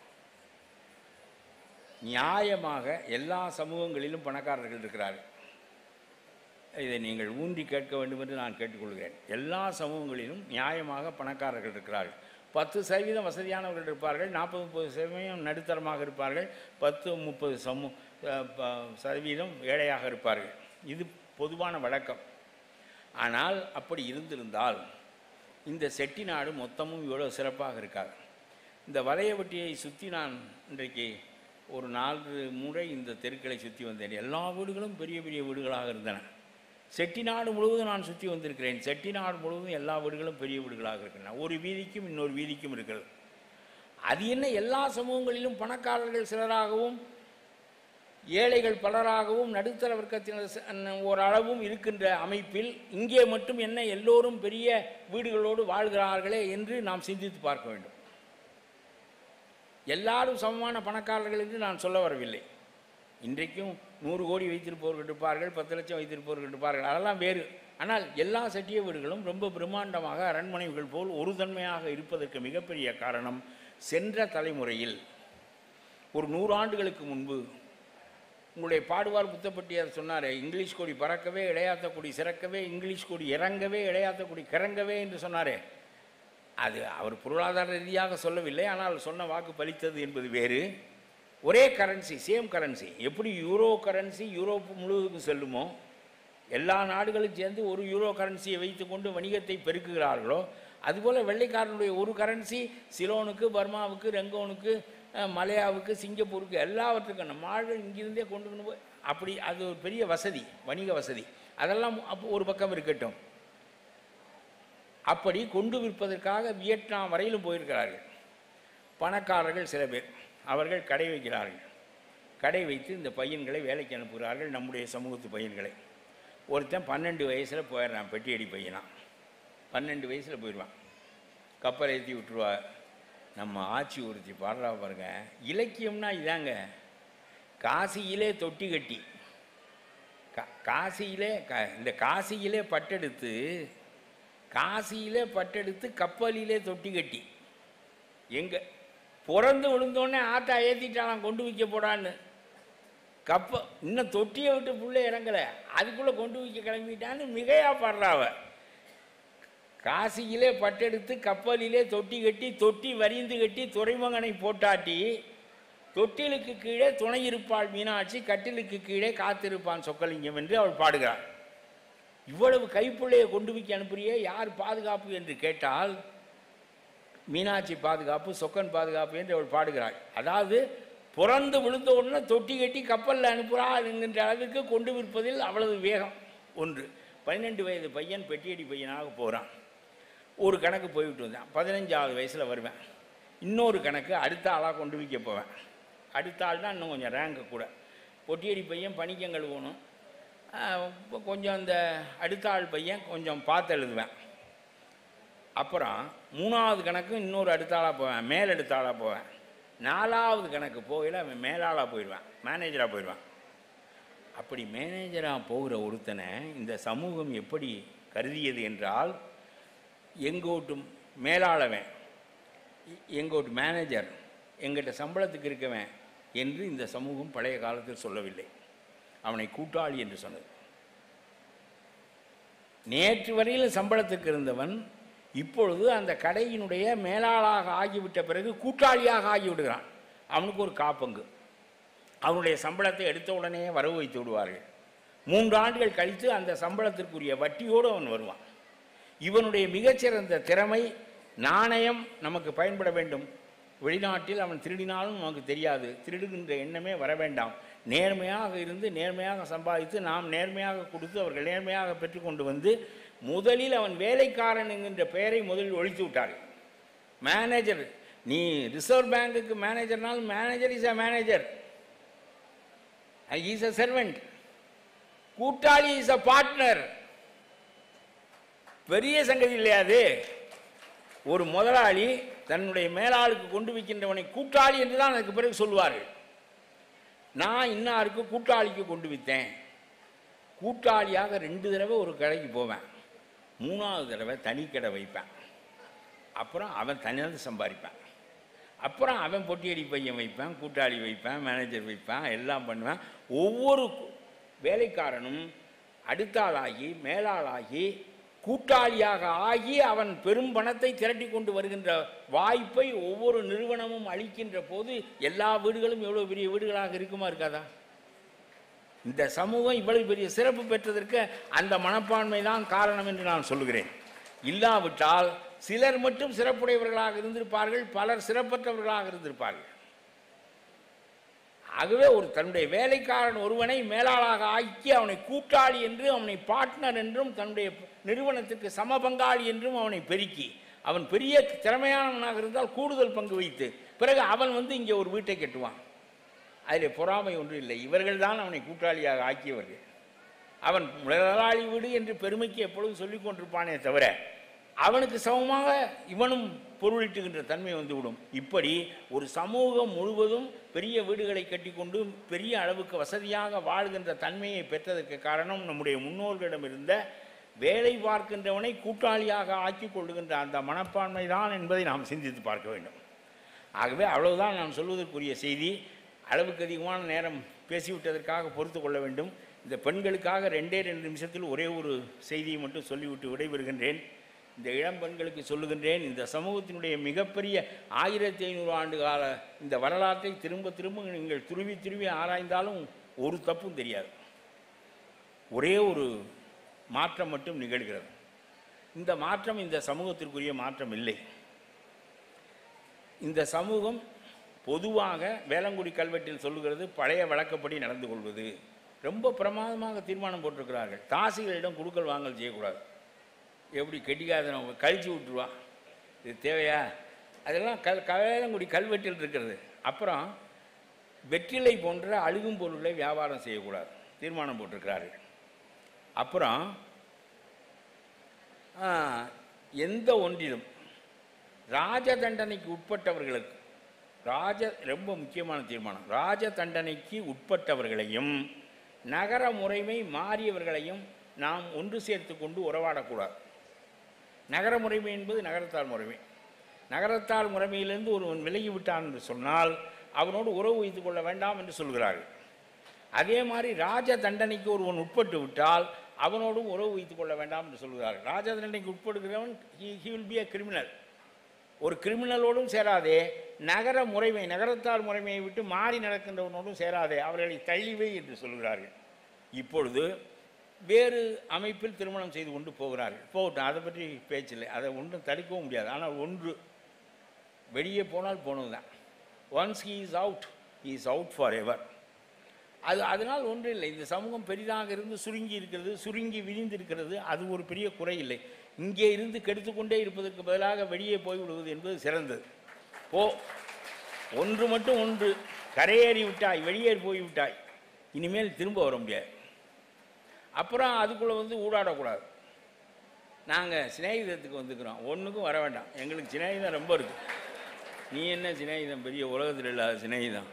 நியாயமாக எல்லா சமூகங்களிலும் பணக்காரர்கள் இருக்கிறார்கள் இதை நீங்கள் ஊன்றி கேட்க வேண்டும் என்று நான் கேட்டுக்கொள்கிறேன் எல்லா சமூகங்களிலும் நியாயமாக பணக்காரர்கள் இருக்கிறார்கள் பத்து சதவீதம் வசதியானவர்கள் இருப்பார்கள் நாற்பது முப்பது சதவீதம் நடுத்தரமாக இருப்பார்கள் பத்து முப்பது சமூ அஹ், ப- சதவீதம் ஏழையாக இருப்பார்கள் இது பொதுவான வழக்கம் ஆனால் அப்படி இருந்திருந்தால் இந்த செட்டிநாடு மொத்தமும் இவ்வளோ சிறப்பாக இருக்காது இந்த வலையவட்டியை சுற்றி நான் இன்றைக்கு ஒரு நாலு முறை இந்த தெருக்களை சுற்றி வந்தேன் எல்லா வீடுகளும் பெரிய பெரிய வீடுகளாக இருந்தன செட்டிநாடு முழுவதும் நான் சுற்றி வந்திருக்கிறேன் செட்டிநாடு முழுவதும் எல்லா வீடுகளும் பெரிய வீடுகளாக இருக்கின்றன ஒரு வீதிக்கும் இன்னொரு வீதிக்கும் இருக்கிறது அது என்ன எல்லா சமூகங்களிலும் பணக்காரர்கள் சிலராகவும் ஏழைகள் பலராகவும் நடுத்தர வர்க்கத்தினர் ச- அன்ன- ஓரளவும் இருக்கின்ற அமைப்பில் இங்கே மட்டும் என்ன எல்லோரும் பெரிய வீடுகளோடு வாழ்கிறார்களே என்று நாம் சிந்தித்து பார்க்க வேண்டும் எல்லாரும் சமமான பணக்காரர்கள் என்று நான் சொல்ல வரவில்லை இன்றைக்கும் நூறு கோடி வைத்திருப்பவர்கள் இருப்பார்கள் பத்து லட்சம் வைத்திருப்பவர்கள் இருப்பார்கள் அதெல்லாம் வேறு ஆனால் எல்லா சட்டிய வீடுகளும் ரொம்ப பிரம்மாண்டமாக அரண்மனைகள் போல் ஒரு தன்மையாக இருப்பதற்கு மிகப்பெரிய காரணம் சென்ற தலைமுறையில் ஒரு நூறு ஆண்டுகளுக்கு முன்பு உங்களுடைய பாடுவார் புத்தப்பட்டியார் சொன்னார் இங்கிலீஷ் கொடி பறக்கவே இடையாத்த கொடி சிறக்கவே இங்கிலீஷ் கொடி இறங்கவே இடையாத்த கொடி கிறங்கவே என்று சொன்னாரே அது அவர் பொருளாதார ரீதியாக சொல்லவில்லை ஆனால் சொன்ன வாக்கு பலித்தது என்பது வேறு ஒரே கரன்சி சேம் கரன்சி எப்படி யூரோ கரன்சி யூரோப் முழுவதுக்கும் செல்லுமோ எல்லா நாடுகளும் சேர்ந்து ஒரு யூரோ கரன்சியை வைத்துக்கொண்டு வணிகத்தை பெருக்குகிறார்களோ அதுபோல் வெள்ளைக்காரனுடைய ஒரு கரன்சி சிலோனுக்கு பர்மாவுக்கு ரெங்கோனுக்கு அஹ், மலையாவுக்கு சிங்கப்பூருக்கு எல்லாவற்றுக்கும் நம்ம ஆள்கள் இங்கிருந்தே கொண்டு கொண்டு போய் அப்படி அது ஒரு பெரிய வசதி வணிக வசதி அதெல்லாம் அப்போ ஒரு பக்கம் இருக்கட்டும் அப்படி கொண்டு விற்பதற்காக வியட்நாம் வரையிலும் போயிருக்கிறார்கள் பணக்காரர்கள் சில பேர் அவர்கள் கடை வைக்கிறார்கள் கடை வைத்து இந்த பையன்களை வேலைக்கு அனுப்புகிறார்கள் நம்முடைய சமூகத்து பையன்களை ஒருத்தன் பன்னெண்டு வயசில் போயிடுறான் பெட்டியடி பையனா பன்னெண்டு வயசில் போயிடுவான் கப்பல் ஏற்றி விட்டுருவா நம்ம ஆட்சி ஒருத்தி பாடுறா பாருங்க இலக்கியம்னா இதாங்க காசியிலே தொட்டி கட்டி கா- காசியிலே க இந்த காசியிலே பட்டெடுத்து காசியிலே பட்டெடுத்து கப்பலிலே தொட்டி கட்டி எங்க பிறந்து விழுந்தோடனே ஆத்தா ஏற்றிட்டாலாம் கொண்டு வைக்க போடான்னு கப்ப இன்னும் தொட்டியை விட்டு புள்ள இறங்கலை அதுக்குள்ளே கொண்டு வைக்க கிளம்பிட்டான்னு மிகையா பாடுறாவ காசியிலே பட்டெடுத்து கப்பலிலே தொட்டி கட்டி தொட்டி வரிந்து கட்டி துறைமுகனை போட்டாட்டி தொட்டிலுக்கு கீழே துணை இருப்பாள் மீனாட்சி கட்டிலுக்கு கீழே காத்திருப்பான் சொக்கலிங்கம் என்று அவள் பாடுகிறாள் இவ்வளவு கைப்பிள்ளையை கொண்டு வைக்க அனுப்புறியே யார் பாதுகாப்பு என்று கேட்டால் மீனாட்சி பாதுகாப்பு சொக்கன் பாதுகாப்பு என்று அவள் பாடுகிறாள் அதாவது பிறந்து விழுந்த உடனே தொட்டி கட்டி கப்பலில் அனுப்புகிறாள் என்கின்ற அளவுக்கு கொண்டு விற்பதில் அவ்வளவு வேகம் ஒன்று பன்னிரெண்டு வயது பையன் பெட்டியடி பையனாக போகிறான் ஒரு கணக்கு போய்விட்டு வந்தேன் பதினஞ்சாவது வயசில் வருவேன் இன்னொரு கணக்கு அடுத்த ஆளாக கொண்டு வைக்க போவேன் அடுத்த ஆள் தான் இன்னும் கொஞ்சம் ரேங்கு கூட பொட்டியடி பையன் பணிக்கம் கழுவணும் ஆஹ் இப்போ கொஞ்சம் இந்த அடுத்த ஆள் பையன் கொஞ்சம் பார்த்து எழுதுவேன் அப்புறம் மூணாவது கணக்கு இன்னொரு அடுத்த ஆளாக போவேன் மேல் அடுத்த ஆளாக போவேன் நாலாவது கணக்கு போகையில் அவன் மேலாளாக போயிடுவான் மேனேஜராக போயிடுவான் அப்படி மேனேஜராக போகிற ஒருத்தனை இந்த சமூகம் எப்படி கருதியது என்றால் எங்கோட்டும் மேலாளவன் எ- எங்கோட்டு மேனேஜர் எங்கிட்ட சம்பளத்துக்கு இருக்கவன் என்று இந்த சமூகம் பழைய காலத்தில் சொல்லவில்லை அவனை கூட்டாளி என்று சொன்னது நேற்று வரையில் சம்பளத்துக்கு இருந்தவன் இப்பொழுது அந்த கடையினுடைய மேலாளாக ஆகிவிட்ட பிறகு கூட்டாளியாக ஆகிவிடுகிறான் அவனுக்கு ஒரு காப்பங்கு அவனுடைய சம்பளத்தை எடுத்த உடனே வரவு வைத்து விடுவார்கள் மூன்று ஆண்டுகள் கழித்து அந்த சம்பளத்திற்குரிய வட்டியோடு அவன் வருவான் இவனுடைய மிகச்சிறந்த திறமை நாணயம் நமக்கு பயன்பட வேண்டும் வெளிநாட்டில் அவன் திருடினாலும் நமக்கு தெரியாது திருடுகின்ற எண்ணமே வர வேண்டாம் நேர்மையாக இருந்து நேர்மையாக சம்பாதித்து நாம் நேர்மையாக கொடுத்து அவர்கள் நேர்மையாக பெற்றுக்கொண்டு வந்து முதலில் அவன் வேலைக்காரன் என்கின்ற பெயரை முதலில் ஒழித்து விட்டார்கள் மேனேஜர் நீ ரிசர்வ் பேங்குக்கு மேனேஜர்னால் manager is a manager is a servant கூட்டாளி இஸ் அ பார்ட்னர் பெரிய சங்கதி இல்லையா அது ஒரு முதலாளி தன்னுடைய மேலாளுக்கு கொண்டு வைக்கின்றவனை கூட்டாளி என்று தான் அதுக்கு பிறகு சொல்வார்கள் நான் இன்னாருக்கு கூட்டாளிக்கு கொண்டு வித்தேன் கூட்டாளியாக ரெண்டு தடவை ஒரு கடைக்கு போவேன் மூணாவது தடவை தனி கடை வைப்பேன் அப்புறம் அவன் தனியாக சம்பாதிப்பான் அப்புறம் அவன் பொட்டியடி பையன் வைப்பேன் கூட்டாளி வைப்பேன் மேனேஜர் வைப்பேன் எல்லாம் பண்ணுவேன் ஒவ்வொரு கு- வேலைக்காரனும் அடுத்தாளாகி மேலாளாகி கூட்டாளியாக ஆகி அவன் பெரும் பணத்தை திரட்டி கொண்டு வருகின்ற வாய்ப்பை ஒவ்வொரு நிறுவனமும் அளிக்கின்ற போது எல்லா வீடுகளும் எவ்வளோ பெரிய வீடுகளாக இருக்குமா இருக்காதா இந்த சமூகம் இவ்வளவு பெரிய சிறப்பு பெற்றதற்கு அந்த மனப்பான்மை தான் காரணம் என்று நான் சொல்லுகிறேன் இல்லாவிட்டால் சிலர் மட்டும் சிறப்புடையவர்களாக இருந்திருப்பார்கள் பலர் சிறப்பற்றவர்களாக இருந்திருப்பார்கள் ஆகவே ஒரு தன்னுடைய வேலைக்காரன் ஒருவனை மேலாளாக ஆக்கி அவனை கூட்டாளி என்று அவனை பார்ட்னர் என்றும் தன்னுடைய நிறுவனத்திற்கு சம பங்காளி என்றும் அவனை பெருக்கி அவன் பெரிய திறமையானவனாக இருந்தால் கூடுதல் பங்கு வைத்து பிறகு அவன் வந்து இங்கே ஒரு வீட்டை கட்டுவான் அதில் பொறாமை ஒன்றும் இல்லை இவர்கள் தான் அவனை கூட்டாளியாக ஆக்கியவர்கள் அவன் முதலாளி வீடு என்று பெருமைக்கு எப்பொழுதும் சொல்லிக் கொண்டிருப்பானே தவிர அவனுக்கு சமமாக இவனும் பொருளீட்டுகின்ற தன்மை வந்துவிடும் இப்படி ஒரு சமூகம் முழுவதும் பெரிய வீடுகளை கட்டிக்கொண்டு பெரிய அளவுக்கு வசதியாக வாழ்கின்ற தன்மையை பெற்றதற்கு காரணம் நம்முடைய முன்னோர்களிடம் இருந்த வேலை பார்க்கின்றவனை கூட்டாளியாக ஆக்கிக் கொள்ளுகின்ற அந்த மனப்பான்மை தான் என்பதை நாம் சிந்தித்து பார்க்க வேண்டும் ஆகவே அவ்வளவுதான் நான் சொல்வதற்குரிய செய்தி அளவுக்கு அதிகமான நேரம் பேசிவிட்டதற்காக பொறுத்து கொள்ள வேண்டும் இந்த பெண்களுக்காக ரெண்டே ரெண்டு நிமிஷத்தில் ஒரே ஒரு செய்தியை மட்டும் சொல்லிவிட்டு விடைபெறுகின்றேன் இந்த இளம் பெண்களுக்கு சொல்லுகின்றேன் இந்த சமூகத்தினுடைய மிகப்பெரிய ஆயிரத்தி ஐநூறு ஆண்டு கால இந்த வரலாற்றை திரும்ப திரும்ப நீங்கள் துருவி துருவி ஆராய்ந்தாலும் ஒரு தப்பும் தெரியாது ஒரே ஒரு மாற்றம் மட்டும் நிகழ்கிறது இந்த மாற்றம் இந்த சமூகத்திற்குரிய மாற்றம் இல்லை இந்த சமூகம் பொதுவாக வேளங்குடி கல்வெட்டில் சொல்லுகிறது பழைய வழக்கப்படி நடந்து கொள்வது ரொம்ப பிரமாதமாக தீர்மானம் போட்டிருக்கிறார்கள் தாசிகளிடம் குடுக்கல் வாங்கல் செய்யக்கூடாது எப்படி கெட்டிக்காதன கழிச்சு விட்டுருவா இது தேவையா அதெல்லாம் கல் வேளங்குடி கல்வெட்டில் இருக்கிறது அப்புறம் வெற்றிலை போன்ற அழுகும் பொருளை வியாபாரம் செய்யக்கூடாது தீர்மானம் போட்டிருக்கிறார்கள் அப்புறம் ஆ, எந்த ஒன்றிலும் ராஜ தண்டனைக்கு உட்பட்டவர்களுக்கு ராஜ ரொம்ப முக்கியமான தீர்மானம் ராஜ தண்டனைக்கு உட்பட்டவர்களையும் நகர முறைமை மாறியவர்களையும் நாம் ஒன்று சேர்த்து கொண்டு உறவாடக்கூடாது நகர முறைமை என்பது நகரத்தார் முறைமை நகரத்தார் முறைமையிலிருந்து ஒருவன் விலகி விட்டான் என்று சொன்னால் அவனோடு உறவு வைத்துக் கொள்ள வேண்டாம் என்று சொல்கிறார்கள் அதே மாதிரி ராஜ தண்டனைக்கு ஒருவன் உட்பட்டு விட்டால் அவனோடும் உறவு வைத்துக் கொள்ள வேண்டாம் என்று சொல்கிறார்கள் ராஜ தண்டனைக்கு உட்படுகிறவன் he will be a criminal ஒரு கிரிமினலோடும் சேராதே நகர முறைமை நகரத்தார் முறைமையை விட்டு மாறி நடக்கின்றவனோடும் சேராதே அவர்களை தள்ளிவை என்று சொல்கிறார்கள் இப்பொழுது வேறு அமைப்பில் திருமணம் செய்து கொண்டு போகிறார்கள் போகட்டும் அதை பற்றி பேச்சில்லை அதை ஒன்றும் தடுக்கவும் முடியாது ஆனால் ஒன்று வெளியே போனால் போனது தான் once he is out he is out forever அது அதனால் ஒன்றும் இல்லை இந்த சமூகம் பெரிதாக இருந்து சுருங்கி இருக்கிறது சுருங்கி விரிந்து இருக்கிறது அது ஒரு பெரிய குறை இல்லை இங்கே இருந்து கெடுத்துக்கொண்டே இருப்பதற்கு பதிலாக வெளியே போய்விடுவது என்பது சிறந்தது போ ஒன்று மட்டும் ஒன்று கரையேறி விட்டாய் வெளியேறி போய் விட்டாய் இனிமேல் திரும்ப வர முடியாது அப்புறம் அதுக்குள்ளே வந்து ஊடாடக்கூடாது நாங்கள் சிநேகிதத்துக்கு வந்துக்கிறோம் ஒன்றுக்கும் வர வேண்டாம் எங்களுக்கு சிநேகிதம் ரொம்ப இருக்குது நீ என்ன சிநேகிதம் பெரிய உலகத்தில் இல்லாத சிநேகிதம்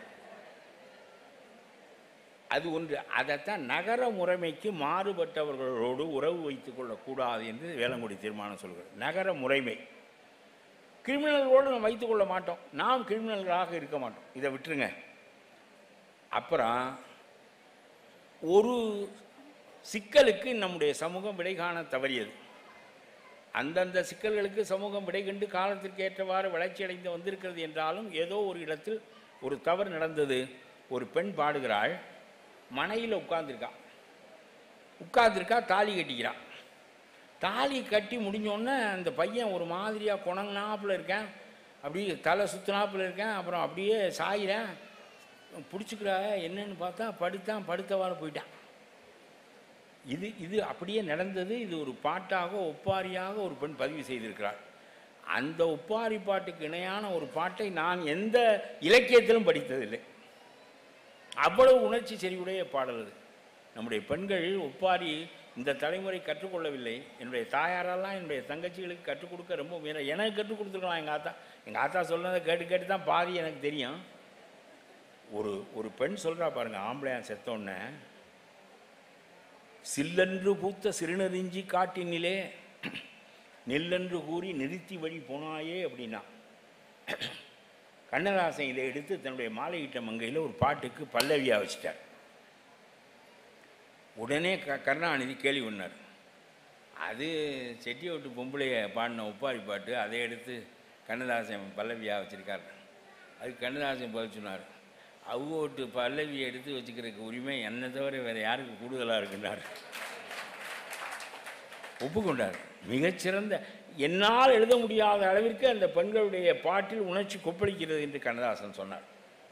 அது ஒன்று அதைத்தான் நகர முறைமைக்கு மாறுபட்டவர்களோடு உறவு வைத்துக் கொள்ளக்கூடாது என்று வேளங்குடி தீர்மானம் சொல்கிறது நகர முறைமை கிரிமினல்களோடு நம்ம வைத்துக் கொள்ள மாட்டோம் நாம் கிரிமினல்களாக இருக்க மாட்டோம் இதை விட்டுருங்க அப்புறம் ஒரு சிக்கலுக்கு நம்முடைய சமூகம் விடை காண தவறியது அந்தந்த சிக்கல்களுக்கு சமூகம் விடை கண்டு காலத்திற்கு ஏற்றவாறு வளர்ச்சி அடைந்து வந்திருக்கிறது என்றாலும் ஏதோ ஒரு இடத்தில் ஒரு தவறு நடந்தது ஒரு பெண் பாடுகிறாள் மனையில் உட்கார்ந்திருக்கா உட்கார்ந்திருக்கா தாலி கட்டிக்கிறான் தாலி கட்டி முடிஞ்சோடனே அந்த பையன் ஒரு மாதிரியாக குணங்கினாப்புல இருக்கேன் அப்படியே தலை சுத்தினாப்புல இருக்கேன் அப்புறம் அப்படியே சாயிறேன் பிடிச்சிக்கிறா என்னன்னு பார்த்தா படுத்தான் படுத்தவாறு போயிட்டான் இது இது அப்படியே நடந்தது இது ஒரு பாட்டாக ஒப்பாரியாக ஒரு பெண் பதிவு செய்திருக்கிறார் அந்த ஒப்பாரி பாட்டுக்கு இணையான ஒரு பாட்டை நான் எந்த இலக்கியத்திலும் படித்ததில்லை அவ்வளவு உணர்ச்சி செறிவுடைய பாடல் அது நம்முடைய பெண்கள் ஒப்பாரி இந்த தலைமுறை கற்றுக்கொள்ளவில்லை என்னுடைய தாயாரெல்லாம் என்னுடைய தங்கச்சிகளுக்கு கற்றுக் கொடுக்க ரொம்ப முயல எனக்கு கற்றுக் கொடுத்துருக்கலாம் எங்கள் ஆத்தா எங்கள் ஆத்தா சொன்னதை கேட்டு கேட்டு தான் பாதி எனக்கு தெரியும் ஒரு ஒரு பெண் சொல்கிறா பாருங்க ஆம்பளையான் செத்தோன்னே சில்லென்று பூத்த சிறுநெறிஞ்சி காட்டினிலே நெல்லென்று கூறி நிறுத்தி வழி போனாயே அப்படின்னா கண்ணதாசன் இதை எடுத்து தன்னுடைய மாலையிட்ட மங்கையில் ஒரு பாட்டுக்கு பல்லவியாக வச்சிட்டார் உடனே க கருணாநிதி கேள்வி பண்ணார் அது செட்டியை விட்டு பொம்பளைய பாடின ஒப்பாரி பாட்டு அதை எடுத்து கண்ணதாசன் பல்லவியாக வச்சுருக்கார் அதுக்கு கண்ணதாசன் பதில் சொன்னார் அவங்க விட்டு பல்லவியை எடுத்து வச்சுக்கிறதுக்கு உரிமை என்னை தவிர வேறு யாருக்கு கூடுதலாக இருக்குன்றார் ஒப்புக்கொண்டார் மிகச்சிறந்த என்னால் எழுத முடியாத அளவிற்கு அந்த பெண்களுடைய பாட்டில் உணர்ச்சி கொப்பளிக்கிறது என்று கண்ணதாசன் சொன்னார்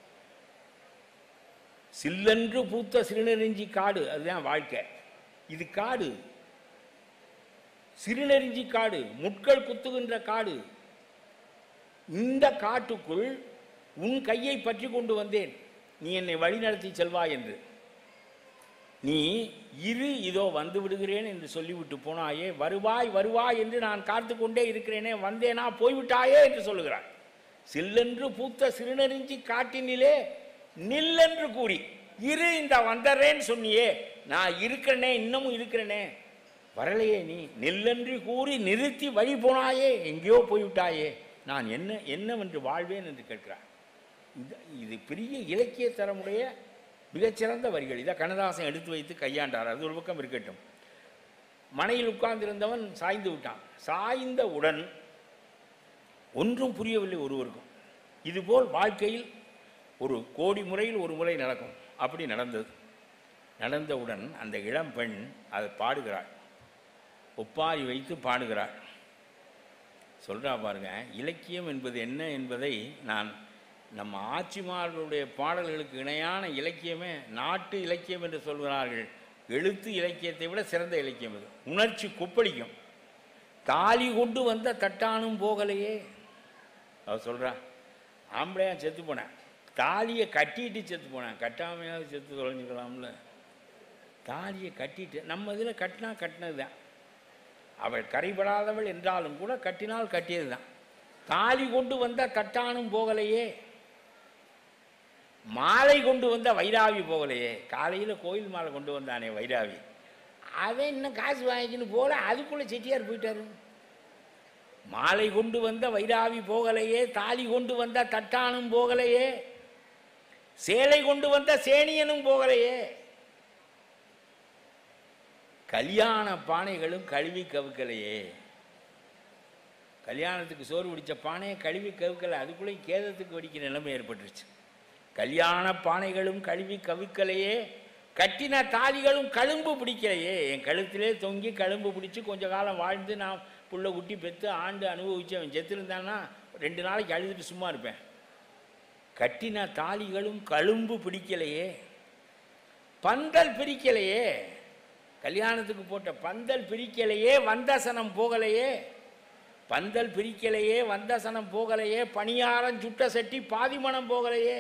சில்லென்று பூத்த சிறுநெறிஞ்சி காடு அதுதான் வாழ்க்கை இது காடு சிறுநெறிஞ்சி காடு முட்கள் குத்துகின்ற காடு இந்த காட்டுக்குள் உன் கையை பற்றி கொண்டு வந்தேன் நீ என்னை வழிநடத்தி செல்வாய் என்று நீ இரு இதோ வந்து விடுகிறேன் என்று சொல்லிவிட்டு போனாயே வருவாய் வருவாய் என்று நான் காத்து கொண்டே இருக்கிறேனே வந்தேனா போய்விட்டாயே என்று சொல்லுகிறார் சில்லென்று பூத்த சிறுநெறிஞ்சி காட்டினிலே நில்லென்று கூறி இரு இந்த வந்தர்றேன்னு சொன்னியே நான் இருக்கிறனே இன்னமும் இருக்கிறனே வரலையே நீ நில்லென்று கூறி நிறுத்தி வழி போனாயே எங்கேயோ போய்விட்டாயே நான் என்ன என்னவென்று வாழ்வேன் என்று கேட்கிறார் இந்த இது பெரிய இலக்கிய தரமுடைய மிகச்சிறந்த வரிகள் இதை கண்ணதாசன் எடுத்து வைத்து கையாண்டார் அது ஒரு பக்கம் இருக்கட்டும் மனையில் உட்கார்ந்திருந்தவன் சாய்ந்து விட்டான் சாய்ந்தவுடன் ஒன்றும் புரியவில்லை ஒருவருக்கும் இதுபோல் வாழ்க்கையில் ஒரு கோடி முறையில் ஒரு முறை நடக்கும் அப்படி நடந்தது நடந்தவுடன் அந்த இளம் பெண் அதை பாடுகிறாள் ஒப்பாரி வைத்து பாடுகிறாள் சொல்றா பாருங்க இலக்கியம் என்பது என்ன என்பதை நான் நம்ம ஆட்சிமார்களுடைய பாடல்களுக்கு இணையான இலக்கியமே நாட்டு இலக்கியம் என்று சொல்கிறார்கள் எழுத்து இலக்கியத்தை விட சிறந்த இலக்கியம் இது உணர்ச்சி கொப்பளிக்கும் தாலி கொண்டு வந்த தட்டானும் போகலையே அவ சொல்றா ஆம்பளையா செத்து போனேன் தாலியை கட்டிட்டு செத்து போனேன் கட்டாமையாவது செத்து தொலைஞ்சுக்கலாம்ல தாலியை கட்டிட்டு நம்ம இதில் கட்டினா கட்டினது தான் அவள் கரைபடாதவள் என்றாலும் கூட கட்டினால் கட்டியது தான் தாலி கொண்டு வந்த தட்டானும் போகலையே மாலை கொண்டு வந்த வைராவி போகலையே காலையில் கோயில் மாலை கொண்டு வந்தானே வைராவி அவன் இன்னும் காசு வாங்கிக்கின்னு போல அதுக்குள்ளே செட்டியார் போயிட்டாரு மாலை கொண்டு வந்த வைராவி போகலையே தாலி கொண்டு வந்த தட்டானும் போகலையே சேலை கொண்டு வந்த சேனியனும் போகலையே கல்யாண பானைகளும் கழுவி கவுக்கலையே கல்யாணத்துக்கு சோறு பிடிச்ச பானையை கழுவி கவுக்கலை அதுக்குள்ளே கேதத்துக்கு வெடிக்கிற நிலைமை ஏற்பட்டுருச்சு கல்யாண பானைகளும் கழுவி கவிக்கலையே கட்டின தாலிகளும் கழும்பு பிடிக்கலையே என் கழுத்திலே தொங்கி கழும்பு பிடிச்சி கொஞ்ச காலம் வாழ்ந்து நான் புள்ள குட்டி பெற்று ஆண்டு அனுபவிச்சு அவன் செத்துருந்தான்னா ரெண்டு நாளைக்கு அழுதுட்டு சும்மா இருப்பேன் கட்டின தாலிகளும் கழும்பு பிடிக்கலையே பந்தல் பிரிக்கலையே கல்யாணத்துக்கு போட்ட பந்தல் பிரிக்கலையே வந்தசனம் போகலையே பந்தல் பிரிக்கலையே வந்தசனம் போகலையே பணியாரம் சுட்ட சட்டி பாதிமணம் போகலையே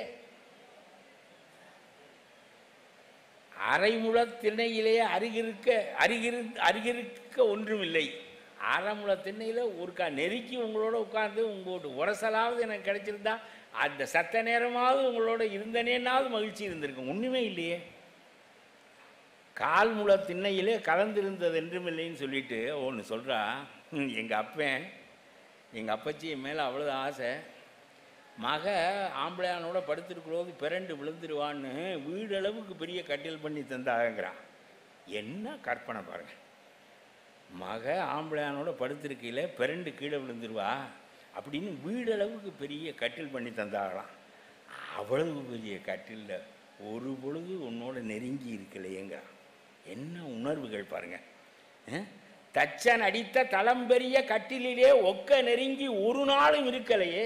அரைமுள திண்ணையிலே அருகிருக்க அருகிரு அருகிருக்க ஒன்றுமில்லை அரைமுள திண்ணையில் ஒருக்கா நெருக்கி உங்களோட உட்கார்ந்து உங்களோட உரசலாவது எனக்கு கிடைச்சிருந்தா அந்த சத்த நேரமாவது உங்களோட இருந்தனேனாவது மகிழ்ச்சி இருந்திருக்கும் ஒன்றுமே இல்லையே கால் முள திண்ணையிலே கலந்திருந்தது என்றும் இல்லைன்னு சொல்லிட்டு ஒன்று சொல்கிறா எங்கள் அப்பன் எங்கள் அப்பச்சி என் மேலே அவ்வளோ ஆசை மக ஆம்பளையானோட படுத்திருக்கிறோது பிறண்டு விழுந்துருவான்னு வீடளவுக்கு பெரிய கட்டில் பண்ணி தந்தாங்கிறான் என்ன கற்பனை பாருங்க மக ஆம்பளையானோட படுத்திருக்கையில் பிறண்டு கீழே விழுந்துருவா அப்படின்னு வீடளவுக்கு பெரிய கட்டில் பண்ணி தந்தாங்களாம் அவ்வளவு பெரிய கட்டிலில் ஒரு பொழுது உன்னோட நெருங்கி இருக்கலையேங்கிறான் என்ன உணர்வுகள் பாருங்க அஹ்? தச்சன் அடித்த தளம்பெரிய கட்டிலிலே ஒக்க நெருங்கி ஒரு நாளும் இருக்கலையே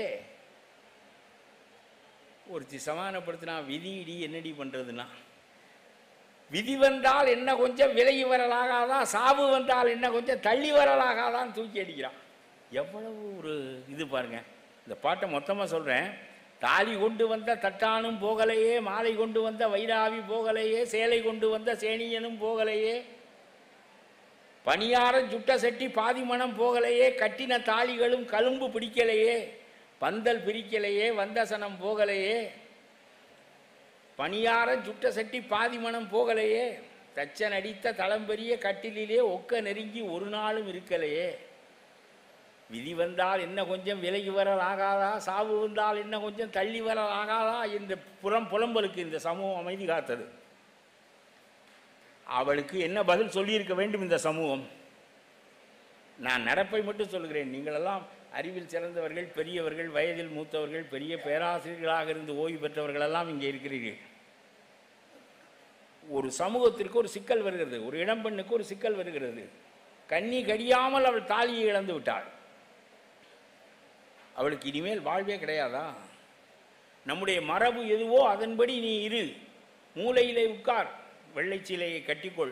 ஒருத்தி சமாதானப்படுத்தினா விதி இடி என்னடி பண்ணுறதுன்னா விதி வந்தால் என்ன கொஞ்சம் விலகி வரலாகாதான் சாவு வந்தால் என்ன கொஞ்சம் தள்ளி வரலாகாதான் தூக்கி அடிக்கிறான் எவ்வளவு ஒரு இது பாருங்க இந்த பாட்டை மொத்தமாக சொல்கிறேன் தாலி கொண்டு வந்த தட்டானும் போகலையே மாலை கொண்டு வந்த வைராவி போகலையே சேலை கொண்டு வந்த சேனியனும் போகலையே பணியாரம் சுட்ட சட்டி பாதி மணம் போகலையே கட்டின தாலிகளும் கழும்பு பிடிக்கலையே பந்தல் பிரிக்கலையே வந்தசனம் போகலையே பணியாரம் சுட்ட சட்டி பாதி மணம் போகலையே தச்சன் அடித்த தளம்பெரிய கட்டிலிலே ஒக்க நெருங்கி ஒரு நாளும் இருக்கலையே விதி வந்தால் என்ன கொஞ்சம் விலகி வரல் ஆகாதா சாவு வந்தால் என்ன கொஞ்சம் தள்ளி வரல் ஆகாதா என்ற புறம் புலம்பலுக்கு இந்த சமூகம் அமைதி காத்தது அவளுக்கு என்ன பதில் சொல்லியிருக்க வேண்டும் இந்த சமூகம் நான் நடப்பை மட்டும் சொல்கிறேன் நீங்களெல்லாம் அறிவில் சிறந்தவர்கள் பெரியவர்கள் வயதில் மூத்தவர்கள் பெரிய பேராசிரியர்களாக இருந்து ஓய்வு பெற்றவர்களெல்லாம் இங்கே இருக்கிறீர்கள் ஒரு சமூகத்திற்கு ஒரு சிக்கல் வருகிறது ஒரு இளம்பெண்ணுக்கு ஒரு சிக்கல் வருகிறது கண்ணி கடியாமல் அவள் தாலியை இழந்து விட்டாள் அவளுக்கு இனிமேல் வாழ்வே கிடையாதா நம்முடைய மரபு எதுவோ அதன்படி நீ இரு மூலையிலே உட்கார் வெள்ளைச் சீலையை கட்டிக்கொள்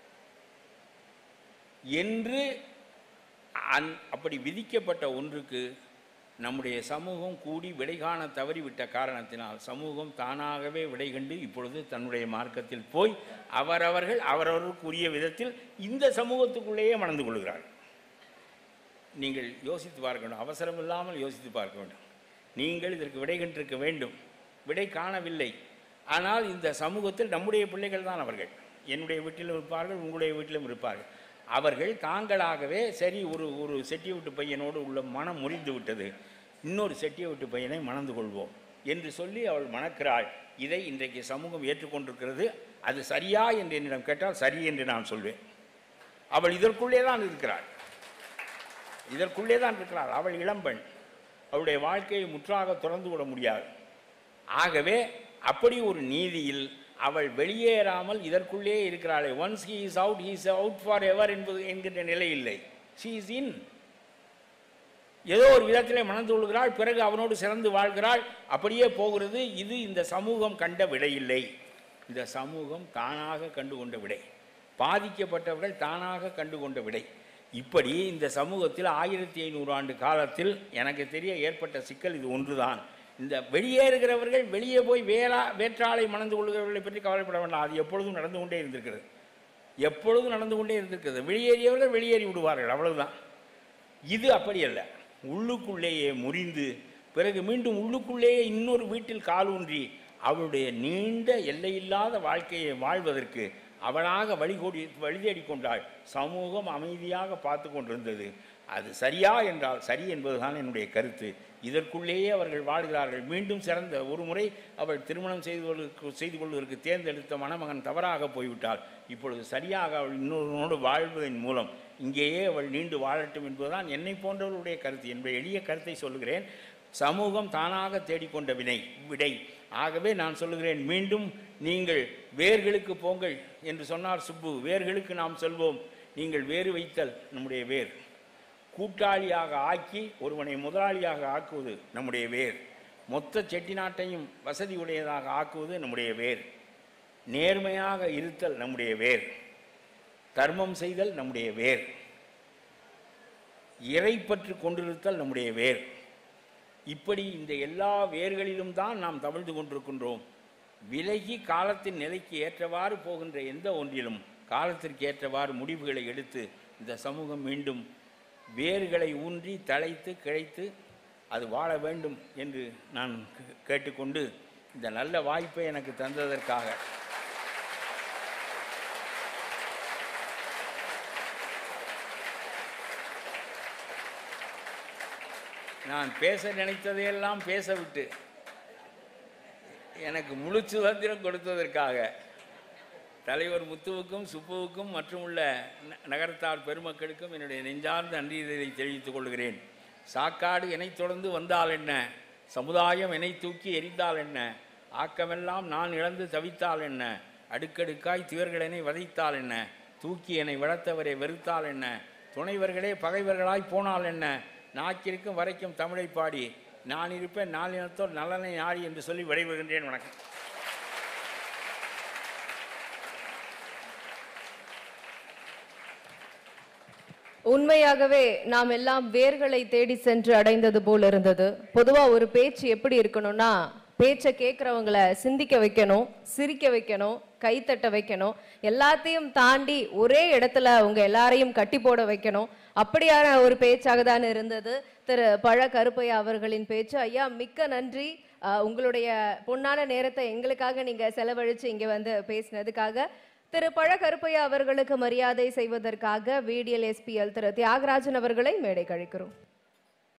என்று அந் அப்படி விதிக்கப்பட்ட ஒன்றுக்கு நம்முடைய சமூகம் கூடி விடை காண தவறிவிட்ட காரணத்தினால் சமூகம் தானாகவே விடை கண்டு இப்பொழுது தன்னுடைய மார்க்கத்தில் போய் அவரவர்கள் அவரவர்களுக்குரிய விதத்தில் இந்த சமூகத்துக்குள்ளேயே மணந்து கொள்கிறார்கள் நீங்கள் யோசித்து பார்க்க வேண்டும் அவசரம் இல்லாமல் யோசித்து பார்க்க வேண்டும் நீங்கள் இதற்கு விடை கண்டிருக்க வேண்டும் விடை காணவில்லை ஆனால் இந்த சமூகத்தில் நம்முடைய பிள்ளைகள் தான் அவர்கள் என்னுடைய வீட்டிலும் இருப்பார்கள் உங்களுடைய வீட்டிலும் இருப்பார்கள் அவர்கள் தாங்களாகவே சரி ஒரு ஒரு செட்டிய விட்டு பையனோடு உள்ள மனம் முறிந்து விட்டது இன்னொரு செட்டிய விட்டு பையனை மணந்து கொள்வோம் என்று சொல்லி அவள் மணக்கிறாள் இதை இன்றைக்கு சமூகம் ஏற்றுக்கொண்டிருக்கிறது அது சரியா என்று என்னிடம் கேட்டால் சரி என்று நான் சொல்வேன் அவள் இதற்குள்ளே தான் இருக்கிறாள் இதற்குள்ளே தான் இருக்கிறாள் அவள் இளம்பெண் அவளுடைய வாழ்க்கையை முற்றாக திறந்து விட முடியாது ஆகவே அப்படி ஒரு நீதியில் அவள் வெளியேறாமல் இதற்குள்ளே இருக்கிறாளே once he is out he is out forever என்பது என்கின்ற நிலை இல்லை ஷீ இஸ் இன் ஏதோ ஒரு விதத்திலே மணந்து கொள்கிறாள் பிறகு அவனோடு சிறந்து வாழ்கிறாள் அப்படியே போகிறது இது இந்த சமூகம் கண்ட விடையில்லை இந்த சமூகம் தானாக கண்டு கொண்ட விடை பாதிக்கப்பட்டவர்கள் தானாக கண்டு கொண்ட விடை இப்படி இந்த சமூகத்தில் ஆயிரத்தி ஐநூறு ஆண்டு காலத்தில் எனக்கு தெரிய ஏற்பட்ட சிக்கல் இது ஒன்றுதான் இந்த வெளியேறுகிறவர்கள் வெளியே போய் வேளா வேற்றாளை மணந்து கொள்கிறவர்களை பற்றி கவலைப்பட வேண்டாம் அது எப்பொழுதும் நடந்து கொண்டே இருந்திருக்கிறது எப்பொழுதும் நடந்து கொண்டே இருந்திருக்கிறது வெளியேறியவர்கள் வெளியேறி விடுவார்கள் அவ்வளவுதான் இது அப்படி அல்ல உள்ளுக்குள்ளேயே முறிந்து பிறகு மீண்டும் உள்ளுக்குள்ளேயே இன்னொரு வீட்டில் காலூன்றி அவளுடைய நீண்ட எல்லையில்லாத வாழ்க்கையை வாழ்வதற்கு அவளாக வழிகோடி வழிதேடி கொண்டாள் சமூகம் அமைதியாக பார்த்து கொண்டிருந்தது அது சரியா என்றால் சரி என்பதுதான் என்னுடைய கருத்து இதற்குள்ளேயே அவர்கள் வாழ்கிறார்கள் மீண்டும் சிறந்த ஒரு முறை அவள் திருமணம் செய்து கொள்வதற்கு செய்து கொள்வதற்கு தேர்ந்தெடுத்த மணமகன் தவறாக போய்விட்டாள் இப்பொழுது சரியாக அவள் இன்னொருவனோடு வாழ்வதன் மூலம் இங்கேயே அவள் நீண்டு வாழட்டும் என்பதுதான் என்னை போன்றவர்களுடைய கருத்து என்பதை எளிய கருத்தை சொல்லுகிறேன் சமூகம் தானாக தேடிக்கொண்ட வினை விடை ஆகவே நான் சொல்லுகிறேன் மீண்டும் நீங்கள் வேர்களுக்கு போங்கள் என்று சொன்னார் சுப்பு வேர்களுக்கு நாம் செல்வோம் நீங்கள் வேறு வைத்தல் நம்முடைய வேர் கூட்டாளியாக ஆக்கி ஒருவனை முதலாளியாக ஆக்குவது நம்முடைய வேர் மொத்த செட்டிநாட்டையும் வசதி உடையதாக ஆக்குவது நம்முடைய வேர் நேர்மையாக இருத்தல் நம்முடைய வேர் தர்மம் செய்தல் நம்முடைய வேர் இறைப்பற்று கொண்டிருத்தல் நம்முடைய வேர் இப்படி இந்த எல்லா வேர்களிலும் தான் நாம் தவிழ்ந்து கொண்டிருக்கின்றோம் விலகி காலத்தின் நிலைக்கு ஏற்றவாறு போகின்ற எந்த ஒன்றிலும் காலத்திற்கு ஏற்றவாறு முடிவுகளை எடுத்து இந்த சமூகம் மீண்டும் வேர்களை ஊன்றி தழைத்து கிழைத்து அது வாழ வேண்டும் என்று நான் கே- கேட்டுக்கொண்டு இந்த நல்ல வாய்ப்பை எனக்கு தந்ததற்காக நான் பேச நினைத்ததையெல்லாம் பேச விட்டு எனக்கு முழு சுதந்திரம் கொடுத்ததற்காக தலைவர் முத்துவுக்கும் சுப்புவுக்கும் மற்றும் உள்ள ந- நகரத்தார் பெருமக்களுக்கும் என்னுடைய நெஞ்சார்ந்த நன்றியை தெரிவித்துக் கொள்கிறேன் சாக்காடு என்னை தொடர்ந்து வந்தால் என்ன சமுதாயம் என்னை தூக்கி எரிந்தால் என்ன ஆக்கமெல்லாம் நான் இழந்து தவித்தால் என்ன அடுக்கடுக்காய் துயர்கள் என்னை வதைத்தால் என்ன தூக்கி என்னை வளர்த்தவரை வெறுத்தால் என்ன துணைவர்களே பகைவர்களாய் போனால் என்ன நாக்கிருக்கும் வரைக்கும் தமிழை பாடி நான் இருப்பேன் நாளினத்தோர் நலனை நாடி என்று சொல்லி விடைபெறுகின்றேன் வணக்கம் உண்மையாகவே நாம் எல்லாம் வேர்களை தேடி சென்று அடைந்தது போல் இருந்தது பொதுவா ஒரு பேச்சு எப்படி இருக்கணும்னா பேச்சை கேட்கறவங்கள சிந்திக்க வைக்கணும் சிரிக்க வைக்கணும் கைத்தட்ட வைக்கணும் எல்லாத்தையும் தாண்டி ஒரே இடத்துல உங்க எல்லாரையும் கட்டி போட வைக்கணும் அப்படியான ஒரு பேச்சாக தான் இருந்தது திரு பழ கருப்பையா அவர்களின் பேச்சு ஐயா மிக்க நன்றி அஹ், உங்களுடைய பொன்னான நேரத்தை எங்களுக்காக நீங்க செலவழிச்சு இங்க வந்து பேசினதுக்காக திரு பழ கருப்பையா அவர்களுக்கு மரியாதை செய்வதற்காக விடிஎல் எஸ்பிஎல் திரு தியாகராஜன் அவர்களை மேடை கழிக்கிறோம்